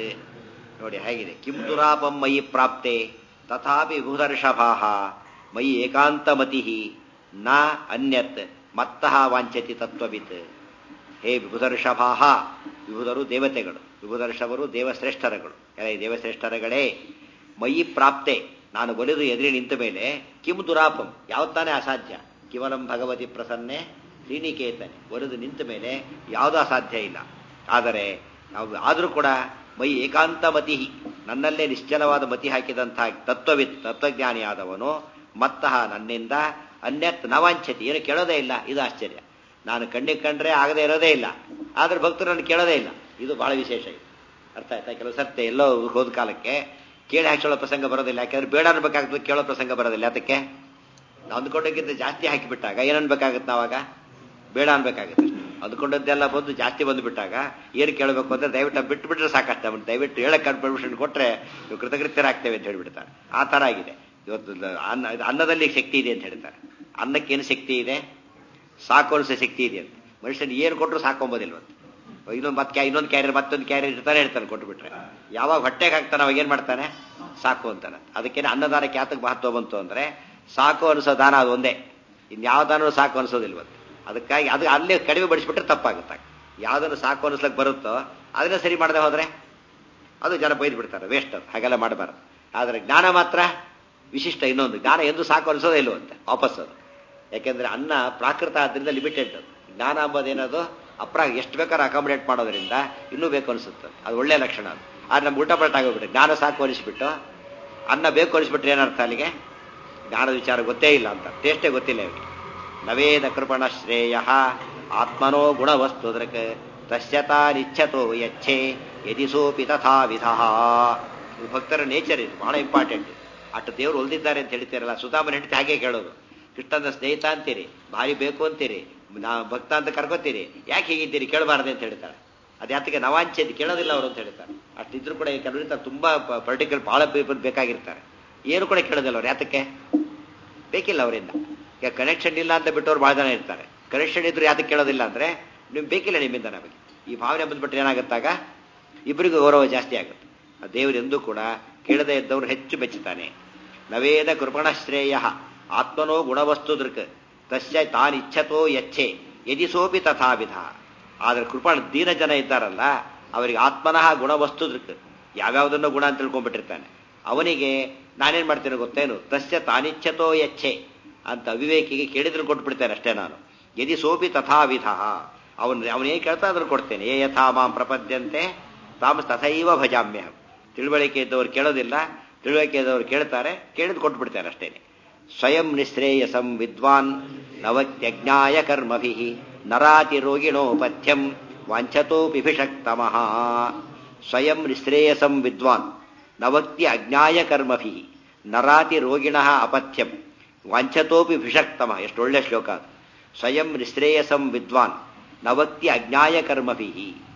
ನೋಡಿ ಹೇಗಿದೆ ಕಿಂ ದುರಾಪಂ ಮಯಿ ಪ್ರಾಪ್ತೆ ತಥಾಪಿ ವಿಭುಧರ್ಷಭಾಹ ಮಯಿ ಏಕಾಂತಮತಿ ನ ಅನ್ಯತ್ ಮತ್ತಃ ವಾಂಚತಿ ತತ್ವವಿತ್ ಹೇ ವಿಭುಧರ್ಷಭಾಹ ವಿಭುಧರು ದೇವತೆಗಳು ವಿಭುಧರ್ಷಭರು ದೇವಶ್ರೇಷ್ಠರಗಳು ಎಲೆ ದೇವಶ್ರೇಷ್ಠರಗಳೇ ಮಯಿ ಪ್ರಾಪ್ತೆ ನಾನು ಒಲಿದು ಎದುರಿ ನಿಂತ ಮೇಲೆ ಕಿಂ ದುರಾಪಂ ಯಾವತ್ತಾನೆ ಅಸಾಧ್ಯ ಕೇವಲಂ ಭಗವತಿ ಪ್ರಸನ್ನೆ ಶ್ರೀನಿಕೇತನೆ ಒಲಿದು ನಿಂತ ಮೇಲೆ ಯಾವುದೂ ಅಸಾಧ್ಯ ಇಲ್ಲ ಆದರೆ ನಾವು ಆದರೂ ಕೂಡ ಮೈ ಏಕಾಂತ ಮತಿ ನನ್ನಲ್ಲೇ ನಿಶ್ಚಲವಾದ ಮತಿ ಹಾಕಿದಂತಹ ತತ್ವವಿತ್ ತತ್ವಜ್ಞಾನಿಯಾದವನು ಮತ್ತಃ ನನ್ನಿಂದ ಅನ್ಯತ್ ನವಾಂಚತಿ ಏನು ಕೇಳೋದೇ ಇಲ್ಲ ಇದು ಆಶ್ಚರ್ಯ ನಾನು ಕಣ್ಣಿಗೆ ಕಂಡ್ರೆ ಆಗದೆ ಇರೋದೇ ಇಲ್ಲ ಆದ್ರೆ ಭಕ್ತರು ನನ್ನ ಕೇಳೋದೇ ಇಲ್ಲ ಇದು ಬಹಳ ವಿಶೇಷ ಇದು ಅರ್ಥ ಆಯ್ತಾ ಕೆಲವು ಸರ್ತೆ ಎಲ್ಲೋ ಹೋದ ಕಾಲಕ್ಕೆ ಕೇಳಿ ಹಾಕೊಳ್ಳೋ ಪ್ರಸಂಗ ಬರೋದಿಲ್ಲ ಯಾಕಂದ್ರೆ ಬೇಡ ಅನ್ಬೇಕಾಗ್ತದೆ ಕೇಳೋ ಪ್ರಸಂಗ ಬರೋದಿಲ್ಲ ಅದಕ್ಕೆ ನಾವು ಅಂದ್ಕೊಂಡಕ್ಕಿಂತ ಜಾಸ್ತಿ ಹಾಕಿಬಿಟ್ಟಾಗ ಏನು ಅನ್ಬೇಕಾಗತ್ತೆ ನಾವಾಗ ಬೇಡ ಅನ್ಬೇಕಾಗುತ್ತೆ ಅಂದ್ಕೊಂಡದ್ದೆಲ್ಲ ಬಂದು ಜಾಸ್ತಿ ಬಂದುಬಿಟ್ಟಾಗ ಏನು ಕೇಳಬೇಕು ಅಂದ್ರೆ ದಯವಿಟ್ಟು ಬಿಟ್ಟು ಬಿಟ್ರೆ ಸಾಕಷ್ಟೇ ಅವ್ನು ದಯವಿಟ್ಟು ಹೇಳಕ್ಕೆ ಪರ್ಮಿಷನ್ ಕೊಟ್ಟರೆ ನೀವು ಕೃತಕೃತ್ಯರಾಗ್ತೇವೆ ಅಂತ ಹೇಳ್ಬಿಡ್ತಾರೆ ಆ ಥರ ಆಗಿದೆ ಇವತ್ತು ಅನ್ನ ಅನ್ನದಲ್ಲಿ ಶಕ್ತಿ ಇದೆ ಅಂತ ಹೇಳ್ತಾರೆ ಅನ್ನಕ್ಕೇನು ಶಕ್ತಿ ಇದೆ ಸಾಕು ಅನಿಸೋ ಶಕ್ತಿ ಇದೆ ಅಂತ ಮನುಷ್ಯನ ಏನು ಕೊಟ್ಟರು ಸಾಕೊಂಬೋದಿಲ್ವಂತ ಇನ್ನೊಂದು ಮತ್ತೆ ಇನ್ನೊಂದು ಕ್ಯಾರಿಯರ್ ಮತ್ತೊಂದು ಕ್ಯಾರಿಯರ್ ಇರ್ತಾನೆ ಹೇಳ್ತಾನೆ ಕೊಟ್ಬಿಟ್ರೆ ಯಾವಾಗ ಹೊಟ್ಟೆಗೆ ಹಾಕ್ತಾನೆ ಅವಾಗ ಏನು ಮಾಡ್ತಾನೆ ಸಾಕು ಅಂತಾನೆ ಅದಕ್ಕೇನೆ ಅನ್ನದಾನಕ್ಕೆ ಯಾತಕ್ಕೆ ಮಹತ್ವ ಬಂತು ಅಂದ್ರೆ ಸಾಕು ಅನಿಸೋ ದಾನ ಅದು ಒಂದೇ ಇನ್ಯಾವ ದಾನವೂ ಸಾಕು ಅನಿಸೋದಿಲ್ವಂತ ಅದಕ್ಕಾಗಿ ಅದು ಅಲ್ಲೇ ಕಡಿಮೆ ಬಡಿಸ್ಬಿಟ್ರೆ ತಪ್ಪಾಗುತ್ತೆ ಯಾವುದನ್ನು ಸಾಕು ಅನಿಸ್ಲಕ್ಕೆ ಬರುತ್ತೋ ಅದನ್ನ ಸರಿ ಮಾಡದೆ ಹೋದ್ರೆ ಅದು ಜನ ಬೈದು ಬಿಡ್ತಾರೆ ವೇಸ್ಟ್ ಅದು ಹಾಗೆಲ್ಲ ಮಾಡಬಾರ್ದು ಆದರೆ ಜ್ಞಾನ ಮಾತ್ರ ವಿಶಿಷ್ಟ ಇನ್ನೊಂದು ಜ್ಞಾನ ಎಂದು ಸಾಕು ಅನಿಸೋದೇ ಇಲ್ವಂತೆ ವಾಪಸ್ ಅದು ಯಾಕೆಂದ್ರೆ ಅನ್ನ ಪ್ರಾಕೃತ ಆದ್ರಿಂದ ಲಿಮಿಟೆಡ್ ಅದು ಜ್ಞಾನ ಅಂಬೋದೇನದು ಅಪ್ರಾ ಎಷ್ಟು ಬೇಕಾದ್ರೂ ಅಕಾಮಿಡೇಟ್ ಮಾಡೋದ್ರಿಂದ ಇನ್ನೂ ಬೇಕು ಅನಿಸುತ್ತೆ ಅದು ಒಳ್ಳೆಯ ಲಕ್ಷಣ ಅದು ಆದ್ರೆ ನಮ್ಗೆ ಊಟ ಪಲ್ಟ ಆಗೋಗ್ಬಿಟ್ಟು ಜ್ಞಾನ ಸಾಕು ಅನಿಸ್ಬಿಟ್ಟು ಅನ್ನ ಬೇಕು ಅನಿಸ್ಬಿಟ್ರೆ ಏನರ್ಥ ಅಲ್ಲಿಗೆ ಜ್ಞಾನದ ವಿಚಾರ ಗೊತ್ತೇ ಇಲ್ಲ ಅಂತ ಟೇಸ್ಟೇ ಗೊತ್ತಿಲ್ಲ ಇವರಿಗೆ ನವೇದ ಕೃಪಣ ಶ್ರೇಯ ಆತ್ಮನೋ ಗುಣವಸ್ತು ದೃಕ್ ತಸ್ಯತಾ ನಿಚ್ಛತೋ ಯಚ್ಛೆ ಯದಿ ಸೋಪಿ ತಥಾ ವಿಧ ಇದು ಭಕ್ತರ ನೇಚರ್ ಇದು ಬಹಳ ಇಂಪಾರ್ಟೆಂಟ್ ಅಷ್ಟು ದೇವರು ಹೊಲ್ದಿದ್ದಾರೆ ಅಂತ ಹೇಳ್ತೀರಲ್ಲ ಸುಧಾಮನ ಹೆಂಡತಿ ಹಾಗೆ ಕೇಳೋದು ಕೃಷ್ಣನ ಸ್ನೇಹಿತ ಅಂತೀರಿ ಭಾರಿ ಬೇಕು ಅಂತೀರಿ ನಾ ಭಕ್ತ ಅಂತ ಕರ್ಕೋತೀರಿ ಯಾಕೆ ಹೀಗಿದ್ದೀರಿ ಕೇಳಬಾರ್ದು ಅಂತ ಹೇಳ್ತಾರೆ ಅದು ಯಾತಕ್ಕೆ ನವಾಂಚೆದು ಕೇಳೋದಿಲ್ಲ ಅವರು ಅಂತ ಹೇಳ್ತಾರೆ ಅಷ್ಟಿದ್ರು ಕೂಡ ಕೆಲವರಿಂದ ತುಂಬಾ ಪರ್ಟಿಕ್ಯುಲರ್ ಬಹಳ ಪೀಪಲ್ ಬೇಕಾಗಿರ್ತಾರೆ ಏನು ಕೂಡ ಕೇಳೋದಿಲ್ಲ ಅವ್ರು ಯಾತಕ್ಕೆ ಬೇಕಿಲ್ಲ ಅವರಿಂದ ಈಗ ಕನೆಕ್ಷನ್ ಇಲ್ಲ ಅಂತ ಬಿಟ್ಟವ್ರು ಬಹಳ ಜನ ಇರ್ತಾರೆ ಕನೆಕ್ಷನ್ ಇದ್ರು ಯಾತಕ್ಕೆ ಕೇಳೋದಿಲ್ಲ ಅಂದ್ರೆ ನಿಮ್ಗೆ ಬೇಕಿಲ್ಲ ನಿಮ್ಮಿಂದ ನಮಗೆ ಈ ಭಾವನೆ ಬಂದ್ಬಿಟ್ರೆ ಏನಾಗುತ್ತಾಗ ಇಬ್ಬರಿಗೂ ಗೌರವ ಜಾಸ್ತಿ ಆಗುತ್ತೆ ಆ ದೇವರೆಂದೂ ಕೂಡ ಕೇಳದೇ ಇದ್ದವ್ರು ಹೆಚ್ಚು ಮೆಚ್ಚುತ್ತಾನೆ ನವೇದ ಕೃಪಣ ಶ್ರೇಯ ಆತ್ಮನೋ ಗುಣವಸ್ತು ದೃಕ್ ತಸ್ಯ ತಾನಿಚ್ಛತೋ ಯಚ್ಛೆ ಯದಿ ಸೋಪಿ ತಥಾವಿಧ ಆದ್ರೆ ಕೃಪಣ ದೀನ ಜನ ಇದ್ದಾರಲ್ಲ ಅವರಿಗೆ ಆತ್ಮನಃ ಗುಣವಸ್ತು ದೃಕ್ ಯಾವ್ಯಾವುದನ್ನು ಗುಣ ಅಂತ ತಿಳ್ಕೊಂಡ್ಬಿಟ್ಟಿರ್ತಾನೆ ಅವನಿಗೆ ನಾನೇನ್ ಮಾಡ್ತೇನೆ ಗೊತ್ತೇನು ತಸ್ಯ ತಾನಿಚ್ಛತೋ ಯಚ್ಛೆ ಅಂತ ಅವಿವೇಕಿಗೆ ಕೇಳಿದ್ರು ಕೊಟ್ಬಿಡ್ತೇನೆ ಅಷ್ಟೇ ನಾನು ಯದಿ ಸೋಪಿ ತಥಾವಿಧ ಅವನು ಅವನೇನು ಕೇಳ್ತಾ ಅದ್ರ ಕೊಡ್ತೇನೆ ಏ ಯಥಾ ಮಾಂ ಪ್ರಪದ್ಯಂತೆ ತಾಮ ತಥೈವ ಭಜಾಮ್ಯ ತಿಳುವಳಿಕೆ ಇದ್ದವ್ರು ಕೇಳೋದಿಲ್ಲ ತಿಳುವಳಿಕೆ ಇದ್ದವ್ರು ಕೇಳ್ತಾರೆ ಕೇಳಿದ್ ಕೊಟ್ಬಿಡ್ತಾರೆ ಅಷ್ಟೇನೆ ಸ್ವಯಂ ನಿಶ್ರೇಯಸಂ ವಿದ್ವಾನ್ ನವತ್ಯಜ್ಞಾಯ ಕರ್ಮಭಿ ನರಾತಿ ರೋಗಿಣೋ ಪಥ್ಯಂ ವಾಂಛತೋಪಿ ಭಿಷಕ್ತಮಃ ಸ್ವಯಂ ನಿಶ್ರೇಯಸಂ ವಿದ್ವಾನ್ ನವಕ್ತಿ ಅಜ್ಞಾಯ ಕರ್ಮಭಿ ನರಾತಿ ರೋಗಿಣ ಅಪಥ್ಯಂ ವಾಂಛತೋಪಿ ಭಿಷಕ್ತಮ ಎಷ್ಟು ಒಳ್ಳೆ ಶ್ಲೋಕ ಅದು ಸ್ವಯಂ ನಿಶ್ರೇಯಸಂ ವಿದ್ವಾನ್ ನವಕ್ತಿ ಅಜ್ಞಾಯ ಕರ್ಮಭಿ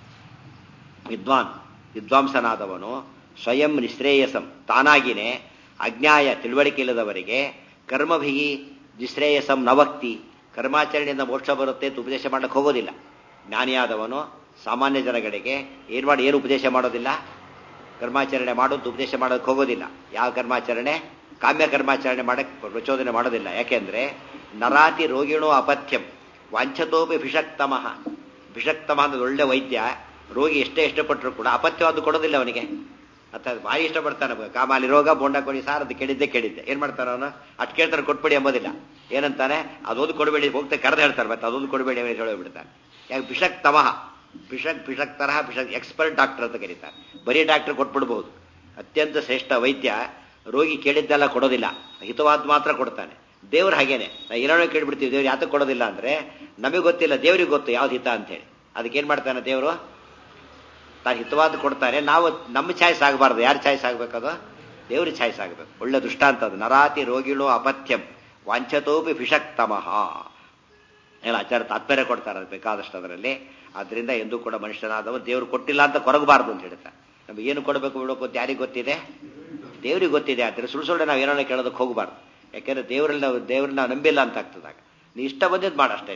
ವಿದ್ವಾನ್ ವಿದ್ವಾಂಸನಾದವನು ಸ್ವಯಂ ನಿಶ್ರೇಯಸಂ ತಾನಾಗಿನೇ ಅಜ್ಞಾಯ ತಿಳುವಳಿಕೆ ಇಲ್ಲದವರಿಗೆ ಕರ್ಮಭಿ ನಿಶ್ರೇಯಸಂ ನವಕ್ತಿ ಕರ್ಮಾಚರಣೆಯಿಂದ ಮೋಕ್ಷ ಬರುತ್ತೆ ಅಂತ ಉಪದೇಶ ಮಾಡಕ್ಕೆ ಹೋಗೋದಿಲ್ಲ ಜ್ಞಾನಿಯಾದವನು ಸಾಮಾನ್ಯ ಜನಗಳಿಗೆ ಏನು ಮಾಡಿ ಏನು ಉಪದೇಶ ಮಾಡೋದಿಲ್ಲ ಕರ್ಮಾಚರಣೆ ಮಾಡೋದು ಉಪದೇಶ ಮಾಡೋಕ್ಕೆ ಹೋಗೋದಿಲ್ಲ ಯಾವ ಕರ್ಮಾಚರಣೆ ಕಾಮ್ಯ ಕರ್ಮಾಚರಣೆ ಮಾಡಕ್ಕೆ ಪ್ರಚೋದನೆ ಮಾಡೋದಿಲ್ಲ ಯಾಕೆಂದ್ರೆ ನರಾತಿ ರೋಗಿಣೋ ಅಪಥ್ಯಂ ವಾಂಛತೋಪಿ ಭಿಷಕ್ತಮಃ ಭಿಷಕ್ತಮ ಅಂದ್ರೆ ಒಳ್ಳೆ ವೈದ್ಯ ರೋಗಿ ಎಷ್ಟೇ ಇಷ್ಟಪಟ್ಟರು ಕೂಡ ಅಪಥ್ಯವಾದ ಕೊಡೋದಿಲ್ಲ ಅವನಿಗೆ ಅಥವಾ ಭಾರಿ ಇಷ್ಟಪಡ್ತಾನೆ ಕಾಮಾಲಿ ರೋಗ ಬೋಂಡ ಕೊಡಿ ಸಾರ್ ಅದು ಕೇಳಿದ್ದೆ ಕೇಳಿದ್ದೆ ಏನ್ ಮಾಡ್ತಾನೆ ಅವನು ಅಟ್ ಕೇಳ್ತಾರೆ ಕೊಟ್ಬಿಡಿ ಎಂಬುದಿಲ್ಲ ಏನಂತಾನೆ ಅದೊಂದು ಕೊಡಬೇಡಿ ಹೋಗ್ತಾ ಕರೆದು ಹೇಳ್ತಾರೆ ಮತ್ತೆ ಅದೊಂದು ಕೊಡಬೇಡಿ ಅಂತ ಹೇಳೋಗ್ಬಿಡ್ತಾನೆ ಯಾಕೆ ಭಿಷಕ್ ತಮಃ ಭಿಷಕ್ ಭಿಷಕ್ ತರಹ ಭಿಷಕ್ ಎಕ್ಸ್ಪರ್ಟ್ ಡಾಕ್ಟರ್ ಅಂತ ಕರೀತಾರೆ ಬರೀ ಡಾಕ್ಟರ್ ಕೊಟ್ಬಿಡ್ಬಹುದು ಅತ್ಯಂತ ಶ್ರೇಷ್ಠ ವೈದ್ಯ ರೋಗಿ ಕೇಳಿದ್ದೆಲ್ಲ ಕೊಡೋದಿಲ್ಲ ಹಿತವಾದ ಮಾತ್ರ ಕೊಡ್ತಾನೆ ದೇವ್ರು ಹಾಗೇನೆ ನಾವು ಏನೋ ಕೇಳ್ಬಿಡ್ತೀವಿ ದೇವ್ರು ಯಾತಕ್ಕೆ ಕೊಡೋದಿಲ್ಲ ಅಂದ್ರೆ ನಮಗೆ ಗೊತ್ತಿಲ್ಲ ದೇವ್ರಿಗೆ ಗೊತ್ತು ಯಾವ್ದು ಹಿತ ಅಂತ ಹೇಳಿ ಅದಕ್ಕೇನ್ ಮಾಡ್ತಾನೆ ದೇವರು ತಾನು ಹಿತವಾದ ಕೊಡ್ತಾನೆ ನಾವು ನಮ್ಮ ಚಾಯ್ಸ್ ಆಗಬಾರ್ದು ಯಾರು ಚಾಯ್ಸ್ ಆಗ್ಬೇಕದು ದೇವ್ರ ಚಾಯ್ಸ್ ಆಗಬೇಕು ಒಳ್ಳೆ ದೃಷ್ಟಾಂತ ಅದು ನರಾತಿ ರೋಗಿಣೋ ಅಪಥ್ಯಂ ವಾಂಛತೋಪಿ ಭಿಷಕ್ತಮಃ ಎಲ್ಲ ಆಚಾರ ತಾತ್ಪರ್ಯ ಕೊಡ್ತಾರೆ ಅದು ಬೇಕಾದಷ್ಟು ಅದರಲ್ಲಿ ಆದ್ರಿಂದ ಎಂದೂ ಕೂಡ ಮನುಷ್ಯನಾದವ ದೇವ್ರು ಕೊಟ್ಟಿಲ್ಲ ಅಂತ ಕೊರಗಬಾರ್ದು ಅಂತ ಹೇಳ್ತಾರೆ ನಮ್ಗೆ ಏನು ಕೊಡಬೇಕು ಬಿಡಬೇಕು ಅಂತ ಯಾರಿಗೆ ಗೊತ್ತಿದೆ ದೇವ್ರಿಗೆ ಗೊತ್ತಿದೆ ಆದರೆ ಸುಳ್ಳು ಸುಳ್ಳು ನಾವು ಏನೋ ಕೇಳೋದಕ್ಕೆ ಹೋಗಬಾರ್ದು ಯಾಕೆಂದ್ರೆ ದೇವರಲ್ಲಿ ನಾವು ದೇವ್ರನ್ನ ನಾವು ನಂಬಿಲ್ಲ ಅಂತ ಆಗ್ತದಾಗ ನೀ ಇಷ್ಟ ಬಂದಿದ್ದು ಮಾಡ ಅಷ್ಟೇ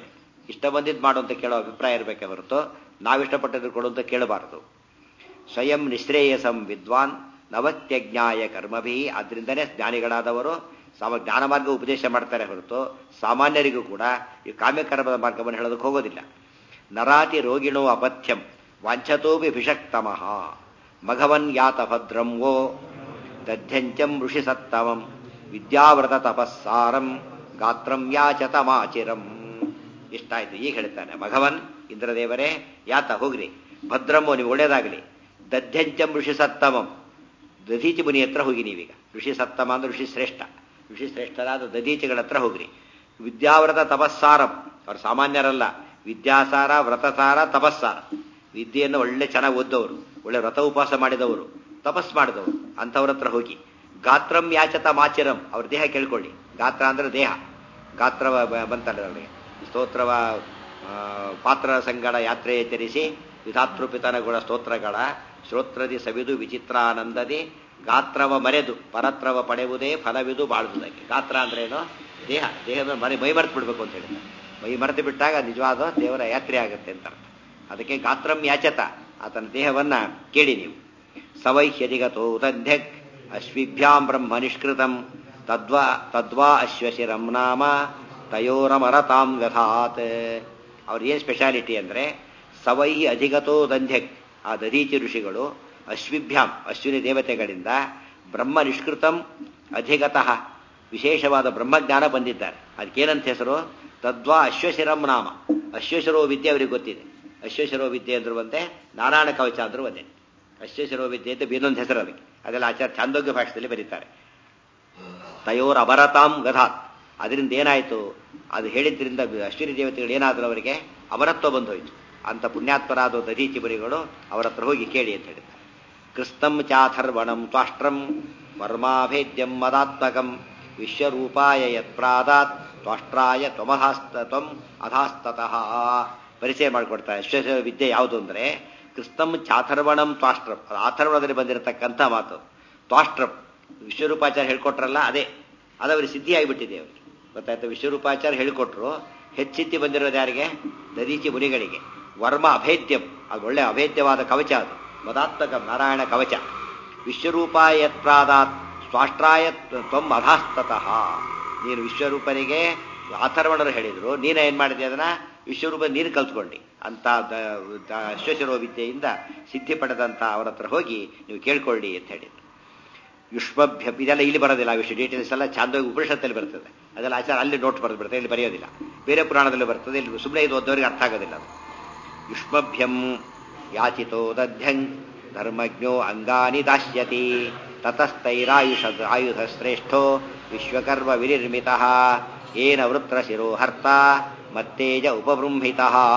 ಇಷ್ಟ ಬಂದಿದ್ದು ಮಾಡು ಅಂತ ಕೇಳೋ ಅಭಿಪ್ರಾಯ ಇರಬೇಕೆ ಹೊರತು ನಾವಿಷ್ಟಪಟ್ಟದ್ದು ಕೊಡು ಅಂತ ಕೇಳಬಾರದು ಸ್ವಯಂ ನಿಶ್ರೇಯಸಂ ವಿದ್ವಾನ್ ನವತ್ಯಜ್ಞಾಯ ಕರ್ಮಭಿ ಆದ್ರಿಂದನೇ ಜ್ಞಾನಿಗಳಾದವರು ಸಮ ಜ್ಞಾನ ಮಾರ್ಗ ಉಪದೇಶ ಮಾಡ್ತಾರೆ ಹೊರತು ಸಾಮಾನ್ಯರಿಗೂ ಕೂಡ ಈ ಕಾಮ್ಯಕರ್ಮದ ಮಾರ್ಗವನ್ನು ಹೇಳೋದಕ್ಕೆ ಹೋಗೋದಿಲ್ಲ ನರಾತಿ ರೋಗಿಣೋ ಅಪಥ್ಯಂ ವಾಂಛತೋಪಿ ಭಿಷಕ್ತಮಃ ಮಘವನ್ ಯಾತ ಭದ್ರಂ ವೋ ದಧ್ಯಂಚಂ ಋಷಿ ಸತ್ತಮಂ ವಿದ್ಯಾವ್ರತ ತಪಸ್ಸಾರಂ ಗಾತ್ರಂ ಯಾಚತಮಾಚಿರಂ ಇಷ್ಟಾಯ್ತು ಈಗ ಹೇಳ್ತಾನೆ ಮಘವನ್ ಇಂದ್ರದೇವರೇ ಯಾತ ಹೋಗ್ರಿ ಭದ್ರಮ್ಮೋ ನೀವು ಒಳ್ಳೇದಾಗಲಿ ದಧ್ಯಂಚಂ ಋಷಿ ಸತ್ತಮಂ ದಧೀಚಿ ಮುನಿ ಹತ್ರ ಹೋಗಿ ನೀವೀಗ ಋಷಿ ಸತ್ತಮ ಅಂದ್ರೆ ಋಷಿ ಶ್ರೇಷ್ಠ ಋಷಿ ಶ್ರೇಷ್ಠರಾದ ದಧೀಚಿಗಳ ಹತ್ರ ಹೋಗ್ರಿ ವಿದ್ಯಾವ್ರತ ತಪಸ್ಸಾರಂ ಅವ್ರು ಸಾಮಾನ್ಯರಲ್ಲ ವಿದ್ಯಾಸಾರ ವ್ರತಸಾರ ತಪಸ್ಸಾರ ವಿದ್ಯೆಯನ್ನು ಒಳ್ಳೆ ಚೆನ್ನಾಗಿ ಓದ್ದವರು ಒಳ್ಳೆ ವ್ರತ ಉಪವಾಸ ಮಾಡಿದವರು ತಪಸ್ ಮಾಡಿದವರು ಅಂಥವ್ರ ಹತ್ರ ಹೋಗಿ ಗಾತ್ರಂ ಯಾಚತ ಮಾಚಿರಂ ಅವ್ರ ದೇಹ ಕೇಳ್ಕೊಳ್ಳಿ ಗಾತ್ರ ಅಂದ್ರೆ ದೇಹ ಗಾತ್ರ ಬಂತಲ್ಲ ಅವರಿಗೆ ಸ್ತೋತ್ರವ ಪಾತ್ರ ಸಂಗಡ ಯಾತ್ರೆ ಎಚ್ಚರಿಸಿ ವಿಧಾತೃಪಿತನ ಗುಣ ಸ್ತೋತ್ರಗಳ ಶ್ರೋತ್ರದಿ ಸವಿದು ವಿಚಿತ್ರಾನಂದದಿ ಗಾತ್ರವ ಮರೆದು ಪರತ್ರವ ಪಡೆಯುವುದೇ ಫಲವಿದು ಬಾಳುವುದಕ್ಕೆ ಗಾತ್ರ ಅಂದ್ರೆ ಏನು ದೇಹ ದೇಹದ ಮರೆ ಮೈ ಮರೆತು ಬಿಡ್ಬೇಕು ಅಂತ ಹೇಳಿದ ಮೈ ಮರೆತು ಬಿಟ್ಟಾಗ ನಿಜವಾದ ದೇವರ ಯಾತ್ರೆ ಆಗುತ್ತೆ ಅಂತ ಅರ್ಥ ಅದಕ್ಕೆ ಗಾತ್ರಂ ಯಾಚತ ಆತನ ದೇಹವನ್ನ ಕೇಳಿ ನೀವು ಸವೈಹ್ಯಧಿಗತೋ ಉದಧ್ಯಕ್ ಅಶ್ವಿಭ್ಯಾಂ ಬ್ರಹ್ಮ ನಿಷ್ಕೃತಂ ತದ್ವಾ ತದ್ವಾ ಅಶ್ವಶಿರಂ ನಾಮ ತಯೋರಮರತಾಂ ವ್ಯಥಾತ್ ಅವ್ರ ಏನು ಸ್ಪೆಷಾಲಿಟಿ ಅಂದ್ರೆ ಸವೈಹಿ ಅಧಿಗತೋ ದಂಧ್ಯಕ್ ಆ ದಧೀಚಿ ಋಷಿಗಳು ಅಶ್ವಿಭ್ಯಾಂ ಅಶ್ವಿನಿ ದೇವತೆಗಳಿಂದ ಬ್ರಹ್ಮ ನಿಷ್ಕೃತಂ ಅಧಿಗತಃ ವಿಶೇಷವಾದ ಬ್ರಹ್ಮಜ್ಞಾನ ಬಂದಿದ್ದಾರೆ ಅದಕ್ಕೇನಂತ ಹೆಸರು ತದ್ವಾ ಅಶ್ವಶಿರಂ ನಾಮ ಅಶ್ವಶಿರೋ ವಿದ್ಯೆ ಅವರಿಗೆ ಗೊತ್ತಿದೆ ಅಶ್ವಶಿರೋ ವಿದ್ಯೆ ಅಂದ್ರು ಒಂದೇ ನಾರಾಯಣ ಕವಚ ಅಂದ್ರು ಒಂದೇ ಅಶ್ವಶಿರೋ ವಿದ್ಯೆ ಅಂತ ಇನ್ನೊಂದು ಹೆಸರು ಅದಕ್ಕೆ ಅದೆಲ್ಲ ಆಚಾರ ಛಾಂದೋಗ್ಯ ಭಾಷೆಯಲ್ಲಿ ಬರೀತಾರೆ ತಯೋರ್ ಅಮರತಾಂ ಗಧಾತ್ ಅದರಿಂದ ಏನಾಯಿತು ಅದು ಹೇಳಿದ್ರಿಂದ ಅಶ್ವಿನಿ ದೇವತೆಗಳು ಏನಾದರೂ ಅವರಿಗೆ ಅಮರತ್ವ ಬಂದು ಹೋಯಿತು ಅಂತ ಪುಣ್ಯಾತ್ಮರಾದ ದಧೀಚಿ ಬರಿಗಳು ಅವರ ಹತ್ರ ಹೋಗಿ ಕೇಳಿ ಅಂತ ಹೇಳಿದ್ದಾರೆ ಕೃಸ್ತಂ ಚಾಥರ್ವಣಂ ತ್ವಾಷ್ಟ್ರಂ ವರ್ಮಾಭೇದ್ಯಂ ಮದಾತ್ಮಕಂ ವಿಶ್ವರೂಪಾಯ ಯತ್ಪ್ರಾದಾತ್ ತ್ವಾಷ್ಟ್ರಾಯ ತ್ವಮಧಾಸ್ತ ತ್ವಂ ಅಧಾಸ್ತತಃ ಪರಿಚಯ ಮಾಡಿಕೊಡ್ತಾರೆ ವಿಶ್ವ ವಿದ್ಯೆ ಯಾವುದು ಅಂದರೆ ಕೃಸ್ತಂ ಚಾಥರ್ವಣಂ ತ್ವಾಷ್ಟ್ರಂ ಅದು ಆಥರ್ವಣದಲ್ಲಿ ಬಂದಿರತಕ್ಕಂಥ ಮಾತು ತ್ವಾಷ್ಟ್ರಂ ವಿಶ್ವರೂಪಾಚಾರ ಹೇಳ್ಕೊಟ್ರಲ್ಲ ಅದೇ ಅದವರಿಗೆ ಸಿದ್ಧಿ ಆಗಿಬಿಟ್ಟಿದೆ ಅವರಿಗೆ ಗೊತ್ತಾಯ್ತು ವಿಶ್ವರೂಪಾಚಾರ ಹೇಳಿಕೊಟ್ರು ಹೆಚ್ಚಿತ್ತಿ ಬಂದಿರೋದು ಯಾರಿಗೆ ದದೀಚಿ ಮುನಿಗಳಿಗೆ ವರ್ಮ ಅಭೇದ್ಯಂ ಅದು ಒಳ್ಳೆ ಅಭೇದ್ಯವಾದ ಕವಚ ಅದು ಮದಾತ್ಮಕ ನಾರಾಯಣ ಕವಚ ವಿಶ್ವರೂಪಾಯ ಯತ್ಪ್ರಾದಾತ್ ಸ್ವಾಷ್ಟ್ರಾಯ ತ್ವಂ ಅಧಾಸ್ತತಃ ನೀನು ವಿಶ್ವರೂಪನಿಗೆ ಅಥರ್ವಣರು ಹೇಳಿದ್ರು ನೀನ ಏನ್ ಮಾಡಿದೆ ಅದನ್ನ ವಿಶ್ವರೂಪ ನೀನು ಕಲ್ತ್ಕೊಂಡಿ ಅಂತ ಅಶ್ವಶಿರೋ ವಿದ್ಯೆಯಿಂದ ಸಿದ್ಧಿ ಪಡೆದಂತ ಅವರ ಹತ್ರ ಹೋಗಿ ನೀವು ಕೇಳ್ಕೊಳ್ಳಿ ಅಂತ ಹೇಳಿದ್ರು ಯುಷ್ಮಭ್ಯ ಇದೆಲ್ಲ ಇಲ್ಲಿ ಬರೋದಿಲ್ಲ ಆ ವಿಷಯ ಡೀಟೇಲ್ಸ್ ಎಲ್ಲ ಚಾಂದೋಗಿ ಉಪನಿಷತ್ತಲ್ಲಿ ಬರ್ತದೆ ಅದೆಲ್ಲ ಆಚಾರ ಅಲ್ಲಿ ನೋಟ್ ಬರೆದು ಬಿಡ್ತದೆ ಇಲ್ಲಿ ಬರೆಯೋದಿಲ್ಲ ಬೇರೆ ಪುರಾಣದಲ್ಲಿ ಬರ್ತದೆ ಇಲ್ಲಿ ಸುಮ್ಮನೆ ಇದು ಓದೋರಿಗೆ ಅರ್ಥ ಆಗೋದಿಲ್ಲ ಅದು ಯುಷ್ಮಭ್ಯಂ ಯಾಚಿತೋ ದಧ್ಯಂ ಧರ್ಮಜ್ಞೋ ಅಂಗಾನಿ ದಾಸ್ಯತಿ ತತಸ್ತೈರಾಯುಷ ಆಯುಧ ಶ್ರೇಷ್ಠೋ ವಿಶ್ವಕರ್ಮ ವಿನಿರ್ಮಿತ ಏನ ವೃತ್ರ ಶಿರೋಹರ್ತ ಮತ್ತೇಜ ಉಪಬೃಂಹಿತ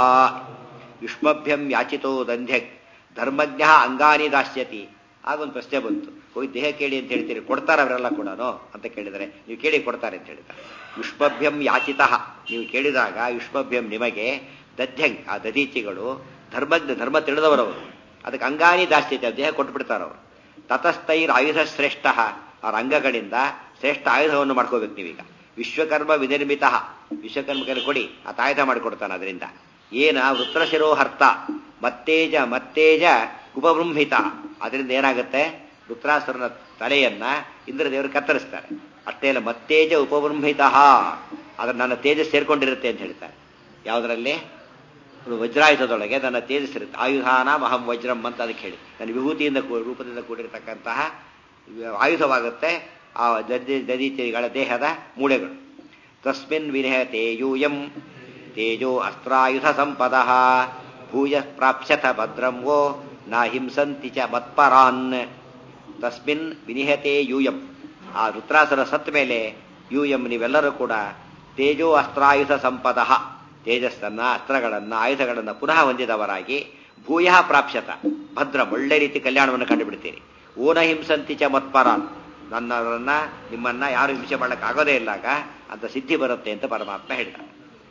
ಯುಷ್ಮಭ್ಯಂ ಯಾಚಿತೋ ದಂಧ್ಯಕ್ ಧರ್ಮಜ್ಞ ಅಂಗಾನಿ ದಾಸ್ಯತಿ ಆಗೊಂದು ಪ್ರಶ್ನೆ ಬಂತು ಹೋಗಿ ದೇಹ ಕೇಳಿ ಅಂತ ಹೇಳ್ತೀರಿ ಕೊಡ್ತಾರೆ ಅವರೆಲ್ಲ ಕೂಡ ಅಂತ ಕೇಳಿದರೆ ನೀವು ಕೇಳಿ ಕೊಡ್ತಾರೆ ಅಂತ ಹೇಳಿದ್ದಾರೆ ಯುಷ್ಮಭ್ಯಂ ಯಾಚಿತ ನೀವು ಕೇಳಿದಾಗ ಯುಷ್ಮಭ್ಯಂ ನಿಮಗೆ ದಧ್ಯಂಗ್ ಆ ದದೀಚಿಗಳು ಧರ್ಮಜ್ಞ ಧರ್ಮ ತಿಳಿದವರವರು ಅದಕ್ಕೆ ಅಂಗಾನಿ ದಾಸ್ಯತೆ ದೇಹ ಕೊಟ್ಬಿಡ್ತಾರವರು ತತಸ್ಥೈರ್ ಆಯುಧ ಶ್ರೇಷ್ಠ ಅವರ ಅಂಗಗಳಿಂದ ಶ್ರೇಷ್ಠ ಆಯುಧವನ್ನು ಮಾಡ್ಕೋಬೇಕು ನೀವೀಗ ವಿಶ್ವಕರ್ಮ ವಿನಿರ್ಮಿತ ವಿಶ್ವಕರ್ಮ ಕೈಲಿ ಕೊಡಿ ಆತ ಆಯುಧ ಮಾಡಿಕೊಡ್ತಾನೆ ಅದರಿಂದ ಏನ ವೃತ್ರಶಿರೋಹರ್ತ ಮತ್ತೇಜ ಮತ್ತೇಜ ಉಪಬೃಂಹಿತ ಅದರಿಂದ ಏನಾಗುತ್ತೆ ವೃತ್ರಾಸುರನ ತಲೆಯನ್ನ ಇಂದ್ರದೇವರು ಕತ್ತರಿಸ್ತಾರೆ ಅಷ್ಟೇ ಅಲ್ಲ ಮತ್ತೇಜ ಉಪಬೃಂಹಿತ ಅದ್ರ ನನ್ನ ತೇಜಸ್ ಸೇರ್ಕೊಂಡಿರುತ್ತೆ ಅಂತ ಹೇಳ್ತಾರೆ ಯಾವುದರಲ್ಲಿ ವಜ್ರಾಯುಧದೊಳಗೆ ನನ್ನ ತೇಜಸ್ಸಿರುತ್ತೆ ಆಯುಧಾನ ಮಹಂ ವಜ್ರಂ ಅಂತ ಅದಕ್ಕೆ ಹೇಳಿ ನನ್ನ ವಿಭೂತಿಯಿಂದ ರೂಪದಿಂದ ಕೂಡಿರತಕ್ಕಂತಹ ಆಯುಧವಾಗುತ್ತೆ ಆ ದದಿ ದದೀತಿಗಳ ದೇಹದ ಮೂಳೆಗಳು ತಸ್ಮಿನ್ ವಿನಿಹತೆ ಯೂಯಂ ತೇಜೋ ಅಸ್ತ್ರಾಯುಧ ಸಂಪದ ಭೂಯ ಪ್ರಾಪ್ಸ್ಯಥ ಭದ್ರಂ ವೋ ನ ಹಿಂಸಂತಿ ಚ ಮತ್ಪರಾನ್ ತಸ್ಮಿನ್ ವಿನಿಹತೆ ಯೂಯಂ ಆ ರುದ್ರಾಸುರ ಸತ್ತ ಮೇಲೆ ಯೂಯಂ ನೀವೆಲ್ಲರೂ ಕೂಡ ತೇಜೋ ಅಸ್ತ್ರಾಯುಧ ಸಂಪದ ತೇಜಸ್ಸನ್ನ ಅಸ್ತ್ರಗಳನ್ನ ಆಯುಧಗಳನ್ನ ಪುನಃ ಹೊಂದಿದವರಾಗಿ ಭೂಯ ಪ್ರಾಪ್ಸ್ಯತ ಭದ್ರ ಒಳ್ಳೆ ರೀತಿ ಕಲ್ಯಾಣವನ್ನು ಕಂಡುಬಿಡ್ತೀರಿ ಓನ ಹಿಂಸಂತಿ ಚ ಮತ್ಪರಾನ್ ನನ್ನವರನ್ನ ನಿಮ್ಮನ್ನ ಯಾರು ಹಿಂಸೆ ಮಾಡಕ್ ಆಗೋದೇ ಇಲ್ಲಾಗ ಅಂತ ಸಿದ್ಧಿ ಬರುತ್ತೆ ಅಂತ ಪರಮಾತ್ಮ ಹೇಳ್ತಾನೆ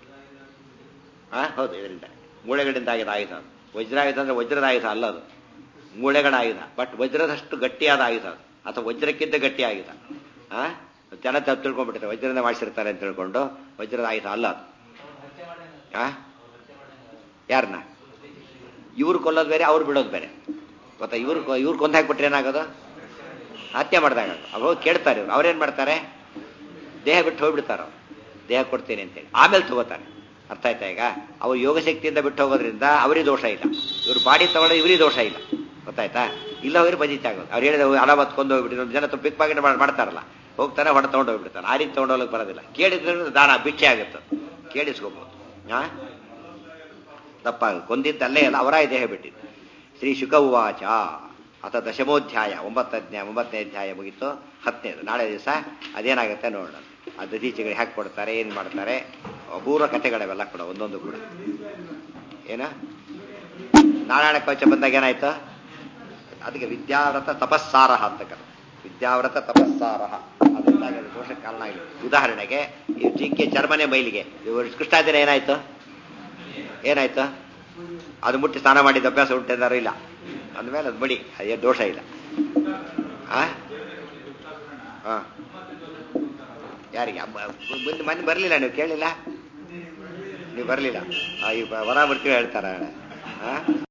ಆ ಹೌದು ಇದರಿಂದ ಮೂಳೆಗಳಿಂದ ಆಗಿದ ಆಯುಧ ಅದು ವಜ್ರಾಯುಧ ಅಂದ್ರೆ ವಜ್ರದ ಆಯುಧ ಅಲ್ಲ ಅದು ಮೂಳೆಗಳ ಆಯುಧ ಬಟ್ ವಜ್ರದಷ್ಟು ಗಟ್ಟಿಯಾದ ಆಯುಧ ಅದು ಅಥವಾ ವಜ್ರಕ್ಕಿಂತ ಗಟ್ಟಿ ಆಯುಧ ಆ ಜನ ತಪ್ಪು ತಿಳ್ಕೊಂಡ್ಬಿಟ್ಟಿರ್ತಾರೆ ವಜ್ರದಿಂದ ಮಾಡಿಸಿರ್ತಾರೆ ಅಂತ ತಿಳ್ಕೊಂಡು ವಜ್ರದ ಆಯುಧ ಅಲ್ಲ ಅದು ಆ ಯಾರನ್ನ ಇವ್ರು ಕೊಲ್ಲೋದು ಬೇರೆ ಅವ್ರು ಬಿಡೋದು ಬೇರೆ ಗೊತ್ತಾ ಇವ್ರು ಇವ್ರು ಕೊಂದು ಹಾಕ್ಬಿಟ್ರೆ ಏನಾಗೋದು ಹತ್ಯೆ ಮಾಡಿದಾಗ ಅವ್ರು ಹೋಗಿ ಕೇಳ್ತಾರೆ ಇವ್ರು ಅವ್ರೇನು ಮಾಡ್ತಾರೆ ದೇಹ ಬಿಟ್ಟು ಹೋಗ್ಬಿಡ್ತಾರೆ ಅವ್ರು ದೇಹ ಕೊಡ್ತೇನೆ ಅಂತೇಳಿ ಆಮೇಲೆ ತಗೋತಾರೆ ಅರ್ಥ ಆಯ್ತಾ ಈಗ ಅವ್ರು ಯೋಗ ಶಕ್ತಿಯಿಂದ ಬಿಟ್ಟು ಹೋಗೋದ್ರಿಂದ ಅವರಿಗೆ ದೋಷ ಇಲ್ಲ ಇವ್ರು ಬಾಡಿ ತಗೊಳ್ಳೋ ಇವರಿಗೆ ದೋಷ ಇಲ್ಲ ಗೊತ್ತಾಯ್ತಾ ಇಲ್ಲ ಹೋಗಿ ಬಜಿತ ಆಗೋದು ಅವ್ರು ಹೇಳಿದ ಅಲಾವತ್ ಕೊಂದು ಹೋಗ್ಬಿಟ್ಟು ಒಂದು ಜನ ಪಿಕ್ ಪಾಕೆಟ್ ಮಾಡ್ತಾರಲ್ಲ ಹೋಗ್ತಾನೆ ಹೊಡೆ ತೊಗೊಂಡು ಹೋಗ್ಬಿಡ್ತಾನೆ ಆ ರೀತಿ ತೊಗೊಂಡೋಗ್ಲಿಕ್ಕೆ ಬರೋದಿಲ್ಲ ಕೇಳಿದ್ರೆ ದಾನ ಭಿಕ್ಷೆ ಆಗುತ್ತೆ ಕೇಳಿಸ್ಕೋಬಹುದು ಹಾ ತಪ್ಪ ಕೊಂದಿದ್ದ ಅಲ್ಲೇ ಅಲ್ಲ ಅವರಾಯ ದೇಹ ಬಿಟ್ಟಿದ್ದು ಶ್ರೀ ಶುಕ ಉವಾಚ ಅಥ ದಶಮೋಧ್ಯಾಯ ಒಂಬತ್ತನೇ ಒಂಬತ್ತನೇ ಅಧ್ಯಾಯ ಮುಗೀತು ಹತ್ತನೇದು ನಾಳೆ ದಿವಸ ಅದೇನಾಗುತ್ತೆ ನೋಡೋಣ ಆ ದದೀಚಿಗಳಿಗೆ ಹಾಕಿ ಕೊಡ್ತಾರೆ ಏನು ಮಾಡ್ತಾರೆ ಅಪೂರ್ವ ಕಥೆಗಳವೆಲ್ಲ ಕೂಡ ಒಂದೊಂದು ಕೂಡ ಏನ ನಾರಾಯಣ ಕವಚ ಬಂದಾಗ ಏನಾಯ್ತು ಅದಕ್ಕೆ ವಿದ್ಯಾವ್ರತ ತಪಸ್ಸಾರ ಅಂತ ಕರೆ ವಿದ್ಯಾವ್ರತ ತಪಸ್ಸಾರ ಅದರಿಂದಾಗಿ ಅದು ದೋಷಕ್ಕೆ ಕಾರಣ ಆಗಿದೆ ಉದಾಹರಣೆಗೆ ಈ ಜಿಂಕೆ ಚರ್ಮನೆ ಮೈಲಿಗೆ ಇವರು ಕೃಷ್ಣಾದಿನ ಏನಾಯ್ತು ಏನಾಯ್ತು ಅದು ಮುಟ್ಟಿ ಸ್ನಾನ ಮಾಡಿದ ಅಭ್ಯಾಸ ಉಂಟೆಂದಾರು ಇಲ್ಲ ಅಂದಮೇಲೆ ಅದು ಬಡಿ ಅದೇ ದೋಷ ಇಲ್ಲ ಆ ಹಾ ಯಾರಿಗೆ ಮುಂದೆ ಮೊನ್ನೆ ಬರಲಿಲ್ಲ ನೀವು ಕೇಳಿಲ್ಲ ನೀವು ಬರಲಿಲ್ಲ ಈ ವರ ಬರ್ತೀವಿ ಹೇಳ್ತಾರ ಆ